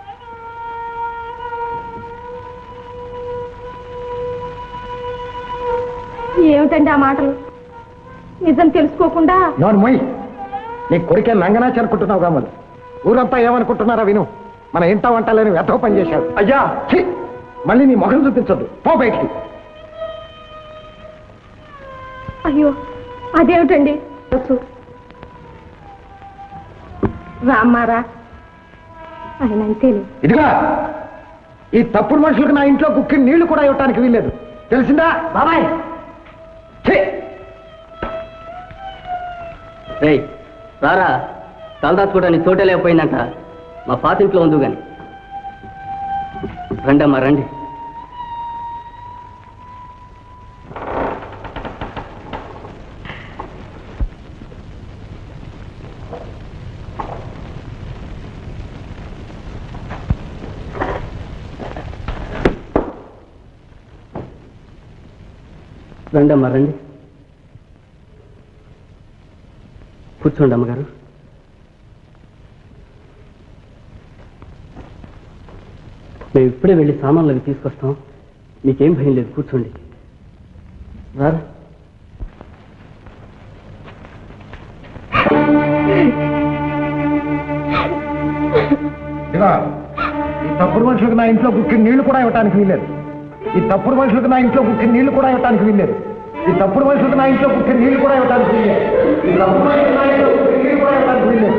ఏమిటండి ఆ మాటలు నిజం తెలుసుకోకుండా నోను మొయ్ నీ కొరికే నంగనాచి అనుకుంటున్నావు కామలు ఊరంతా ఏమనుకుంటున్నారా విను మన ఇంట వంట లేని వ్యర్థ పని చేశాడు అయ్యా ఛీ! మళ్ళీ నీ మొహం చూపించొద్దు పో బయటికి అయ్యో అదేమిటండి వచ్చు. రామ్మారా ఆయన అంతేలే ఇదిగా ఈ తప్పుడు మనుషులకు నా ఇంట్లో కుక్కి నీళ్లు కూడా ఇవ్వటానికి వీల్లేదు తెలిసిందా బాబాయ్ ఛీ! రేయ్ రారా తలదాచుకోవడానికి చోటే లేకపోయిందంట మా పాతింట్లో ఉందు గాని రండమ్మా రండి రండమ్మా రండి కూర్చోండి అమ్మగారు మేము ఇప్పుడే వెళ్ళి సామాన్లు అవి తీసుకొస్తాం మీకేం భయం లేదు కూర్చోండి రారా ఇదిగో ఈ తప్పుడు మనుషులకు నా ఇంట్లో కుక్కి నీళ్లు కూడా ఇవ్వటానికి వీల్లేదు ఈ తప్పుడు మనుషులకు నా ఇంట్లో కుక్కి నీళ్లు కూడా ఇవ్వటానికి వీల్లేదు ఈ తప్పుడు మనుషులకు నా ఇంట్లో కుక్కి నీళ్లు కూడా ఇవ్వటానికి వీల్లేదు ఈ తప్పుడు మనుషులకు నా ఇంట్లో కుక్కి నీళ్లు కూడా ఇవ్వటానికి వీల్లేదు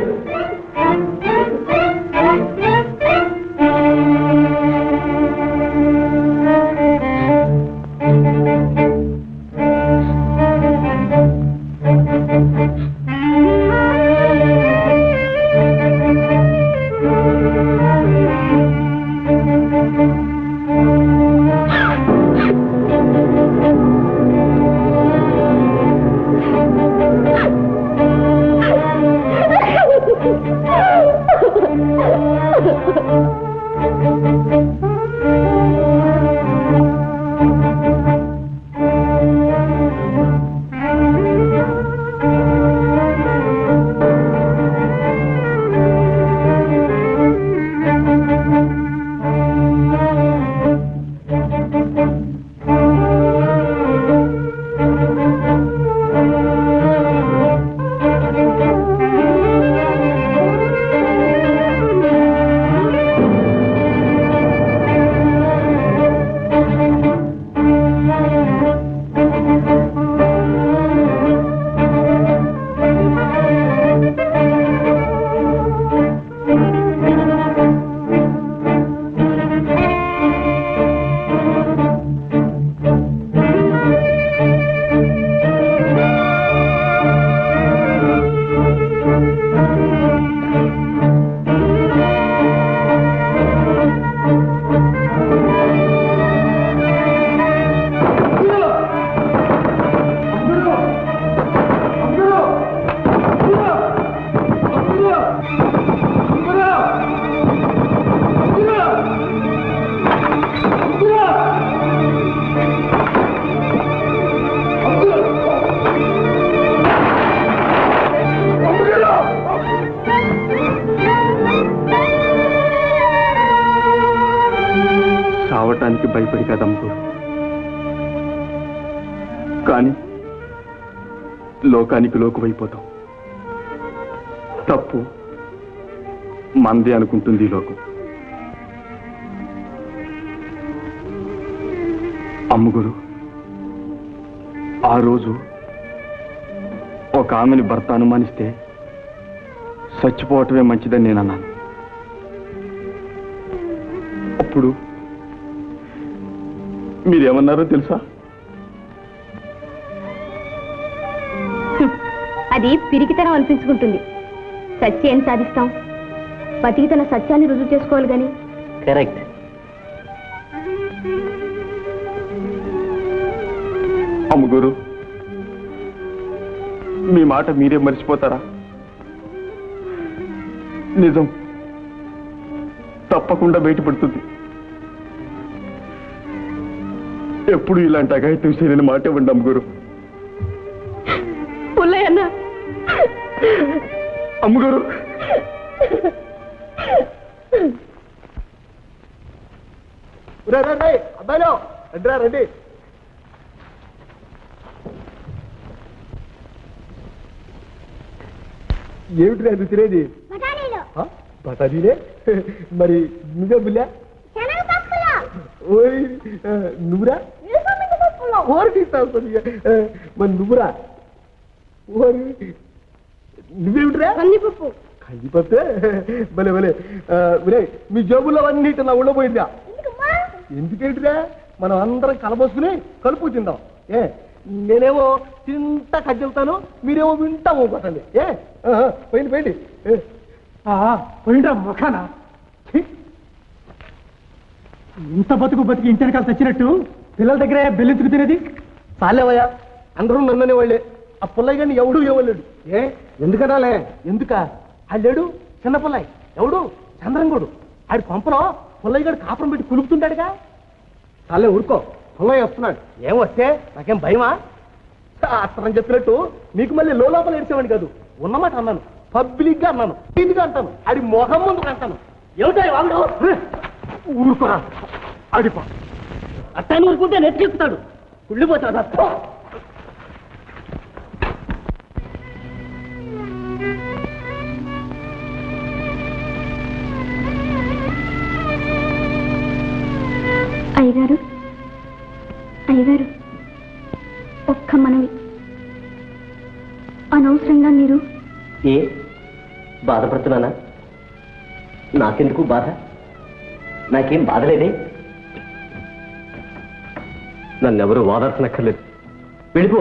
ఆ లోకానికి లోకువైపోతాం తప్పు మందే అనుకుంటుంది ఈ లోకం అమ్ముగురు ఆ రోజు ఒక ఆమెని భర్త అనుమానిస్తే చచ్చిపోవటమే మంచిదని నేను అన్నాను అప్పుడు మీరేమన్నారో తెలుసా అది పిరికితనం అనిపించుకుంటుంది సత్యం ఏం సాధిస్తాం బతికి తన సత్యాన్ని రుజువు చేసుకోవాలి గాని కరెక్ట్ అమ్మగురు మీ మాట మీరే మర్చిపోతారా నిజం తప్పకుండా బయటపడుతుంది ఎప్పుడు ఇలాంటి అఘాయిత్యం చేయలేని మాట ఇవ్వండి అమ్మగారు పుల్లయ్యన్న అమ్మగారు రే రే రే అబ్బాయిలో రండిరా రండి ఏమిటి రా తినేది ఆ? బఠానీలే మరి నువ్వే బుల్లే ఓయ్ ఆ, నువ్వురా ఓరి తీస్తావు కొద్దిగా ఆ, మరి నువ్వురా ఓరి నువ్వేమిటిరా కందిపప్పు కందిపప్పే భలే భలే ఆ, ఒరేయ్, మీ జేబుల్లో అన్ని ఇట్లా నా ఉండబోయిందా ఎందుకేంటిరా మనం అందరం కలబోసుకుని కలుపు తిందాం ఏ నేనేమో తింటా కజ్జలుతాను మీరేమో వింటా పోగొట్టండి ఏ ఆహా, పోయింది పోయింది ఏ, పోయిండ్రా ముఖాన ఛీ! ఇంత బతుకు బతికి ఇంటి వెనకాల తెచ్చినట్టు పిల్లల దగ్గరే బెల్లెత్తుకు తినేది చాలేవయ్యా అందరూ నన్ననే వాళ్ళే ఆ పుల్లయ్య గారిని ఎవడు ఇవ్వలేడు ఏ ఎందుకనాలే ఎందుక ఆ లేడు చిన్న పుల్లయ్య ఎవడు చంద్రంగోడు ఆడి కొంపలో పుల్లయ్య గారు కాపురం పెట్టి కులుపుతుంటాడుగా చాలే ఊరుకో పుల్లయ్య వస్తున్నాడు ఏం వస్తే నాకేం భయమా శాస్త్రం చెప్పినట్టు మీకు మళ్ళీ లోపల ఏడ్చేవాడిని కాదు ఉన్నమాట అన్నాను పబ్లిక్ గా అన్నాను ఇదిగా అంటాను ఆడి మొహం ముందు అంటాను ఏమిటా వాళ్ళు ఊరుకోరా ఆడిపో అట్టాన్ని ఊరుకుంటే నెత్తికెక్కుతాడు కుళ్ళిపోతాడు అప్పో అయ్యగారు అయ్యగారు ఒక్క మనవి అనవసరంగా మీరు ఏ బాధపడుతున్నానా నాకెందుకు బాధ నాకేం బాధ లేదే నన్నెవరూ ఓదార్చనక్కర్లేదు వెళ్ళిపో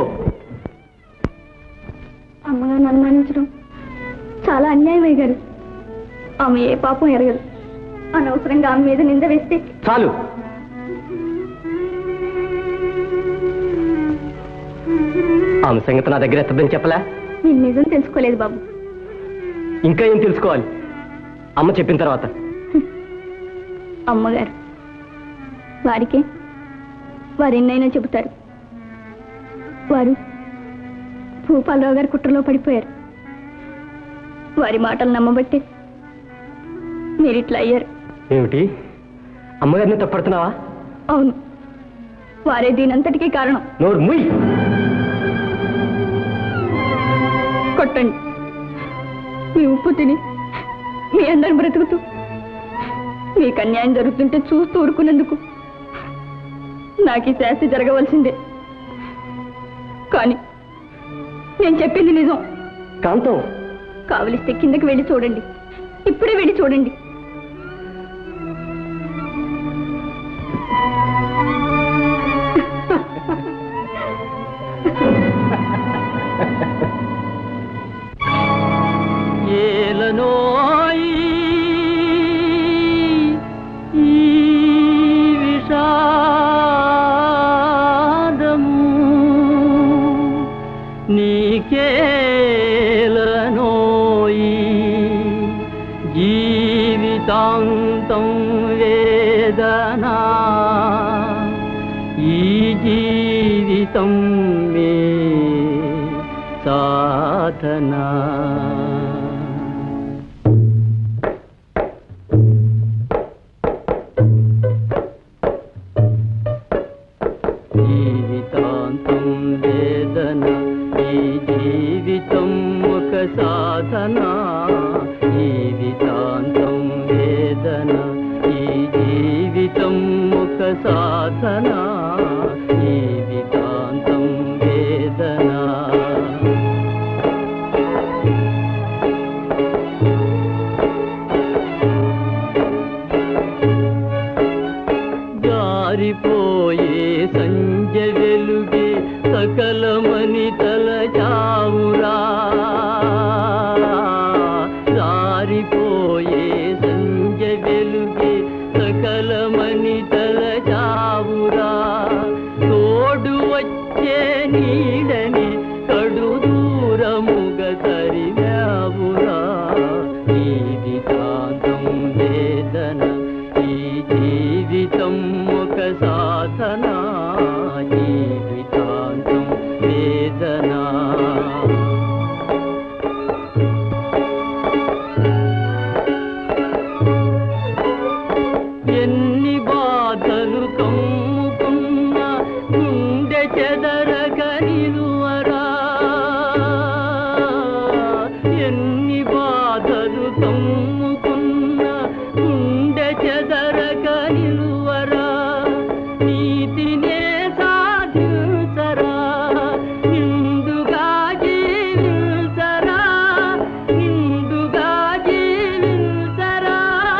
అమ్మగారిని అనుమానించడం చాలా అన్యాయం అయ్యగారు ఆమె ఏ పాపం ఎరగదు అనవసరంగా ఆమె మీద నింద వేస్తే చాలు ఆమె సంగతి నా దగ్గర ఎత్తదని చెప్పలే నేను నిజం తెలుసుకోలేదు బాబు ఇంకా ఏం తెలుసుకోవాలి అమ్మ చెప్పిన తర్వాత అమ్మగారు వారికే వారు ఎన్నైనా చెబుతారు వారు భూపాలరావు గారి కుట్రలో పడిపోయారు వారి మాటలు నమ్మబట్టే మీరు ఇట్లా అయ్యారు ఏమిటి అమ్మగారిని తప్పడుతున్నావా అవును వారే దీనంతటికీ కారణం నోరు ముయ్ కొట్టండి మీ ఉప్పు తిని మీ అందరు బ్రతుకుతూ మీకు అన్యాయం జరుగుతుంటే చూస్తూ ఊరుకున్నందుకు నాకు ఈ శాస్తి జరగవలసిందే కానీ నేను చెప్పింది నిజం కాంతం కావలిస్తే కిందకి వెళ్ళి చూడండి ఇప్పుడే వెళ్ళి చూడండి ఏలనోయి ఈ విషాదము నీకేలనోయి జీవితాంతం వేదనా ఈ జీవితం మే సాధనా జీవితాంతం వేదన ఈ జీవితం సాధన జీవితాంతం వేదన ఈ జీవితం ఒక సాధన జీవితాంతం వేదన జారిపోయే సంజ వెలుగే సకలమని తలచావురా జారిపోయే సంజ వెలుగే సకలమని తలచావురా తోడు వచ్చే నీడని కడు దూరముగ తరివావురా జీవితాంతం వేదన ఈ జీవితం ఒక సాధన జీవితాంతం వేదన ఎన్ని బాధలు కమ్ముకున్న గుండె చెదరగ నిలువరా ఎన్ని బాధలు కమ్ముకున్న గుండె చెదరగ నిలువరా నీతినే సాధించరా నిండుగా జీవించరా నిండుగా జీవించరా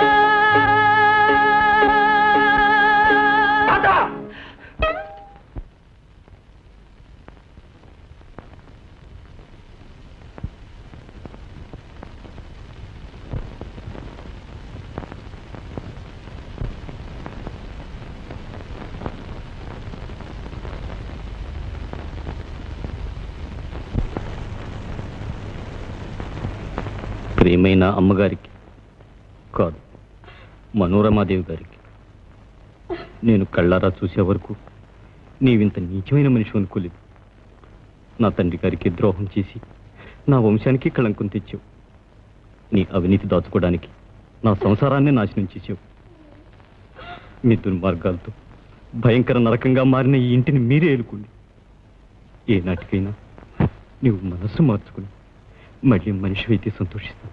ప్రియమైన అమ్మగారికి కాదు మనోరమాదేవి గారికి నేను కళ్ళారా చూసే వరకు నీవింత నీచమైన మనిషి అనుకోలేదు నా తండ్రి గారికి ద్రోహం చేసి నా వంశానికి కళంకం తెచ్చావు నీ అవినీతి దాచుకోవడానికి నా సంసారాన్ని నాశనం చేసావు మీ దుర్మార్గాలతో భయంకర నరకంగా మారిన ఈ ఇంటిని మీరే ఏలుకోండి ఏ నాటికైనా నీవు మనస్సు మార్చుకుని మళ్ళీ మనిషి అయితే సంతోషిస్తాను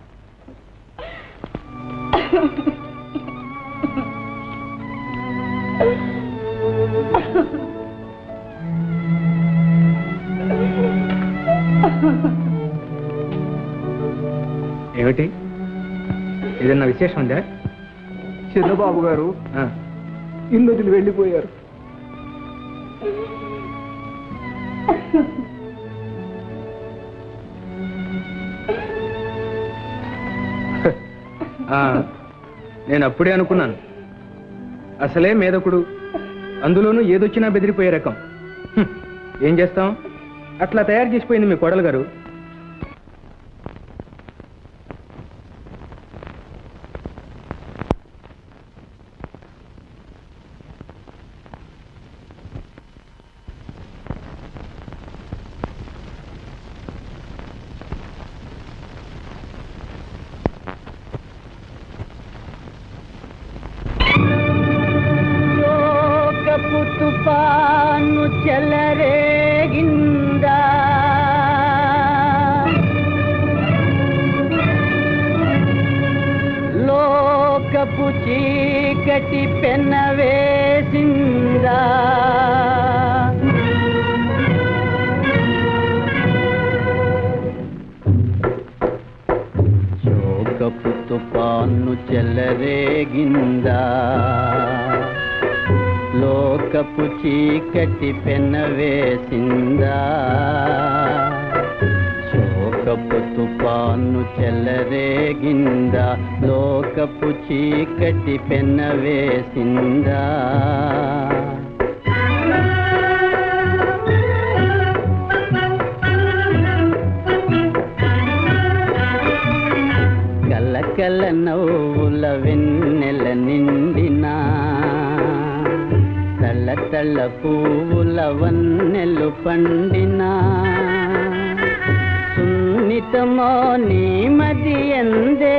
ఏమిటి ఏదన్నా విశేషం ఉందా చిన్నబాబు గారు ఆ, ఇల్లు వదిలి వెళ్ళిపోయారు ఆ, నేను అప్పుడే అనుకున్నాను అసలే మేధకుడు అందులోనూ ఏదొచ్చినా బెదిరిపోయే రకం హ్మ్, ఏం చేస్తాం అట్లా తయారు చేసిపోయింది మీ కోడలు గారు లోకపు తుఫాను చెలరేగిందా లోకపు చీకటి పెనవేసిందా శోకపు తుఫాను చెలరేగిందా లోకపు చీకటి పెనవేసిందా శోకపు తుఫాను చెలరేగిందా లోకపు చీకటి పెనవేసిందా కలకల నవ్వుల వెన్నెల నిండినా తల్ల తల్ల పువ్వుల వన్నెలు పండినా సున్నితమో నీ మది ఎందే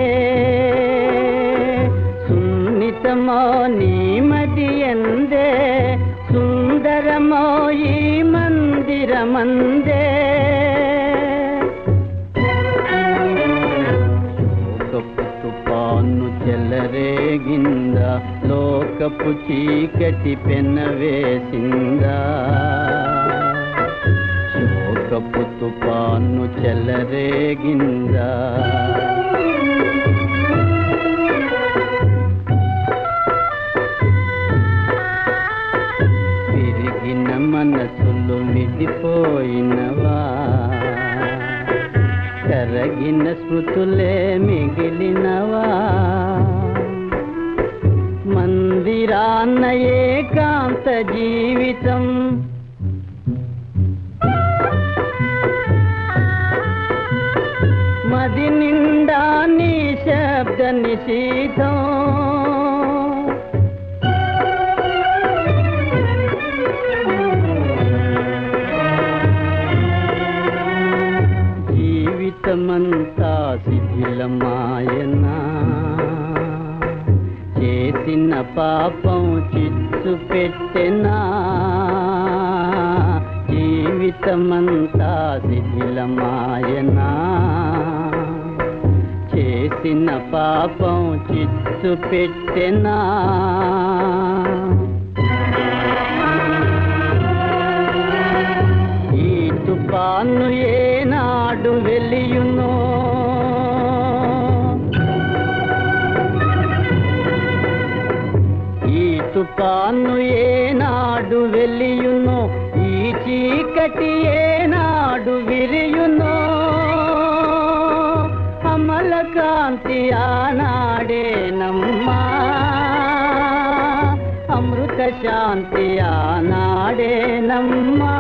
సున్నితమో నీ మది ఎందే సుందరమో ఈ మందిరమందే వెలిగిందా లోకపు చీకటి పెనవేసిందా శోకపు తుపాను చెలరేగిందా విరిగిన మనసులు విడిపోయినవా కరగిన స్మృతులే మిగిలినవా మందిరాన్న ఏకాంత జీవితం మది నిండా నీ శబ్ద నిషీధం జీవితమంతా శిథిలమాయనా చేసిన పాపం చిచ్చు పెట్టెనా జీవితమంతా శిథిలమాయనా చేసిన పాపం చిచ్చు పెట్టెనా ఈ తుఫాను ఏనాడు వెలియునో ఈ తుఫాను ఏనాడు వెలియునో ఈ చీకటి ఏనాడు విరియునో అమల కాంతి ఆనాడే నమ్మా అమృత శాంతి ఆనాడే నమ్మా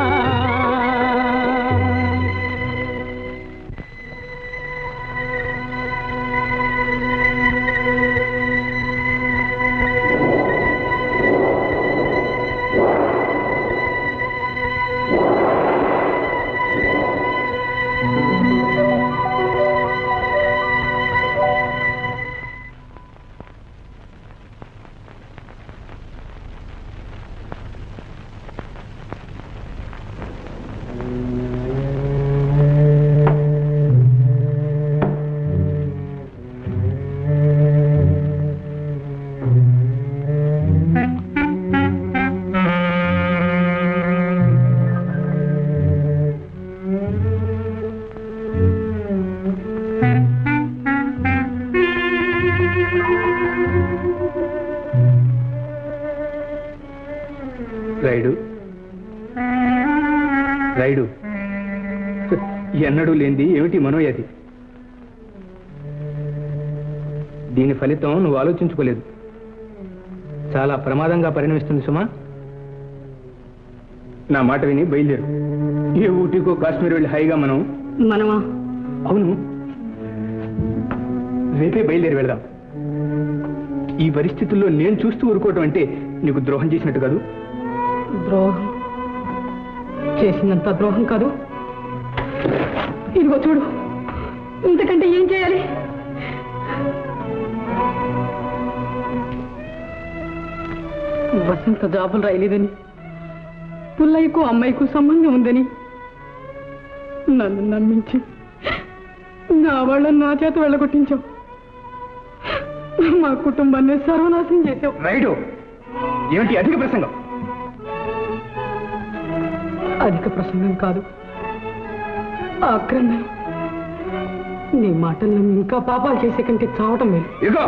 రైడు రైడు ఎన్నడూ లేనిది ఏమిటి మనోయతి దీని ఫలితం నువ్వు ఆలోచించుకోలేదు చాలా ప్రమాదంగా పరిణమిస్తుంది సుమా నా మాట విని బయలుదేరు ఏ ఊటీకో కాశ్మీర్ వెళ్ళి హాయిగా మనం మనమా అవును రేపే బయలుదేరి వెళదాం ఈ పరిస్థితుల్లో నేను చూస్తూ ఊరుకోవటం అంటే నీకు ద్రోహం చేసినట్టు కాదు ద్రోహం చేసినంత ద్రోహం కాదు ఇదిగో చూడు ఇంతకంటే ఏం చేయాలి వసంత జాబులు రాయలేదని పుల్లయ్యకు అమ్మాయికు సంబంధం ఉందని నన్ను నమ్మించి నా వాళ్ళని నా చేత వెళ్ళగొట్టించావు మా కుటుంబాన్ని సర్వనాశనం చేసావు రైడు ఏమిటి అధిక ప్రసంగం అధిక ప్రసంగం కాదు ఆక్రందన నీ మాటల్లో ఇంకా పాపాలు చేసే కంటే చావటం మేలు ఇదిగో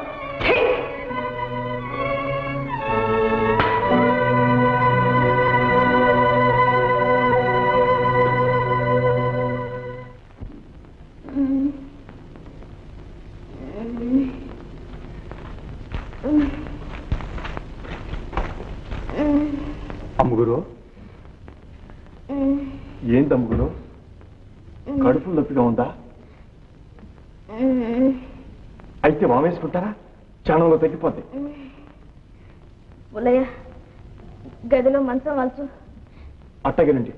అమ్ముగురు ఏంటి అమ్ముగురు కడుపు నొప్పిగా ఉందా అయితే వామేసుకుంటారా క్షణంలో తగ్గిపోద్ది పుల్లయ్య గదిలో మంచం వాల్చు అట్టగనండి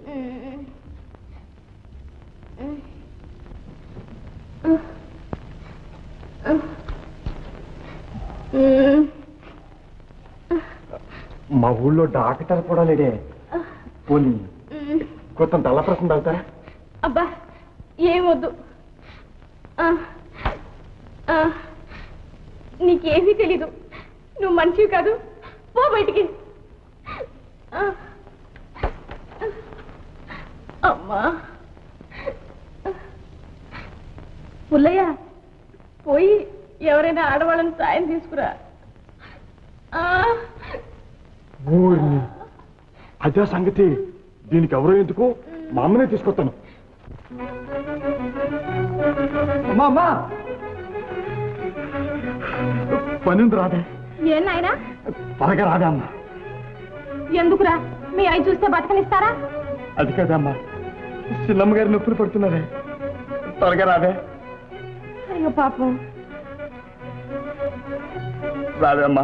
మా ఊళ్ళో డాక్టర్ కూడా లేడే పోనీ కొత్త తలప్రసం తాగుతారా అబ్బా ఏమొద్దు ఆ, ఆ, నీకేమీ తెలీదు నువ్వు మనిషివి కాదు పో బయటికి ఆ. అమ్మా పుల్లయ్య పోయి ఎవరైనా ఆడవాళ్ళని సాయం తీసుకురా ఆ. ఊరిని అదే సంగతి దీనికి ఎవరో ఎందుకు మా అమ్మనే తీసుకొస్తాను అమ్మా అమ్మా పని ఉంది రాదే ఏం నాయనా త్వరగా రాదే అమ్మా ఎందుకురా మీ అయి చూస్తే బతకనిస్తారా అది కదమ్మా చిన్నమ్మ గారి నొప్పులు పడుతున్నారే త్వరగా రాదే అయ్యో పాపం రాదే అమ్మా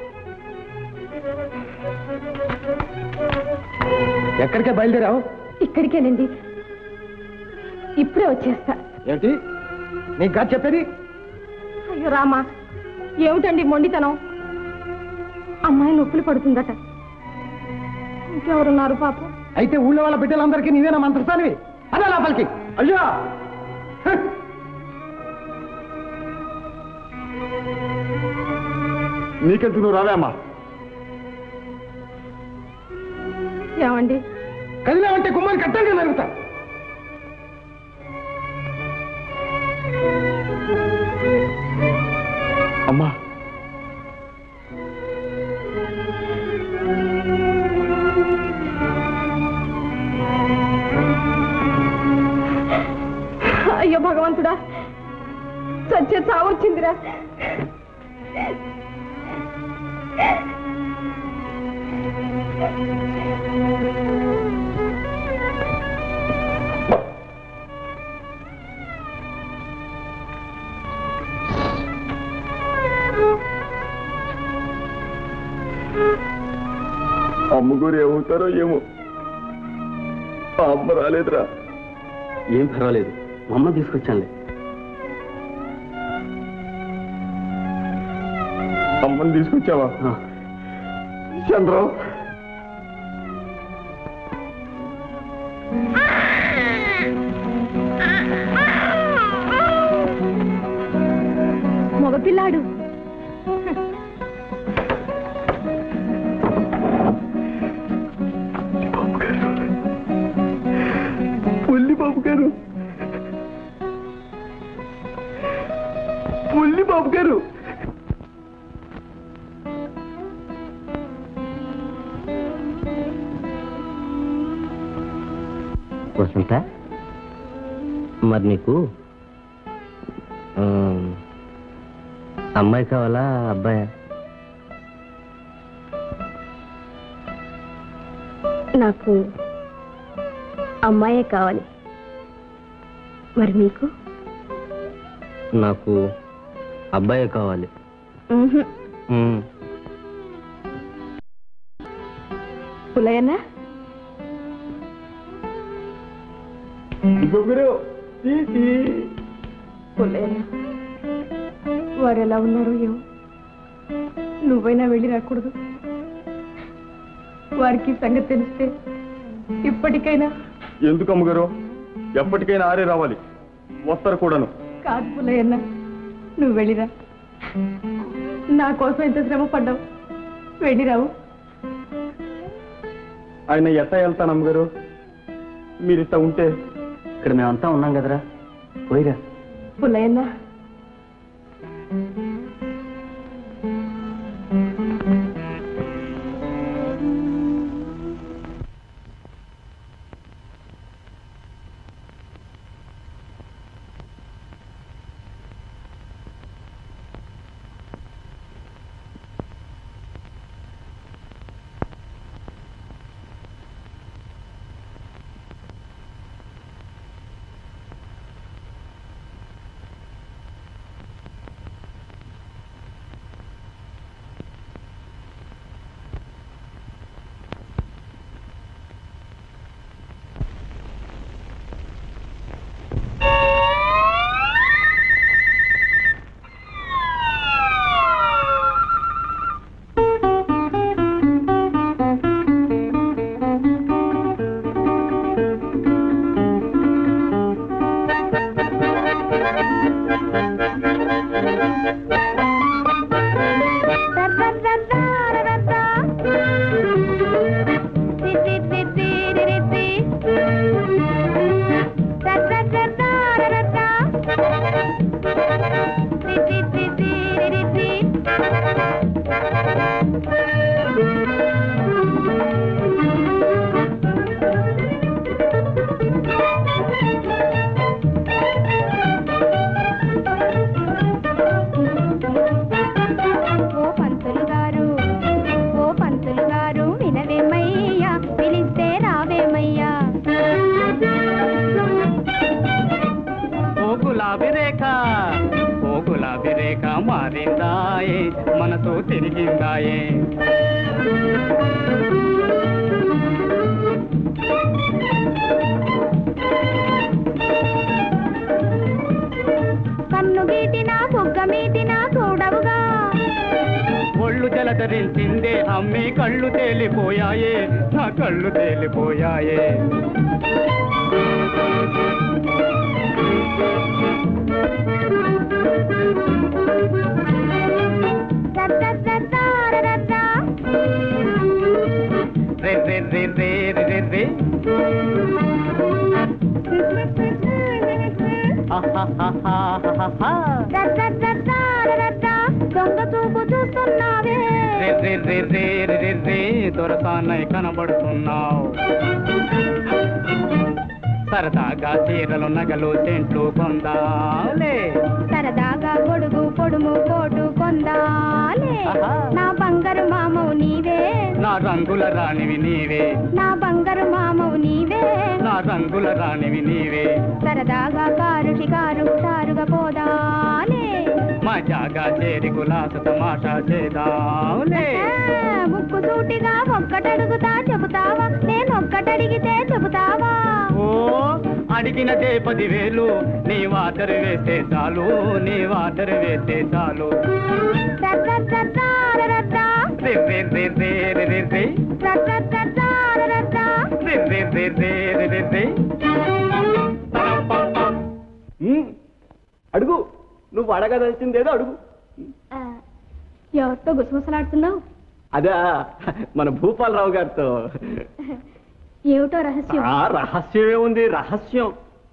ఎక్కడికే బయలుదేరావు ఇక్కడికేనండి ఇప్పుడే వచ్చేస్తా ఏంటి నీకు కాదు చెప్పేది అయ్యో రామా ఏమిటండి మొండితనం అమ్మాయి నొప్పులు పడుతుందట ఇంకెవరున్నారు పాపం అయితే ఊళ్ళో వాళ్ళ బిడ్డలందరికీ నీవేనా మంత్రస్తానివి అదే లోపలికి అయ్యా హ! నీకెందుకు నువ్వు రావే అమ్మా ఏమండి కదిలేమంటే గుమ్మని కట్టంగా నరుగుతా అమ్మా అయ్యో భగవంతుడా చచ్చే చావు వచ్చిందిరా అమ్మగారు ఏమవుతారో ఏమో ఆ అమ్మ రాలేదురా ఏం పర్వాలేదు మా అమ్మ తీసుకొచ్చానులే అమ్మని తీసుకొచ్చావా చంద్రం మగపిల్లాడు పుల్లి బాబు గారు పుల్లి బాబు గారు వసంత మరి నీకు ఆ, అమ్మాయి కావాలా అబ్బాయా నాకు అమ్మాయే కావాలి మరి మీకు నాకు అబ్బాయే కావాలి మ్మ్హ్మ్. ఉమ్. పుల్లయ్యన్నా ఇంకొకరు పుల్లయ్యన్న వారు ఎలా ఉన్నారో ఏమో నువ్వైనా వెళ్ళి రాకూడదు వారికి ఈ సంగతి తెలిస్తే ఇప్పటికైనా ఎందుకు అమ్మగారు ఎప్పటికైనా ఆరే రావాలి వస్తారు కూడాను కాదు పుల్లయ్యన్న నువ్వు వెళ్ళిరా నా కోసం ఎంత శ్రమ పడ్డావు వెళ్ళిరావు ఆయన ఎట్ట వెళ్తాను అమ్మగారు మీరు ఇట్ట ఉంటే ఇక్కడ మేమంతా ఉన్నాం కదరా పోయిరా పుల్లయ్యన్న ఓ పంతులు గారు ఓ పంతులు గారు వినవేమయ్యా పిలిస్తే రావేమయ్యా ఓ గులాబీ రేఖ ఓ గులాబీ రేఖ మారిందాయే మనసు తిరిగిందాయే కన్ను గీటినా బుగ్గ మీటినా చూడవుగా ఒళ్ళు జలధరించిందే అమ్మి కళ్ళు తేలిపోయాయే నా కళ్ళు తేలిపోయాయే రే రే రే రే రే రే రే దొంగ చూపు చూస్తున్నావే రే రే రే రే రే రే రే దొరసానై కనబడుతున్నావు సరదాగా చీరలు నగలు సెంట్లు కొందాలే సరదాగా గొడుగు పొడుము కోటు కొందాలే నా బంగారు మామవు నీవే నా రంగుల రాణివి నీవే నా బంగారు మామవు నీవే నా రంగుల రాణివి నీవే సరదాగా కారు షికారు తారుగా పోదాలే మా జాగా చేరి గులాస తమాషా చేదాలే ఆ, ముక్కు సూటిగా ఒక్కటడుగుతా చెబుతావా నేను ఒక్కటడిగితే చెబుతావా ఓ అడిగినదే పదివేలు నీ వాటర్ వేస్తే చాలు నీ వాటర్ వేస్తే చాలు రర్రర్రర్రర్రర్రా, రే రే రే రే రే రే రే రర్రర్రర్రర్రర్రా. రే రే రే రే రే రే రే ఉమ్, అడుగు నువ్వు అడగదలిచిందేదో అడుగు ఆ, ఎవరితో గుసగుసలాడుతున్నావు అదా మన భూపాలరావు గారితో ఏమిటో రహస్యం ఆ రహస్యమే ఉంది రహస్యం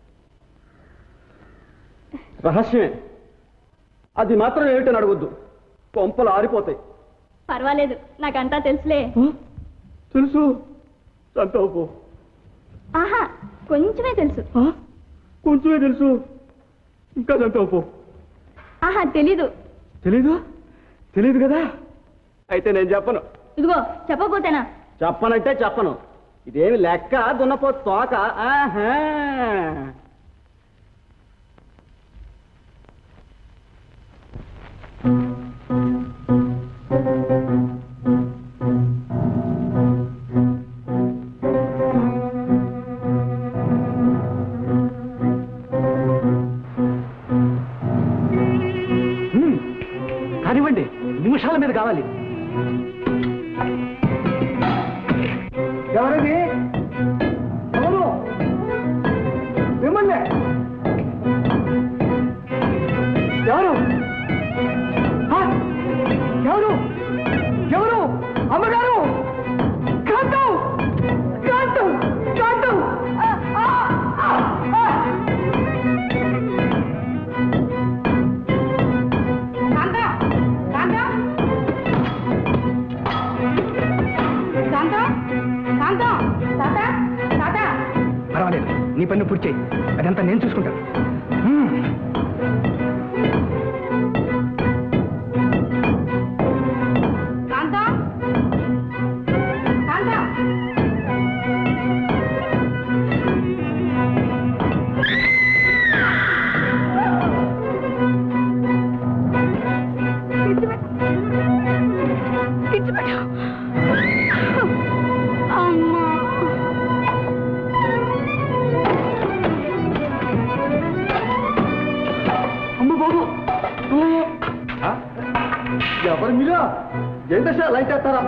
రహస్యమే అది మాత్రం ఏమిటని అడగొద్దు కొంపలు ఆరిపోతాయి పర్వాలేదు నాకంతా తెలుసులే తెలుసు సంతోపు ఆహా కొంచెమే తెలుసు కొంచెమే తెలుసు ఇంకా సంతోపు ఆహా తెలీదు తెలీదు తెలీదు కదా అయితే నేను చెప్పను ఇదిగో చెప్పబోతేనా చెప్పనంటే చెప్పను ఇదేమి లెక్క దున్నపో తోక ఆహా హ్మ్. కానివ్వండి నిమిషాల మీద కావాలి ఎవరది ఎవరు మిమ్మల్ని ఎవరు ఆ? ఎవరు ఎవరు అమ్మగారు కాంతం కాంతం కాంతం ఆ, ఆ, ఆ, ఆ. పర్వాలేదు నీ పన్ను పూర్తి చేయి అదంతా నేను చూసుకుంటాను హ్మ్. అమ్మ బాబు పుల్లయ్య. ఆ? ఎవరు మీరు ఏం దశ లైట్ వేస్తారా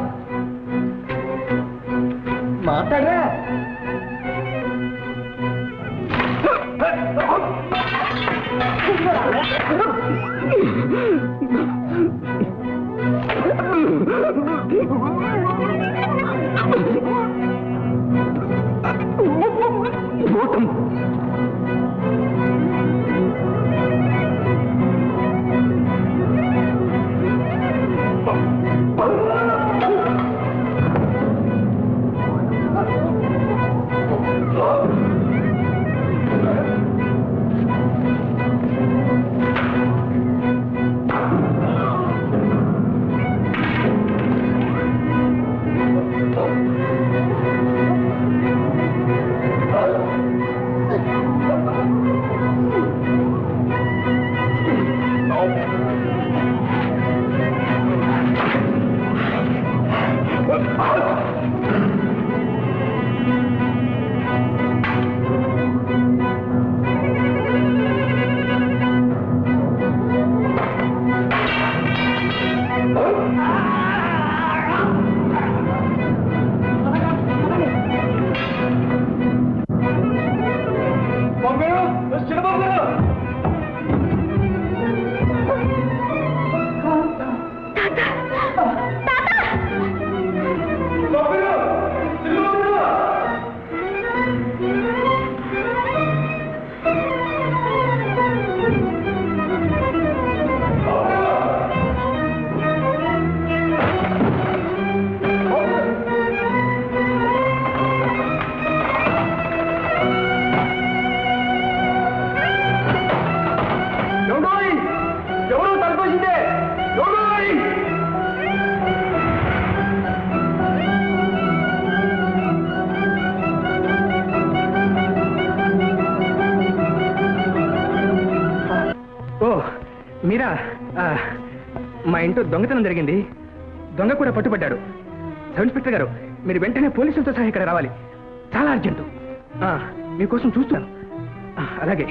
మాట్లాడరా భూతం ఎవరు తలపేసిందే ఎవరు ఓ మీరా ఆ, మా ఇంట్లో దొంగతనం జరిగింది దొంగ కూడా పట్టుబడ్డాడు సబ్ ఇన్స్పెక్టర్ గారు మీరు వెంటనే పోలీసులతో సహా ఇక్కడ రావాలి చాలా అర్జెంటు ఆ, మీకోసం చూస్తున్నాను ఆ, అలాగే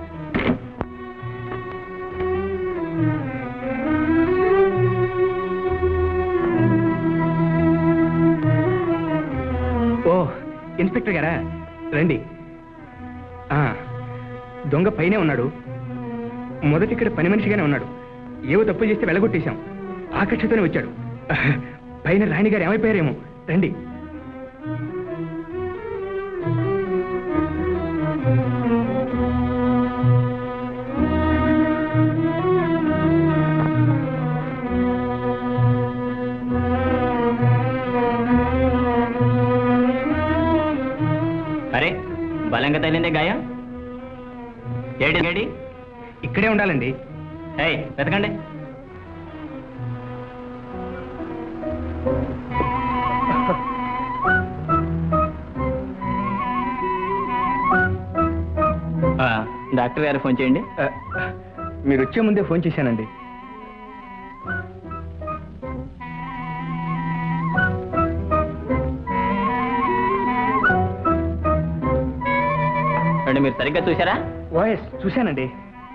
ఓ ఇన్స్పెక్టర్ గారా రండి ఆ, దొంగ పైనే ఉన్నాడు మొదటి ఇక్కడ పని మనిషిగానే ఉన్నాడు ఏవో తప్పు చేస్తే వెళ్ళగొట్టేశాం ఆ కక్షతోనే వచ్చాడు పైన రాణి గారు ఏమైపోయారేమో రండి అరే బలంగా తగిలిందే గాయం ఏడి ఏడి ఇక్కడే ఉండాలండి ఏయ్ వెతకండి ఆ, డాక్టర్ గారు ఫోన్ చేయండి ఆ, మీరు వచ్చే ముందే ఫోన్ చేశానండి అంటే మీరు సరిగ్గా చూసారా వాయిస్ చూశానండి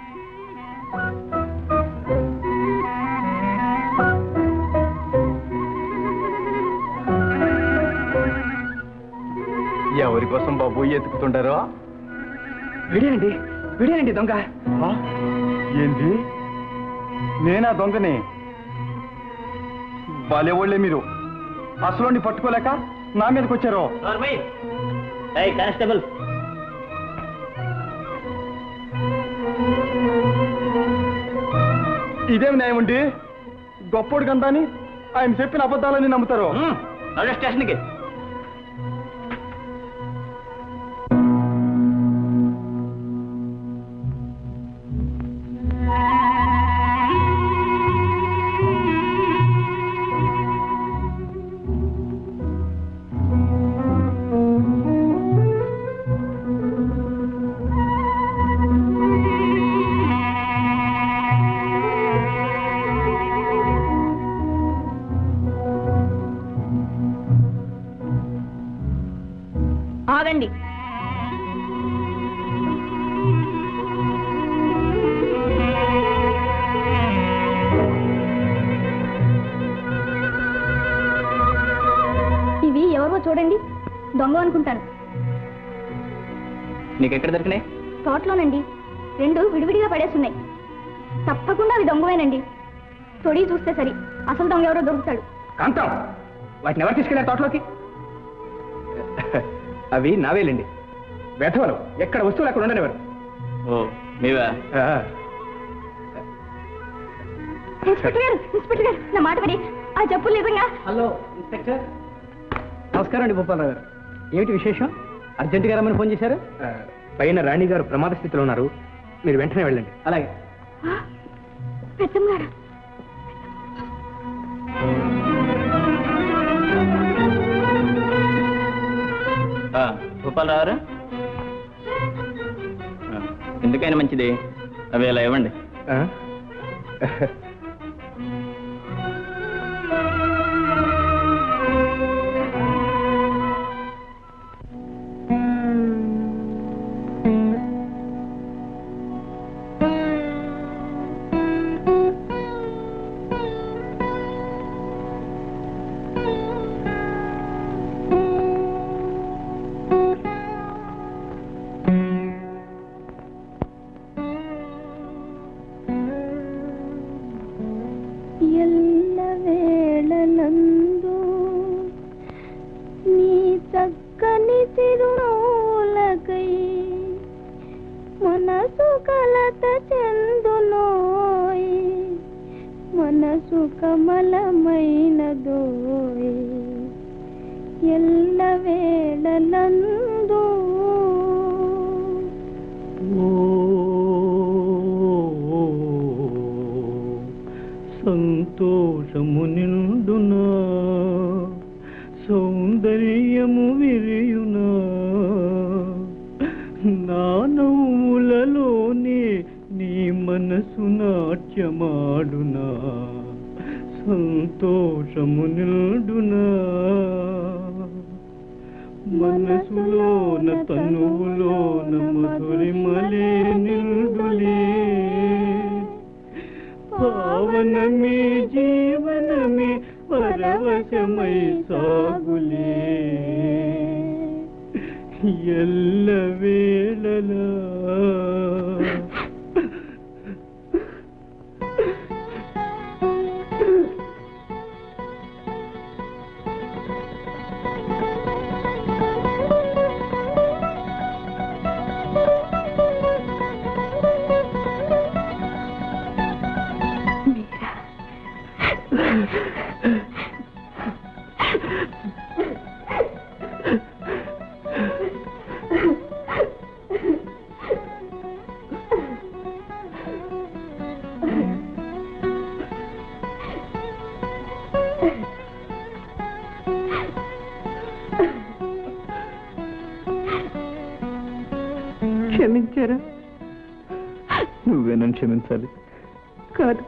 ఎవరి కోసం బాబు ఎతుకుతుంటారో విడేనండి విడేనండి దొంగ ఏంటి నేనా దొంగని బాలేవాళ్లే మీరు అసలు పట్టుకోలేక నా మీదకి వచ్చారు ఏయ్ కానిస్టేబుల్ ఇదేమి న్యాయం అండి గొప్పోడు కందాని ఆయన చెప్పిన అబద్ధాలని నమ్ముతారు నడు స్టేషన్కి ఆగండి ఇవి ఎవరో చూడండి దొంగ అనుకుంటాను నీకు ఎక్కడ దొరికినాయి తోటలోనండి రెండు విడివిడిగా పడేస్తున్నాయి తప్పకుండా అవి దొంగవేనండి తొడి చూస్తే సరి అసలు దొంగ ఎవరో దొరుకుతాడు కాంతం వాటిని ఎవరు తీసుకెళ్లారు తోటలోకి అవి నావేలండి వెధవలు ఎక్కడ వస్తువులు అక్కడ ఉండనివారు ఓ మీవా ఇన్స్పెక్టర్ గారు ఇన్స్పెక్టర్ గారు నా మాట మరి ఆ చెప్పులు నిజంగా హలో ఇన్స్పెక్టర్ నమస్కారం అండి భూపాలరావు గారు ఏమిటి విశేషం అర్జెంటుగా రమ్మని ఫోన్ చేశారు ఆ, పైన రాణి గారు ప్రమాద స్థితిలో ఉన్నారు మీరు వెంటనే వెళ్ళండి అలాగే పెద్దమ్మ గారు ఆ, భూపాలరావు గారు ఆ, ఎందుకైనా మంచిది అవి ఇలా ఇవ్వండి ఆ? మనసు కమలమైనదో ఎల్ల వేళలందు సంతోషము నిండునా సౌందర్యము విరియునా నా నవ్వులలోనే నీ మనసు నాట్యమాడునా సంతోషము నిండునా మనసులోన తనువులోన మధురిమలే నిండులే పావనమే జీవనమే పరవశమై సాగులే ఎల్ల వేళలా క్షమించారా నువ్వే నన్ను క్షమించాలి కాదు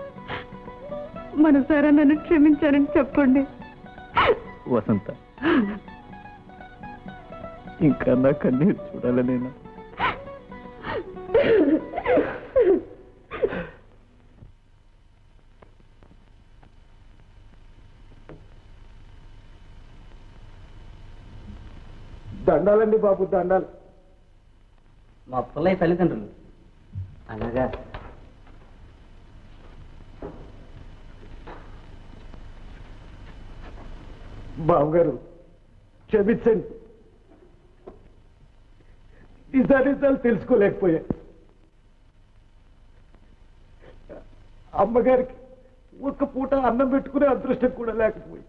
మనసారా నన్ను క్షమించారని చెప్పండి వసంత ఇంకా నా కన్నీరు చూడాలనేనా దండాలండి బాబు దండాలు మా పుల్లయ్య తల్లిదండ్రులు అలాగా బావగారు క్షమించండి నిజానిజాలు తెలుసుకోలేకపోయా అమ్మగారికి ఒక్క పూట అన్నం పెట్టుకునే అదృష్టం కూడా లేకపోయి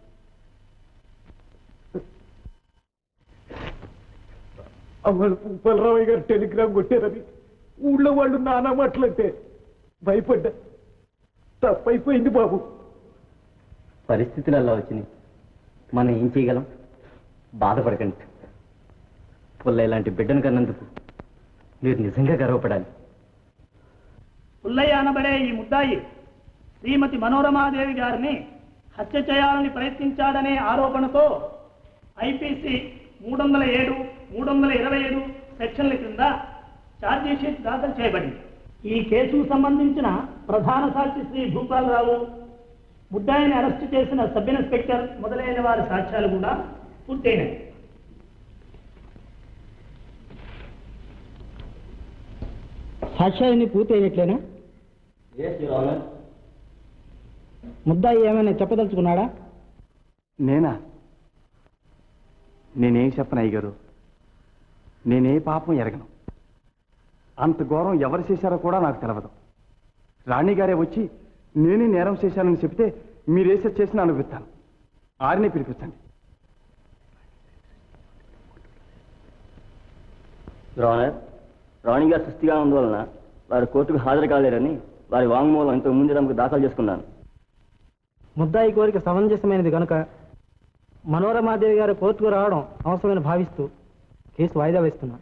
అమ్మలు పుప్పలరామయ్య గారు టెలిగ్రామ్ కొట్టారని ఊళ్ళో వాళ్ళు నానా మాటలంటే భయపడ్డా తప్పైపోయింది బాబు పరిస్థితులు అలా వచ్చినాయి మనం ఏం చేయగలం బాధపడకండి పుల్లయ్య లాంటి బిడ్డను కన్నందుకు మీరు నిజంగా గర్వపడాలి పుల్లయ్య అనబడే ఈ ముద్దాయి శ్రీమతి మనోరమాదేవి గారిని హత్య చేయాలని ప్రయత్నించాడనే ఆరోపణతో ఐపీసీ మూడు వందల ఏడు మూడు వందల ఇరవై ఏడు సెక్షన్ల క్రింద ఛార్జీషీట్ దాఖలు చేయబడింది ఈ కేసుకు సంబంధించిన ప్రధాన సాక్షి శ్రీ భూపాలరావు ముద్దాయిని అరెస్టు చేసిన సబ్ ఇన్స్పెక్టర్ మొదలైన వారి సాక్ష్యాలు కూడా పూర్తయినాయి సాక్ష్యాలన్నీ పూర్తయినట్లేనా ముద్దాయి ఏమైనా చెప్పదలుచుకున్నాడా నేనా నేనేం చెప్పను అయ్యగారు నేనే పాపం ఎరగను అంత ఘోరం ఎవరు చేశారో కూడా నాకు తెలియదు రాణిగారే వచ్చి నేనే నేరం చేశానని చెప్తే మీరేసే చేసిన అనుభవిస్తాను ఆరినే పిలిపించండి రానర్ రాణిగా సుస్థిగా అందువలన వారు కోర్టుకు హాజరు కాలేరని వారి వాంగ్మూలం ఇంతకు ముందే తమకు దాఖలు చేసుకున్నాను ముద్దాయి కోరిక సమంజసమైనది కనుక మనోరమాదేవి గారు కోర్టుకు రావడం అవసరమని భావిస్తూ కేసు వాయిదా వేస్తున్నాను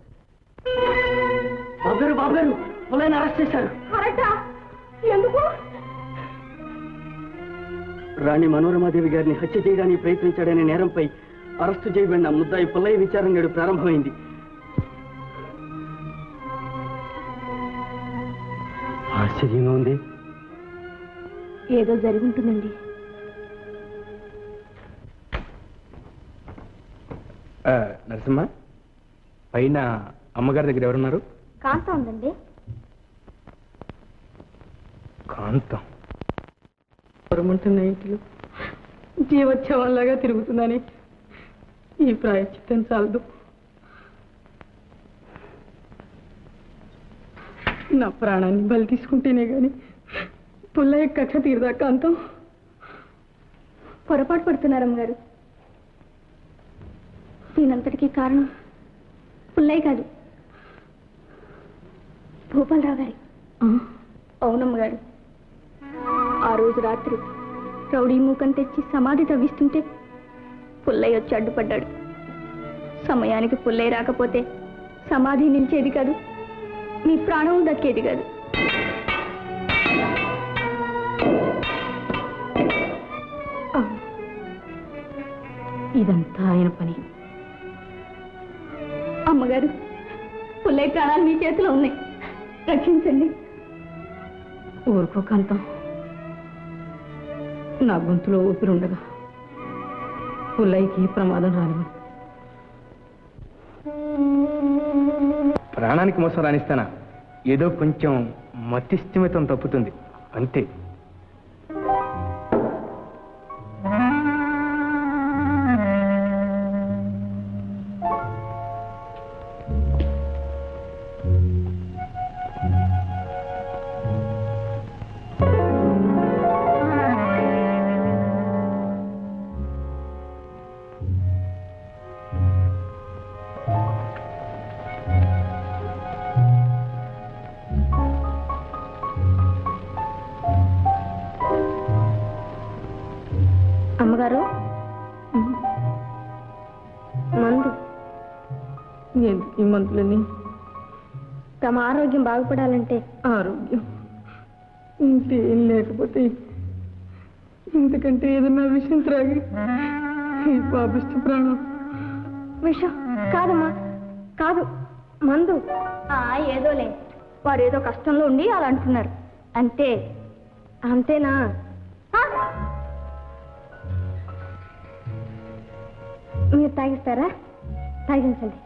బాబు బాబు పుల్లయ్యని అరెస్ట్ చేశారు ఎందుకు రాణి మనోరమాదేవి గారిని హత్య చేయడానికి ప్రయత్నించాడనే నేరంపై అరెస్టు చేయబడిన ముద్దాయి పుల్లయ్య విచారణ నేడు ప్రారంభమైంది ఆశ్చర్యంగా ఉంది ఏదో జరుగుంటుందండి ఆ, నరసింహ పైన అమ్మగారి దగ్గర ఎవరున్నారు కాస్త ఉందండి కాంతం పరమంటున్న ఇంటిలో జీవోత్సవంలాగా తిరుగుతుందని ఈ ప్రాయశ్చిత్తం చాలదు నా ప్రాణాన్ని బలి తీసుకుంటేనే గాని పుల్లయ్య కక్ష తీరదాకా అంతం పొరపాటు పడుతున్నారు అమ్మగారు దీనంతటికీ కారణం పుల్లయ్య కాదు భూపాలరావు గారి అవునమ్మగారు ఆ రోజు రాత్రి రౌడీ మూకం తెచ్చి సమాధి తవ్విస్తుంటే పుల్లయ్య వచ్చి అడ్డుపడ్డాడు సమయానికి పుల్లయ్య రాకపోతే సమాధి నిలిచేది కాదు మీ ప్రాణం దక్కేది కాదు అవును. ఇదంతా ఆయన పని అమ్మగారు పుల్లయ్య ప్రాణాలు మీ చేతిలో ఉన్నాయి రక్షించండి ఊరుకో కాంతం నా గొంతులో ఊపిరుండగా పుల్లయ్యకి ప్రమాదం రానివ్వను ప్రాణానికి మోసం రాణిస్తానా ఏదో కొంచెం మతిస్థిమితం తప్పుతుంది అంతే అమ్మగారు మందు ఎందుకు ఈ మందులని తమ ఆరోగ్యం బాగుపడాలంటే ఆరోగ్యం ఇంకేం లేకపోతే ఇంతకంటే ఏదన్నా విషయం త్రాగి ఈ పాపిష్టి ప్రాణం విషం కాదమ్మా కాదు మందు ఆ ఏదోలే వారు ఏదో కష్టంలో ఉండి అలా అంటున్నారు అంతే అంతేనా ఆ? మీరు తాగిస్తారా తాగించండి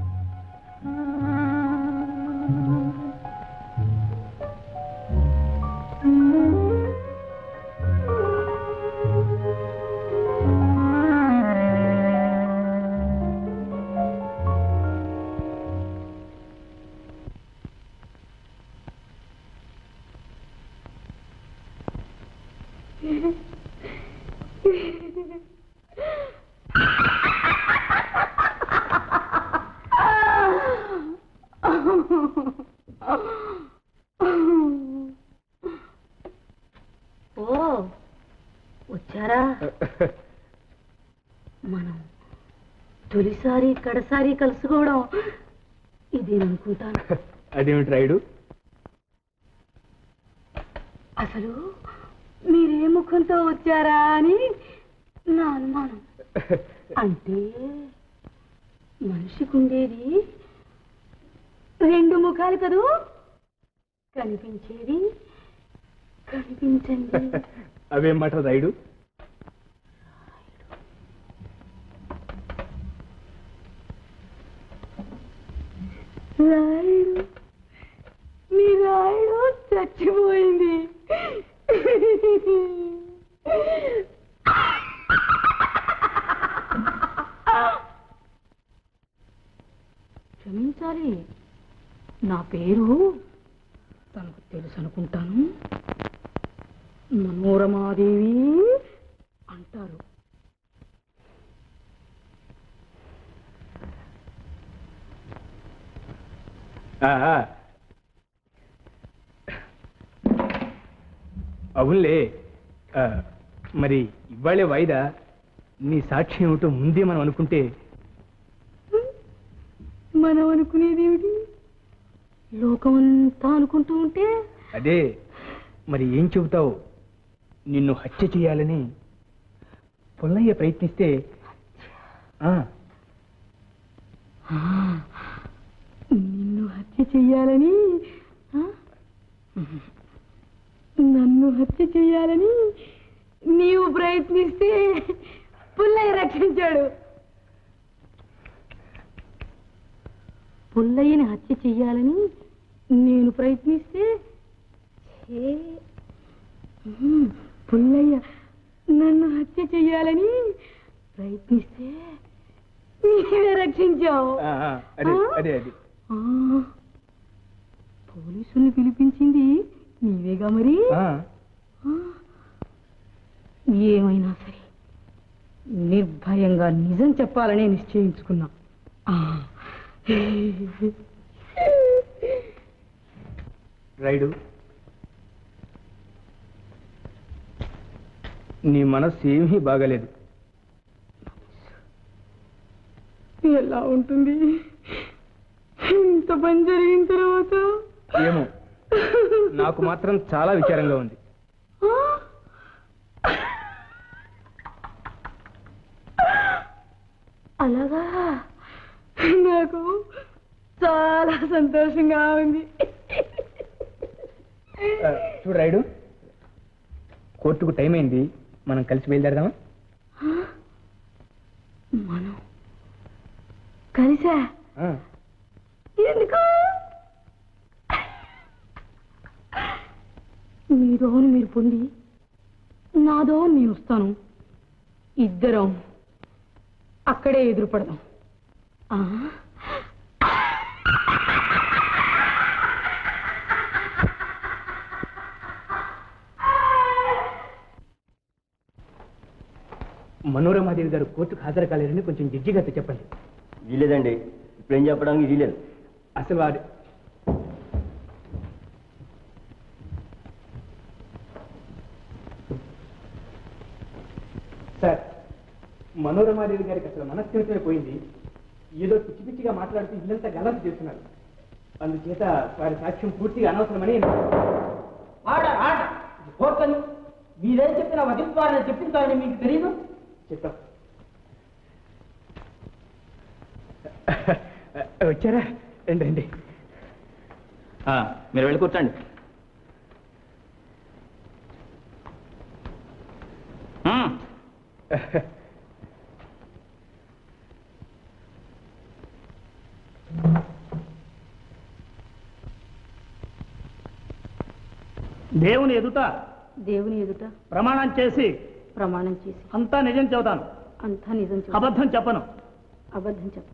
ఓ వచ్చారా మనం తొలిసారి కడసారి కలుసుకోవడం ఇదేననుకుంటాను అదేమిటి రాయుడు అసలు మీరే ముఖంతో వచ్చారా అని నా అనుమానం అంటే మనిషికి ఉండేది రెండు ముఖాలు కదూ కనిపించేది కనిపించండి అవేం మాట రాయుడు రాయుడు మీ రాయుడు చచ్చిపోయింది క్షమించాలి నా పేరు తనకు తెలుసు అనుకుంటాను మనోరమాదేవి అంటారు ఆ, ఆ. అవునులే ఆ, మరి ఇవాళే వాయిదా నీ సాక్ష్యం ఏమిటో ముందే మనం అనుకుంటే మనం అనుకునేది ఏమిటి లోకమంతా అనుకుంటూ ఉంటే అదే మరి ఏం చెబుతావు నిన్ను హత్య చేయాలని పుల్లయ్య ప్రయత్నిస్తే ఆ, ఆ, నిన్ను హత్య చెయ్యాలని ఆ? నన్ను హత్య చెయ్యాలని నీవు ప్రయత్నిస్తే పుల్లయ్య రక్షించాడు పుల్లయ్యని హత్య చెయ్యాలని నేను ప్రయత్నిస్తే ఛే, ఉమ్, పుల్లయ్య నన్ను హత్య చెయ్యాలని ప్రయత్నిస్తే నీవే రక్షించావు ఆ, ఆ, అదే అదే అది ఆ, పోలీసుల్ని పిలిపించింది నీవేగా మరి ఆ, ఆ, ఏమైనా సరే నిర్భయంగా నిజం చెప్పాలని నిశ్చయించుకున్నా ఆ. రైడు నీ మనస్సు ఏమీ బాగలేదు ఎలా ఉంటుంది ఇంత పని జరిగిన తర్వాత ఏమో నాకు మాత్రం చాలా విచారంగా ఉంది అలాగా నాకు చాలా సంతోషంగా ఉంది ఆ, చూడు రైడు కోర్టుకు టైం అయింది మనం కలిసి బయలుదేరదామా మనం కలిసా ఆ, ఎందుకు మీదోని మీరు పొంది నాదో నేను వస్తాను ఇద్దరం అక్కడే ఎదురుపడదాం ఆ? మనోరమాదేవి గారు కోర్టుకు హాజరు కాలేరని కొంచెం జడ్జి గారితో చెప్పండి వీలేదండి ఇప్పుడు ఏం చెప్పడానికి వీలేదు అసలు వారి సార్ మనోరమాదేవి గారికి అసలు మనస్థిమితమే పోయింది ఏదో పిచ్చి పిచ్చిగా మాట్లాడుతూ ఇల్లంతా గలంత చేస్తున్నారు అందుచేత వారి సాక్ష్యం పూర్తిగా అనవసరమని ఆర్డర్ ఆర్డర్ కోర్టుని మీరేం చెప్పిన వధించాలని చెప్పించాలని మీకు తెలియదు చెప్తాం వచ్చారా రండి రండి మీరు వెళ్ళి కూర్చోండి మ్మ్. దేవుని ఎదుట దేవుని ఎదుట ప్రమాణం చేసి ప్రమాణం చేసి అంతా నిజం చెబుతాను అంతా నిజం చెప్పు. అబద్ధం చెప్పను అబద్ధం చెప్పు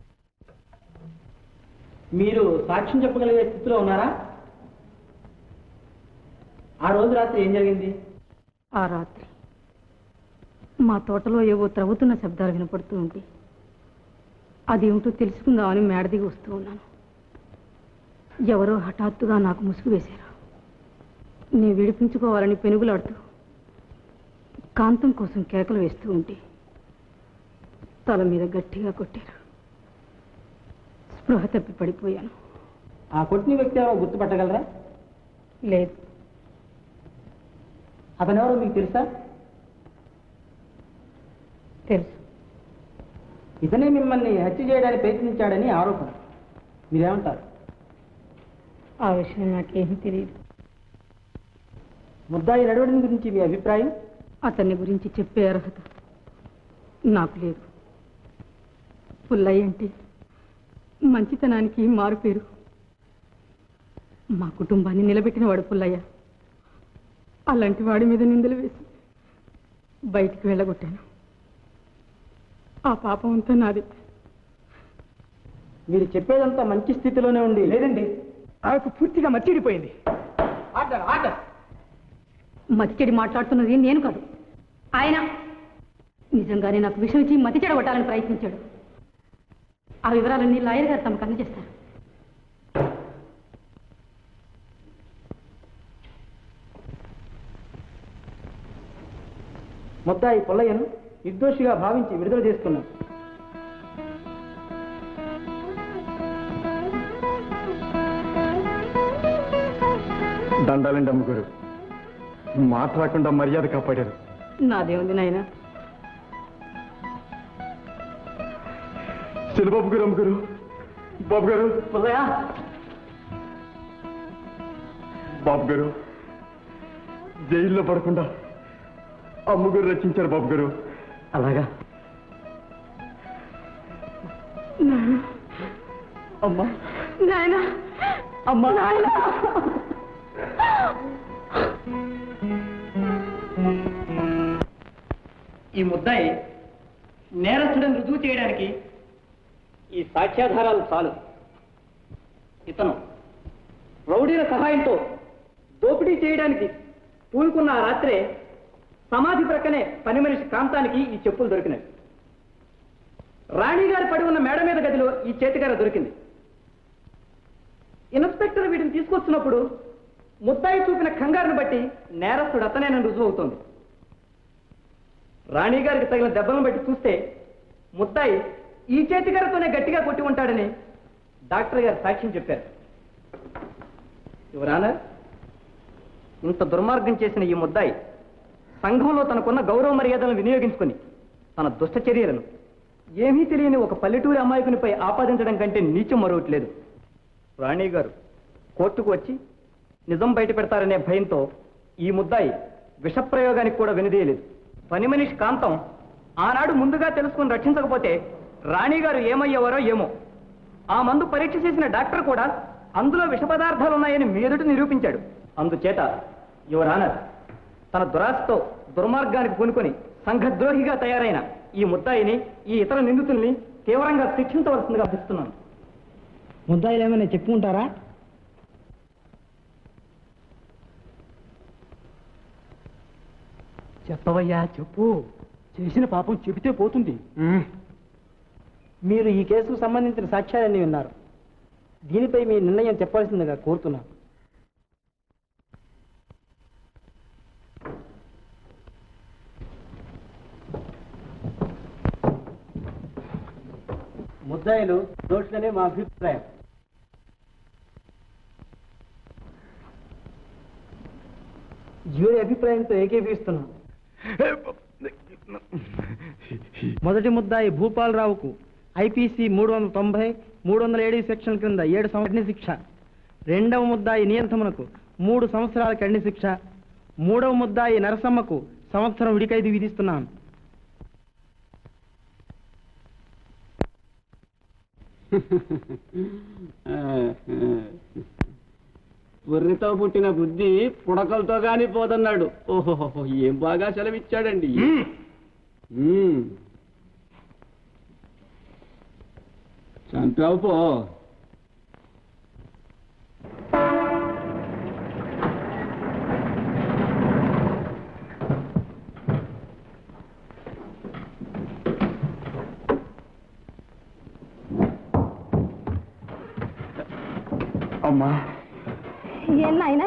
మీరు సాక్ష్యం చెప్పగలిగే స్థితిలో ఉన్నారా ఆ రోజు రాత్రి ఏం జరిగింది ఆ రాత్రి మా తోటలో ఏవో త్రవ్వుతున్న శబ్దాలు వినపడుతూ ఉంటే అదేమిటో తెలుసుకుందామని మేడ దిగి వస్తూ ఉన్నాను ఎవరో హఠాత్తుగా నాకు ముసుగు వేశారు నేను విడిపించుకోవాలని పెనుగులాడుతూ కాంతం కోసం కేకలు వేస్తూ ఉంటే తల మీద గట్టిగా కొట్టారు స్పృహ తప్పి పడిపోయాను ఆ కొట్టిన వ్యక్తి ఎవరో గుర్తుపట్టగలరా లేదు అతను ఎవరో మీకు తెలుసా తెలుసు ఇతనే మిమ్మల్ని హత్య చేయడానికి ప్రయత్నించాడని ఆరోపణ మీరేమంటారు ఆ విషయం నాకేమీ తెలియదు ముద్దాయి నడవడం గురించి మీ అభిప్రాయం అతన్ని గురించి చెప్పే అర్హత నాకు లేదు పుల్లయ్య అంటే మంచితనానికి మారు పేరు మా కుటుంబాన్ని నిలబెట్టిన వాడు పుల్లయ్య అలాంటి వాడి మీద నిందలు వేసి బయటికి వెళ్ళగొట్టాను ఆ పాపం అంతా నాది మీరు చెప్పేదంతా మంచి స్థితిలోనే ఉండి లేదండి ఆమెకు పూర్తిగా మర్చిడిపోయింది ఆర్డర్ ఆర్డర్ మతి చెడి మాట్లాడుతున్నది నేను కాదు ఆయన నిజంగానే నాకు విషయం ఇచ్చి మతి చెడగొట్టాలని ప్రయత్నించాడు ఆ వివరాలన్నీ లాయర్ గారు తమకు అందజేస్తారు ముద్దాయి పుల్లయ్యను నిర్దోషిగా భావించి విడుదల చేస్తున్నాం దండాలండి అమ్మగారు మాట్లాడకుండా మర్యాద కాపాడారు నాదేముంది నాయన చెల్లిబాబు గారు అమ్మగారు బాబు గారు పుల్లయ్య బాబు గారు జైల్లో పడకుండా అమ్మగారు రచించారు బాబు గారు అలాగా అమ్మా నాయన అమ్మా నాయన ఈ ముద్దాయి నేరస్తుడని రుజువు చేయడానికి ఈ సాక్ష్యాధారాలు చాలు ఇతను రౌడీల సహాయంతో దోపిడీ చేయడానికి పూనుకున్న ఆ రాత్రే సమాధి ప్రక్కనే పని మనిషి కాంతానికి ఈ చెప్పులు దొరికినాయి రాణి గారు పడి ఉన్న మేడ మీద గదిలో ఈ చేతికర్ర దొరికింది ఇన్స్పెక్టర్ వీటిని తీసుకొస్తున్నప్పుడు ముద్దాయి చూపిన కంగారును బట్టి నేరస్తుడు అతనేనని రుజువు అవుతోంది రాణి గారికి తగిన దెబ్బలను బట్టి చూస్తే ముద్దాయి ఈ చేతికర్రతోనే గట్టిగా కొట్టి ఉంటాడని డాక్టర్ గారు సాక్ష్యం చెప్పారు యువరానా ఇంత దుర్మార్గం చేసిన ఈ ముద్దాయి సంఘంలో తనకున్న గౌరవ మర్యాదలను వినియోగించుకుని తన దుష్ట చర్యలను ఏమీ తెలియని ఒక పల్లెటూరి అమాయకునిపై ఆపాదించడం కంటే నీచం మరొకట్లేదు రాణి గారు కోర్టుకు వచ్చి నిజం బయట పెడతారనే భయంతో ఈ ముద్దాయి విషప్రయోగానికి కూడా వెనుదీయలేదు పని మనిషి కాంతం ఆనాడు ముందుగా తెలుసుకుని రక్షించకపోతే రాణి గారు ఏమయ్యేవారో ఏమో ఆ మందు పరీక్ష చేసిన డాక్టర్ కూడా అందులో విష పదార్థాలు ఉన్నాయని మీ ఎదుట నిరూపించాడు అందుచేత యువర్ ఆనర్ తన దురాశతో దుర్మార్గానికి పూనుకొని సంఘద్రోహిగా తయారైన ఈ ముద్దాయిని ఈ ఇతర నిందితుల్ని తీవ్రంగా శిక్షించవలసిందిగా అభిస్తున్నాను ముద్దాయిలు ఏమైనా చెప్పుకుంటారా చెప్పవయ్యా చెప్పు చేసిన పాపం చెబితే పోతుంది మీరు ఈ కేసుకు సంబంధించిన సాక్ష్యాలన్నీ విన్నారు దీనిపై మీ నిర్ణయం చెప్పాల్సిందిగా కోరుతున్నాను ముద్దాయిలు దోషులనే మా అభిప్రాయం జ్యూరీ అభిప్రాయంతో ఏకీభవిస్తున్నాం మొదటి ముద్దాయి భూపాలరావుకు ఐపీసీ మూడు వందల తొంభై మూడు వందల ఏడు సెక్షన్ క్రింద ఏడు సంవత్సరాల శిక్ష రెండవ ముద్దాయి నియంత్రణకు మూడు సంవత్సరాల కఠిన శిక్ష మూడవ ముద్దాయి నరసమ్మకు సంవత్సరం విడికైదు విధిస్తున్నాను బుర్రితో పుట్టిన బుద్ధి పుడకలతో గాని పోతున్నాడు ఓహో ఏం బాగా సెలవిచ్చాడండి మ్మ్. చంపావు పో అమ్మా ఏం నాయనా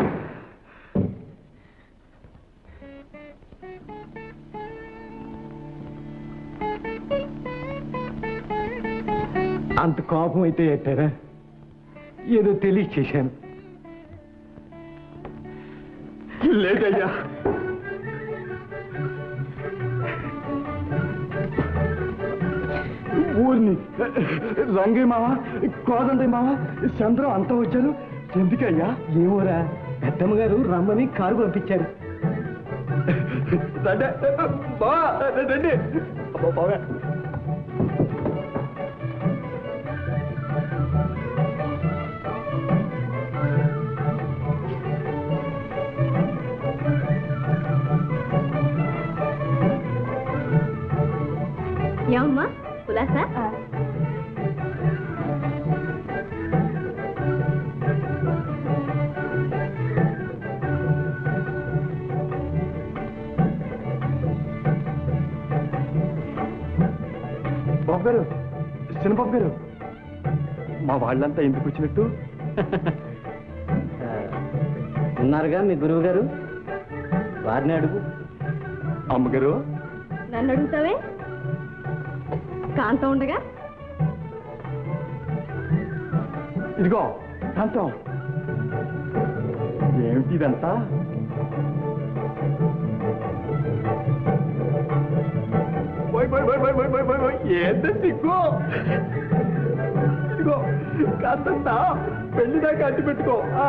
అంత కోపం అయితే ఎట్టారా ఏదో తెలియ చేశాను లేదయ్యా ఊరిని రంగే మావా కోదండి మావా చంద్రం అంతా వచ్చారు ఎందుకయ్యా ఏమోరా పెద్దమ్మ గారు రమ్మని కారు పంపించారు రండి బావా రండి అబ్బా, బావా ఏమమ్మా కులాసా బాబు గారు చిన్నబాబు గారు మా వాళ్ళంతా ఎందుకు వచ్చినట్టు ఉన్నారుగా మీ గురువు గారు వారిని అడుగు అమ్మగారు నన్ను అడుగుతావే కాంతం ఉండగా ఇదిగో కాంతం ఏమిటి ఇదంతా పోయ్ పోయ్ పోయ్ పోయ్ పోయ్ పోయ్ పోయ్ పోయ్ ఏంత సిగ్గు ఇదిగో కాంతంత పెళ్లి దాకా అడ్డు పెట్టుకో ఆ.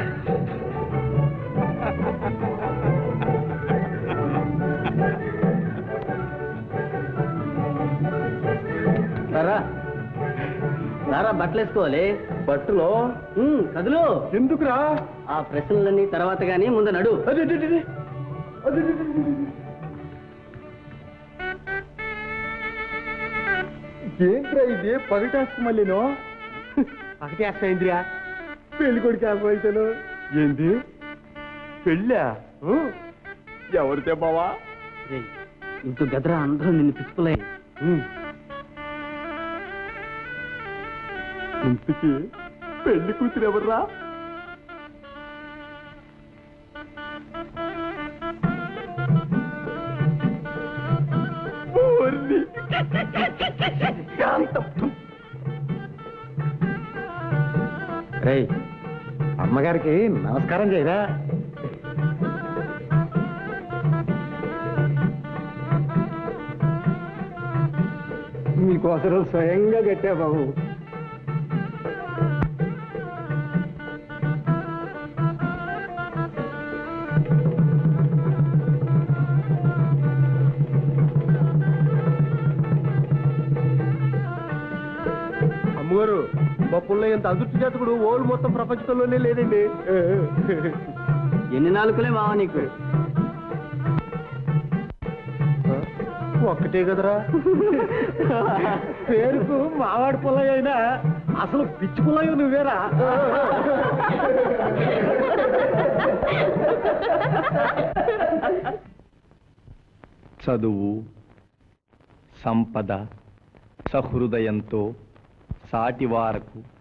రారా రారా బట్టలు వేసుకోవాలి బట్టలో ఉమ్, కదులు ఎందుకురా ఆ ప్రశ్నలన్నీ తర్వాత గానీ ముందు నడు అదే అదే, అదే, అదే, అదే, అదే. ఏంట్రా ఇది పగటేస్త మళ్ళీను పగటేస్తా ఇంద్రియా పెళ్లి కొడుకు ఆపోయితాను ఏంది పెళ్ళా ఊ? ఎవరితే బావా ఇంత గదరా అందరూ నిన్ను పిచ్చుకోలే ఇంటికి పెళ్లి కూతురు ఎవర్రా ఓర్ని. శాంతం. రేయ్ అమ్మగారికి నమస్కారం చేయరా మీకోసం స్వయంగా కట్టా బాబు అమ్మగారు పప్పుల్లో ఇంత అదృష్టి జాతకుడు ఓళ్ళు మొత్తం ప్రపంచంలోనే లేదండి ఎన్ని నాలుగులే మావా నీకు ఒక్కటే కదరా పేరుకు మావాడి పుల్లయ్య అయినా అసలు పిచ్చి పుల్లయ్య నువ్వేరా చదువు సంపద సహృదయంతో సాటి వారకు